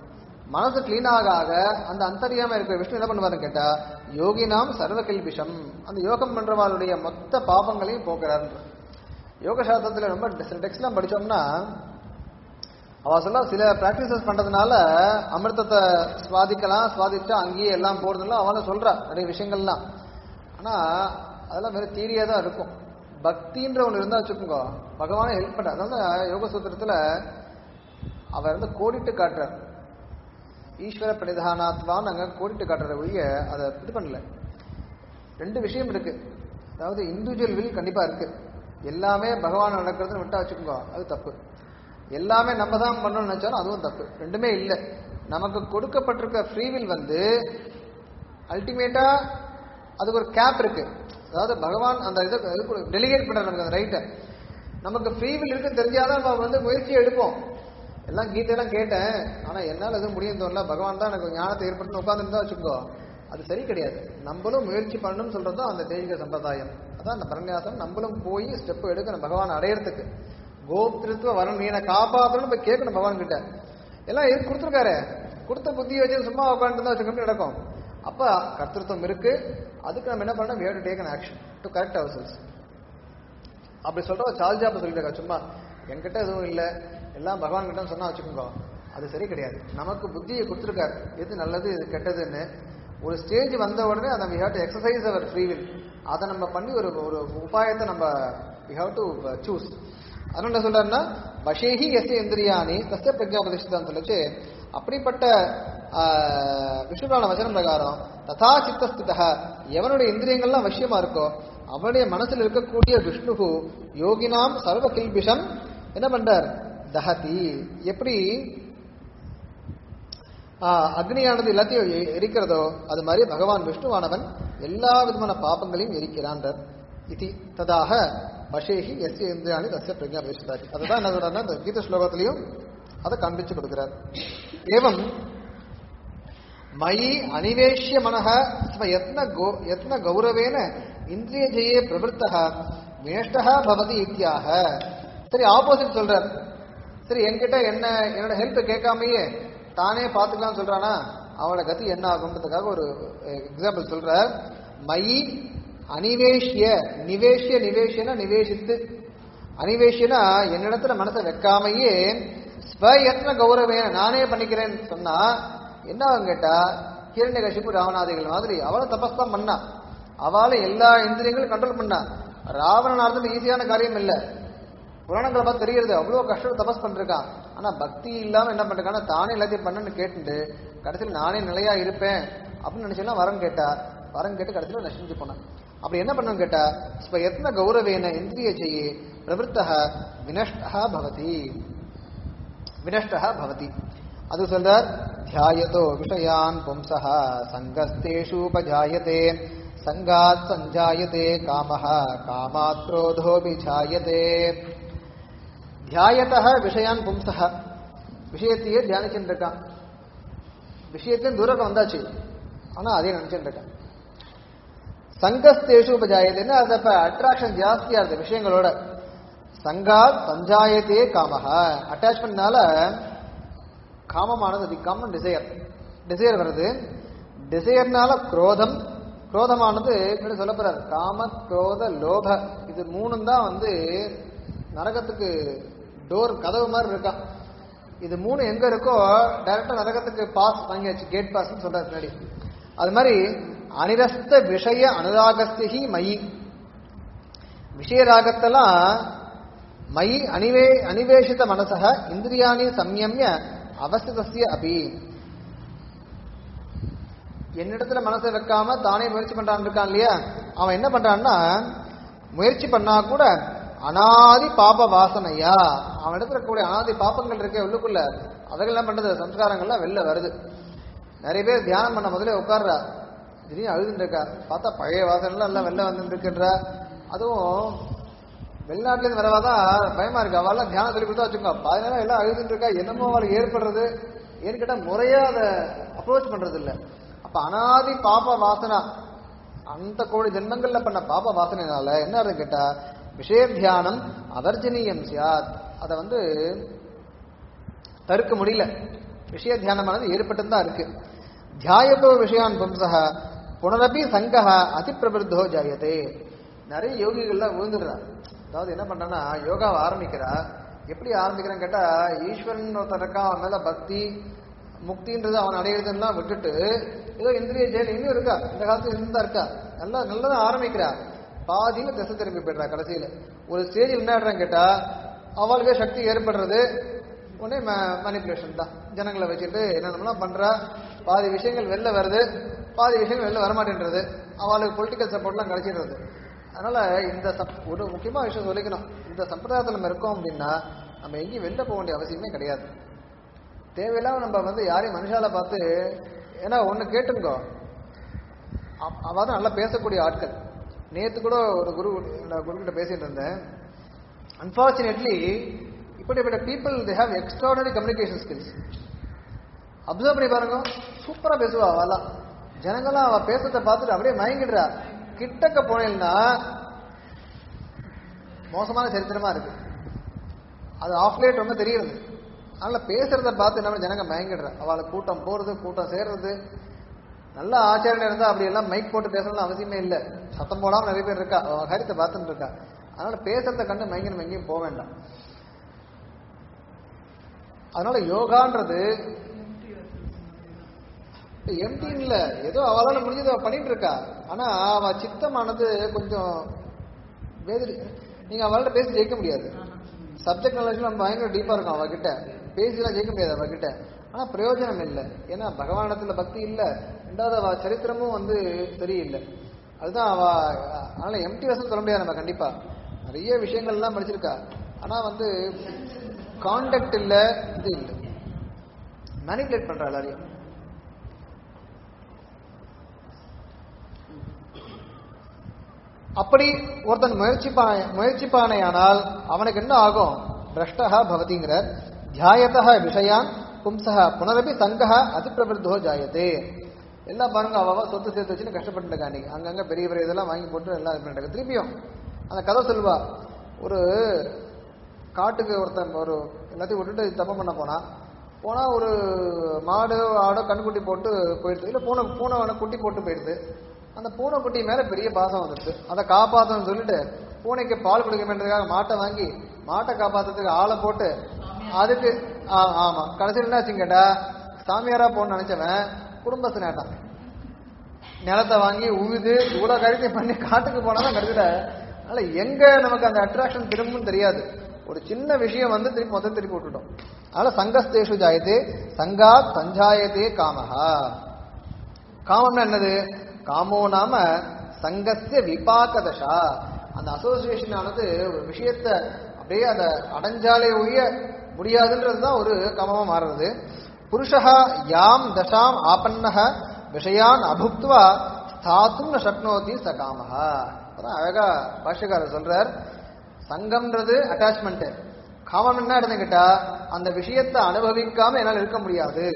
மனசு clean ஆக ஆக அந்த அந்தரியாம இருக்கிற விஷ்ணு என்ன பண்ணுவாருன்னு கேட்டா யோகினாம் சர்வ கில்பிஷம் அந்த யோகம் பண்றவாளுடைய மொத்த பாபங்களையும் போக்குறாரு யோக சாஸ்திரத்துல ரொம்ப சில டெக்ஸ்ட்லாம் படிச்சோம்னா அவ சொல்ல சில பிராக்டிசஸ் பண்றதுனால அமிர்தத்தை சுவாதிக்கலாம் சுவாதிச்சா அங்கேயே எல்லாம் போறதுலாம் அவள சொல்றா நிறைய விஷயங்கள்லாம் ஆனா அதெல்லாம் வெறும் தீரியா தான் இருக்கும் பக்தின்ற ஒண்ணு இருந்தா வச்சுக்கோங்க பகவானே ஹெல்ப் பண்ற அதாவது யோக சூத்திரத்துல அவர் வந்து கோடிட்டு காட்டுறார் ஈஸ்வர பிரதிதானாத்வான்னு அங்க கோடிட்டு காட்டுற ஒழிய அதை இது பண்ணல ரெண்டு விஷயம் இருக்கு அதாவது இண்டிவிஜுவல் வில் கண்டிப்பா இருக்கு எல்லாமே பகவான் நடக்கிறதுன்னு விட்டா வச்சுக்கோங்க அது தப்பு எல்லாமே நம்ம தான் பண்ணணும்னு நினைச்சாலும் அதுவும் தப்பு ரெண்டுமே இல்லை நமக்கு கொடுக்கப்பட்டிருக்க ஃப்ரீ வில் வந்து அல்டிமேட்டா அதுக்கு ஒரு கேப் இருக்கு அதாவது பகவான் அந்த இதை டெலிகேட் பண்ற நமக்கு அந்த ரைட்டை நமக்கு ஃப்ரீ வில் இருக்குன்னு தெரிஞ்சாதான் நம்ம வந்து முயற்சியை எடுப்போம் எல்லாம் கீதையெல்லாம் கேட்டேன் ஆனா என்னால எதுவும் முடியும் தோணல பகவான் தான் எனக்கு ஞானத்தை ஏற்படுத்தி உட்காந்துருந்தா வச்சுக்கோ அது சரி கிடையாது நம்மளும் முயற்சி பண்ணணும்னு சொல்றது தான் அந்த தெய்வீக சம்பிரதாயம் அதான் அந்த பரநியாசம் நம்மளும் போய் ஸ்டெப் எடுக்கணும் பகவான் அடையறதுக்கு கோப்திருத்துவ வரணும் நீ என்னை காப்பாற்றணும் போய் கேட்கணும் பகவான் கிட்ட எல்லாம் எது கொடுத்துருக்காரு கொடுத்த புத்தியை வச்சு சும்மா உட்காந்து தான் வச்சுக்கணும் நடக்கும் அப்ப கர்த்தத்துவம் இருக்கு அதுக்கு நம்ம என்ன பண்ணணும் we have to take an action to correct ourselves அப்படி சொல்ற சால்ஜாப்ப சொல்லிட்டு சும்மா என்கிட்ட எதுவும் இல்லை எல்லாம் பகவான் கிட்ட சொன்னா வச்சுக்கோங்க அது சரி கிடையாது நமக்கு புத்தியை கொடுத்துருக்காரு எது நல்லது எது கெட்டதுன்னு ஒரு ஸ்டேஜ் வந்த உடனே அதை we have to exercise our free will அதை நம்ம பண்ணி ஒரு ஒரு உபாயத்தை நம்ம we have to choose அதனால என்ன சொல்றாருன்னா வசேகி எஸ் இந்திரியானி தஸ்ய பிரஜாபதிஷ்டான்னு சொல்லிச்சு அப்படிப்பட்ட ஆஹ், விஷ்ணுவான வசனம் பிரகாரம் ததா சித்தஸ்திதா எவனுடைய இந்திரியங்கள்லாம் வசியமா இருக்கோ அவனுடைய மனசில் இருக்கக்கூடிய விஷ்ணுகு யோகினாம் சர்வ கில்பிஷம் என்ன பண்றார் தஹதி எப்படி ஆஹ், அக்னியானது எல்லாத்தையும் எ- எரிக்கிறதோ அது மாதிரி பகவான் விஷ்ணுவானவன் எல்லா விதமான பாபங்களையும் எரிக்கிறான்றார் இது ததாக வசேகி எஸ் இந்திரியாணி தஸ்ய பிரஜா பேசுதாரி அதுதான் என்ன சொல்றாருன்னா இந்த கீத ஸ்லோகத்திலையும் அதை காண்பிச்சு கொடுக்கிறார் ஏவம் மயி அனிவேஷ்ய மனः ஸ்ம யத்ன கோ யத்ன கௌரவேன இந்திரிய ஜெயே பிரவருத்தः வினஷ்டः பவதி இத்தியாக சரி ஆப்போசிட் சொல்றார் சரி என்கிட்ட என்ன என்னோட ஹெல்ப் கேட்காமயே தானே பார்த்துக்கலாம்னு சொல்றானா அவனோட கதி என்ன ஆகுன்றதுக்காக ஒரு எக்ஸாம்பிள் சொல்றார் மயி அனிவேஷ்ய நிவேஷ்ய நிவேஷ்யனா நிவேசித்து அனிவேஷ்யனா என்னிடத்துல மனசை வைக்காமையே ஸ்வயத்ன கௌரவேன நானே பண்ணிக்கிறேன்னு சொன்னா என்ன ஆகும் கேட்டா ஹிரண்ய கசிப்பு ராவணாதிகள் மாதிரி அவளும் தபஸ் தான் பண்ணா அவளை எல்லா இந்திரியங்களும் கண்ட்ரோல் பண்ணா ராவணன் ஆறுறது ஈஸியான காரியம் இல்ல புராணங்களை பார்த்து தெரியுது அவ்வளவு கஷ்டம் தபஸ் பண்ணிருக்கான் ஆனா பக்தி இல்லாம என்ன பண்றான்னா தானே எல்லாத்தையும் பண்ணுன்னு கேட்டுட்டு கடைசியில் நானே நிலையா இருப்பேன் அப்படின்னு நினைச்சேன்னா வரம் கேட்டா வரம் கேட்டு கடைசியில் நசிஞ்சு போனான் அப்படி என்ன பண்ணணும் கேட்டா ஸ்வயத்ன கௌரவேன இந்திரிய ஜெயே பிரவருத்தः வினஷ்டா பவதி வினஷ்டः பவதி அது சொல்றார் தியாயதோ விஷயான் பும்சः சங்கஸ்தேஷூபஜாயதே சங்காத் சஞ்சாயதே காமः காமாத் क्रोधोऽपि ஜாயதே தியாயத்தः விஷயான் பும்சः விஷயத்தையே தியானிச்சுட்டு இருக்கான் விஷயத்தையும் தூரம் வந்தாச்சு ஆனா அதே நினைச்சுட்டு இருக்கான் சங்கஸ்தேஷு உபஜாயதேன்னு அது அப்ப அட்ராக்ஷன் ஜாஸ்தியா இருக்கு விஷயங்களோட சங்காத் சஞ்சாயத்தே காமஹ அட்டாச்மெண்ட்னால காமமானது அது காமன் டிசையர் டிசையர் வருது டிசையர்னால குரோதம் குரோதமானது இப்படி சொல்ல போறாரு காம குரோத லோப இது மூணும் தான் வந்து நரகத்துக்கு டோர் கதவு மாதிரி இருக்கான் இது மூணு எங்க இருக்கோ டைரக்டா நரகத்துக்கு பாஸ் வாங்கியாச்சு கேட் பாஸ்ன்னு சொல்றாரு பின்னாடி அது மாதிரி அனிரஸ்த விஷய அனுராகஸ்தி மயி விஷயராகத்தெல்லாம் மயி அனிவே அனிவேஷித மனசக இந்திரியாணி சம்யம்ய அவஸ்திதஸ்ய அபி என்னிடத்துல மனசை வைக்காம தானே முயற்சி பண்றான் இருக்கான் இல்லையா அவன் என்ன பண்றான்னா முயற்சி பண்ணா கூட அனாதி பாப வாசனையா அவன் இடத்துல இருக்கக்கூடிய அனாதி பாப்பங்கள் இருக்கே உள்ளுக்குள்ள அவைகள் என்ன பண்றது சம்ஸ்காரங்கள்லாம் வெளில வருது நிறைய பேர் தியானம் பண்ண முதல்ல உட்கார்றா திடீர்னு அழுதுட்டு இருக்கா பார்த்தா பழைய வாசனைலாம் எல்லாம் வெளில வந்துட்டு இருக்குன்றா அதுவும் வெளிநாட்டுல இருந்து வரவாதான் பயமா இருக்கு அவெல்லாம் தியானம் சொல்லி கொடுத்தா வச்சுக்கோ பாதி நேரம் எல்லாம் அழுதுட்டு இருக்கா என்னமோ அவளுக்கு ஏற்படுறது ஏன்னு கேட்டா முறையா அதை அப்ரோச் பண்றது இல்ல அப்ப அனாதி பாப வாசனா அந்த கோடி ஜென்மங்கள்ல பண்ண பாப வாசனைனால என்ன ஆகுதுன்னு கேட்டா விஷய தியானம் அவர்ஜனீயம் சியாத் அதை வந்து தடுக்க முடியல விஷய தியானமானது ஏற்பட்டு தான் இருக்கு தியாயத்தோ விஷயான் பும்சக புனரபி சங்கஹ அதிப்பிரபிருத்தோ ஜாயதே நிறைய யோகிகள்லாம் விழுந்துடுறா அதாவது என்ன பண்றான்னா யோகாவை ஆரம்பிக்கிறா எப்படி ஆரம்பிக்கிறான்னு கேட்டா ஈஸ்வரன் ஒருத்தன் இருக்கான் அவன் மேல பக்தி முக்தின்றது அவன் அடையிறதுலாம் விட்டுட்டு ஏதோ இந்திரிய ஜெயல் இன்னும் இருக்கா இந்த காலத்துல இன்னும் தான் இருக்கா நல்லா நல்லதா ஆரம்பிக்கிறா பாதியில திசை திரும்பி போயிடுறா கடைசியில ஒரு ஸ்டேஜில் என்ன ஆடுறான்னு கேட்டா அவளுக்கே சக்தி ஏற்படுறது உடனே மேனிப்புலேஷன் தான் ஜனங்களை வச்சுட்டு என்னென்னலாம் பண்றா பாதி விஷயங்கள் வெளில வருது பாதி விஷயங்கள் வெளில வரமாட்டேன்றது அவளுக்கு பொலிட்டிக்கல் சப்போர்ட்லாம் கிடைச்சிடுறது அதனால இந்த சப்- ஒரு முக்கியமான விஷயம் சொல்லிக்கணும் இந்த சம்பிரதாயத்தில் நம்ம இருக்கோம் அப்படின்னா நம்ம எங்கேயும் வெளில போக வேண்டிய அவசியமே கிடையாது தேவையில்லாம நம்ம வந்து யாரையும் மனுஷால பார்த்து ஏன்னா ஒன்று கேட்டுங்கோ அவ- அவ தான் நல்லா பேசக்கூடிய ஆட்கள் நேத்து கூட ஒரு குரு நான் குரு கிட்ட பேசிட்டு இருந்தேன் அன்பார்ச்சுனேட்லி இப்படிப்பட்ட people they have extraordinary communication skills observe பண்ணி பாருங்க சூப்பரா பேசுவா அவெல்லாம் ஜனங்களாம் அவ பேசுறத பார்த்துட்டு அப்படியே மயங்கிடுறா கிட்டக்க போனேன்னா மோசமான சரித்திரமா இருக்கு அது ஆஃப் லேட் ரொம்ப தெரியுது அதனால பேசுறத பார்த்து என்ன ஜனங்க மயங்கிடுறா அவளை கூட்டம் போறது கூட்டம் சேர்றது நல்ல ஆச்சாரம் இருந்தா அப்படி எல்லாம் மைக் போட்டு பேசணும்னு அவசியமே இல்லை சத்தம் போடாம நிறைய பேர் இருக்கா அவன் கருத்தை பார்த்துட்டு இருக்கா அதனால பேசுறத கண்டு மயங்கி எங்கேயும் போக வேண்டாம் அதனால யோகான்றது எம்டி இல்ல ஏதோ அவளால முடிஞ்சதை அவ பண்ணிட்டு இருக்கா ஆனா அவ சித்தமானது கொஞ்சம் வேதிரி நீங்க அவள்கிட்ட பேசி ஜெயிக்க முடியாது சப்ஜெக்ட் நாலேஜ் நம்ம பயங்கர டீப்பா இருக்கும் அவகிட்ட பேசிலாம் ஜெயிக்க முடியாது அவகிட்ட ஆனா பிரயோஜனம் இல்லை ஏன்னா பகவானத்துல பக்தி இல்ல ரெண்டாவது அவ சரித்திரமும் வந்து சரியில்லை அதுதான் அவ அதனால எம்டி வசம் சொல்ல முடியாது நம்ம கண்டிப்பா நிறைய விஷயங்கள்லாம் படிச்சிருக்கா ஆனா வந்து கான்டாக்ட் இல்ல இது இல்லை மேனிபுலேட் பண்றா எல்லாரையும் அப்படி ஒருத்தன் முயற்சிப்பா முயற்சிப்பானையானால் அவனுக்கு என்ன ஆகும் பிரஷ்டா பவதிங்கிறார் தியாயத்தா விஷயான் பும்சக புனரபி சங்கஹ அதிப்பிரபிருத்தோ ஜாயத்தே எல்லாம் பாருங்க அவ அவ சொத்து சேர்த்து வச்சுன்னு கஷ்டப்பட்டு இருக்கா அன்னைக்கு அங்கங்க பெரிய பெரிய இதெல்லாம் வாங்கி போட்டு எல்லாம் இது பண்ணிட்டு திருப்பியும் அந்த கதை சொல்வா ஒரு காட்டுக்கு ஒருத்தன் ஒரு எல்லாத்தையும் விட்டுட்டு தப்பம் பண்ண போனா போனா ஒரு மாடு ஆடோ கண்ணுக்குட்டி போட்டு போயிடுது இல்ல பூனை பூனை வேணா குட்டி போட்டு போயிடுது அந்த பூனை குட்டி மேல பெரிய பாசம் வந்துடுது அதை காப்பாத்தணும்னு சொல்லிட்டு பூனைக்கு பால் கொடுக்கணுன்றதுக்காக மாட்டை வாங்கி மாட்டை காப்பாத்துறதுக்கு ஆளை போட்டு அதுக்கு ஆ, ஆமா கடைசியில் என்ன ஆச்சுன்னு கேட்டா சாமியாரா போன்னு நினைச்சவன் குடும்பத்தினாட்டான் நிலத்தை வாங்கி உழுது இவ்வளவு கழுத்தை பண்ணி காட்டுக்கு போனாதான் கடைசியில அதனால எங்க நமக்கு அந்த அட்ராக்ஷன் திரும்பும் தெரியாது ஒரு சின்ன விஷயம் வந்து திருப்பி மொத்தம் திருப்பி விட்டுட்டோம் அதனால சங்கஸ்தேஷு ஜாயத்தே சங்காத் சஞ்சாயத்தே காமஹா காமம்னா என்னது காமோ நாம சங்கஸ்ய விபாக தசா அந்த அசோசியேஷன் ஆனது ஒரு விஷயத்த அப்படியே அதை அடைஞ்சாலே ஒழிய முடியாதுன்றது தான் ஒரு காமமா மாறுறது புருஷா யாம் தசாம் ஆபன்னஹ விஷயான் அபுக்துவா ஸ்தாத்தும் ந சக்னோதி ச காமஹா அதான் அழகா பாஷ்யக்காரர் சொல்றார் சங்கம்ன்றது அட்டாச்மெண்ட் காமம் என்ன எடுத்துக்கிட்டா அந்த விஷயத்தை அனுபவிக்காம என்னால் இருக்க முடியாது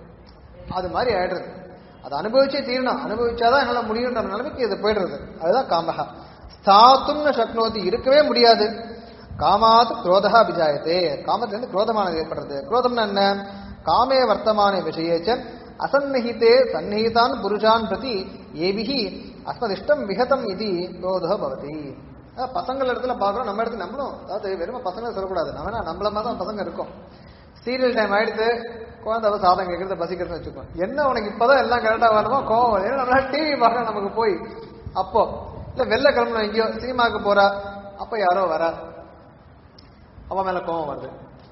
அது மாதிரி ஆயிடுறது அதை அனுபவிச்சே தீரணும் அனுபவிச்சாதான் என்னால முடியுன்ற நிலைமைக்கு இது போயிடுறது அதுதான் காமகா ஸ்தாத்தும்னு சக்னோதி இருக்கவே முடியாது காமாத் குரோதா அபிஜாயத்தே காமத்திலிருந்து குரோதமானது ஏற்படுறது குரோதம்னா என்ன காமே வர்த்தமான விஷயேச்ச அசன்னிஹிதே சந்நிஹிதான் புருஷான் பிரதி ஏபிஹி அஸ்மதிஷ்டம் விகதம் இது குரோதோ பவதி அஹ் பசங்கள் இடத்துல பார்க்குறோம் நம்ம இடத்துல நம்மளும் அதாவது வெறும் பசங்க சொல்லக்கூடாது நம்ம நம்மள மாதிரி தான் பசங்க இருக்கும் சீரியல் டைம் ஆயிடுத்து குழந்தை அவ சாதம் கேட்கறது பசிக்கிறதுன்னு வச்சுக்கோ என்ன உனக்கு இப்பதான் எல்லாம் கரெக்டா வரணுமோ கோவம் வருது. ஏன்னா நம்மளால டிவி பார்க்க நமக்கு போய் அப்போ இல்ல வெளில கிளம்பணும் எங்கேயோ சினிமாவுக்கு போறா அப்ப யாரோ வரா அவன் மேல கோவம் வருது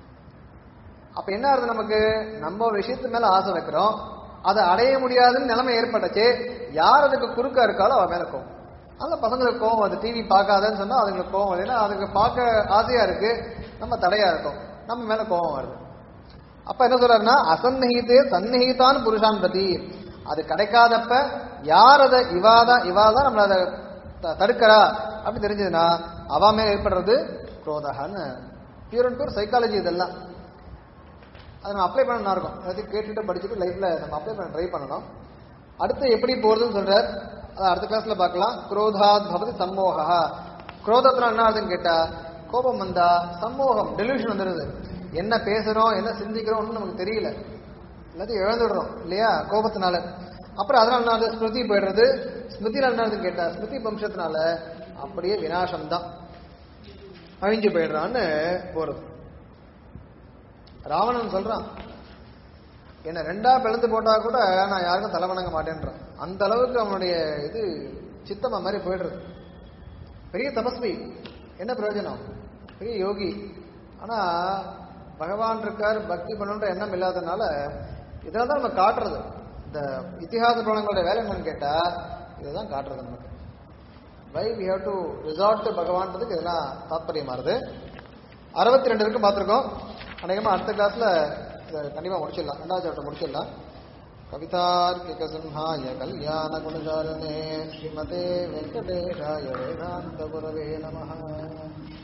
அப்ப என்ன ஆகுது நமக்கு நம்ம விஷயத்து மேல ஆசை வைக்கிறோம் அதை அடைய முடியாதுன்னு நிலைமை ஏற்பட்டுச்சு யார் அதுக்கு குறுக்கா இருக்காலோ அவன் மேல கோவம் அந்த பசங்களுக்கு கோவம் வருது டிவி பார்க்காதன்னு சொன்னா அதுங்களுக்கு கோவம் வருது ஏன்னா அதுக்கு பார்க்க ஆசையா இருக்கு நம்ம தடையா இருக்கோம் நம்ம மேல கோவம் வருது அப்ப என்ன சொல்றாருன்னா அசன்னிகிதே சந்நிகிதான் புருஷான் பதி அது கிடைக்காதப்ப யார் அதை இவாதான் இவாதான் நம்மள அதை த- தடுக்கிறா அப்படி தெரிஞ்சதுன்னா அவ மேல ஏற்படுறது குரோதகான்னு பியூர் அண்ட் பியூர் சைக்காலஜி இதெல்லாம் அதை நம்ம அப்ளை பண்ண நல்லா இருக்கும் எல்லாத்தையும் கேட்டுட்டு படிச்சுட்டு லைஃப்ல நம்ம அப்ளை பண்ண ட்ரை பண்ணணும் அடுத்து எப்படி போறதுன்னு சொல்றார் அதை அடுத்த கிளாஸ்ல பார்க்கலாம் குரோதாத் பவதி சம்மோகா குரோதத்துல என்ன ஆகுதுன்னு கேட்டா கோபம் வந்தா சம்மோகம் டெலிவிஷன் வந்துடுது என்ன பேசுறோம் என்ன சிந்திக்கிறோம் ஒன்றும் நமக்கு தெரியல எல்லாத்தையும் இழந்துடுறோம் இல்லையா கோபத்தினால அப்புறம் அதனால என்ன ஆகுது? ஸ்மிருதி போயிடுறது ஸ்மிருதியில என்ன ஆகுதுன்னு கேட்டா ஸ்மிருதி வம்சத்தினால அப்படியே வினாசம் தான் அழிஞ்சு போயிடுறான்னு போறது ராவணன் சொல்றான் என்ன ரெண்டா பிளந்து போட்டா கூட நான் யாருக்கும் தலை வணங்க மாட்டேன்றான் அந்த அளவுக்கு அவனுடைய இது சித்தமா மாதிரி போயிடுறது பெரிய தபஸ்வி என்ன பிரயோஜனம் பெரிய யோகி ஆனா பகவான் இருக்கார் பக்தி பண்ணுன்ற எண்ணம் இல்லாதனால இதெல்லாம் தான் நம்ம காட்டுறது இந்த இத்திஹாச புராணங்களோட வேலை என்னன்னு கேட்டா இதுதான் காட்டுறது நமக்கு why we have to resort to பகவான்றதுக்கு இதெல்லாம் தாத்பரியமாறுது அறுபத்தி ரெண்டு வரைக்கும் பார்த்துருக்கோம் அநேகமாக அடுத்த கிளாஸ்ல இதை கண்டிப்பாக முடிச்சிடலாம் ரெண்டாவது சாப்டர் முடிச்சிடலாம் கவிதார்க்கிக சிம்ஹாய கல்யாண குணசாலினே ஸ்ரீமதே வெங்கடேஷாய வேதாந்த குரவே நமः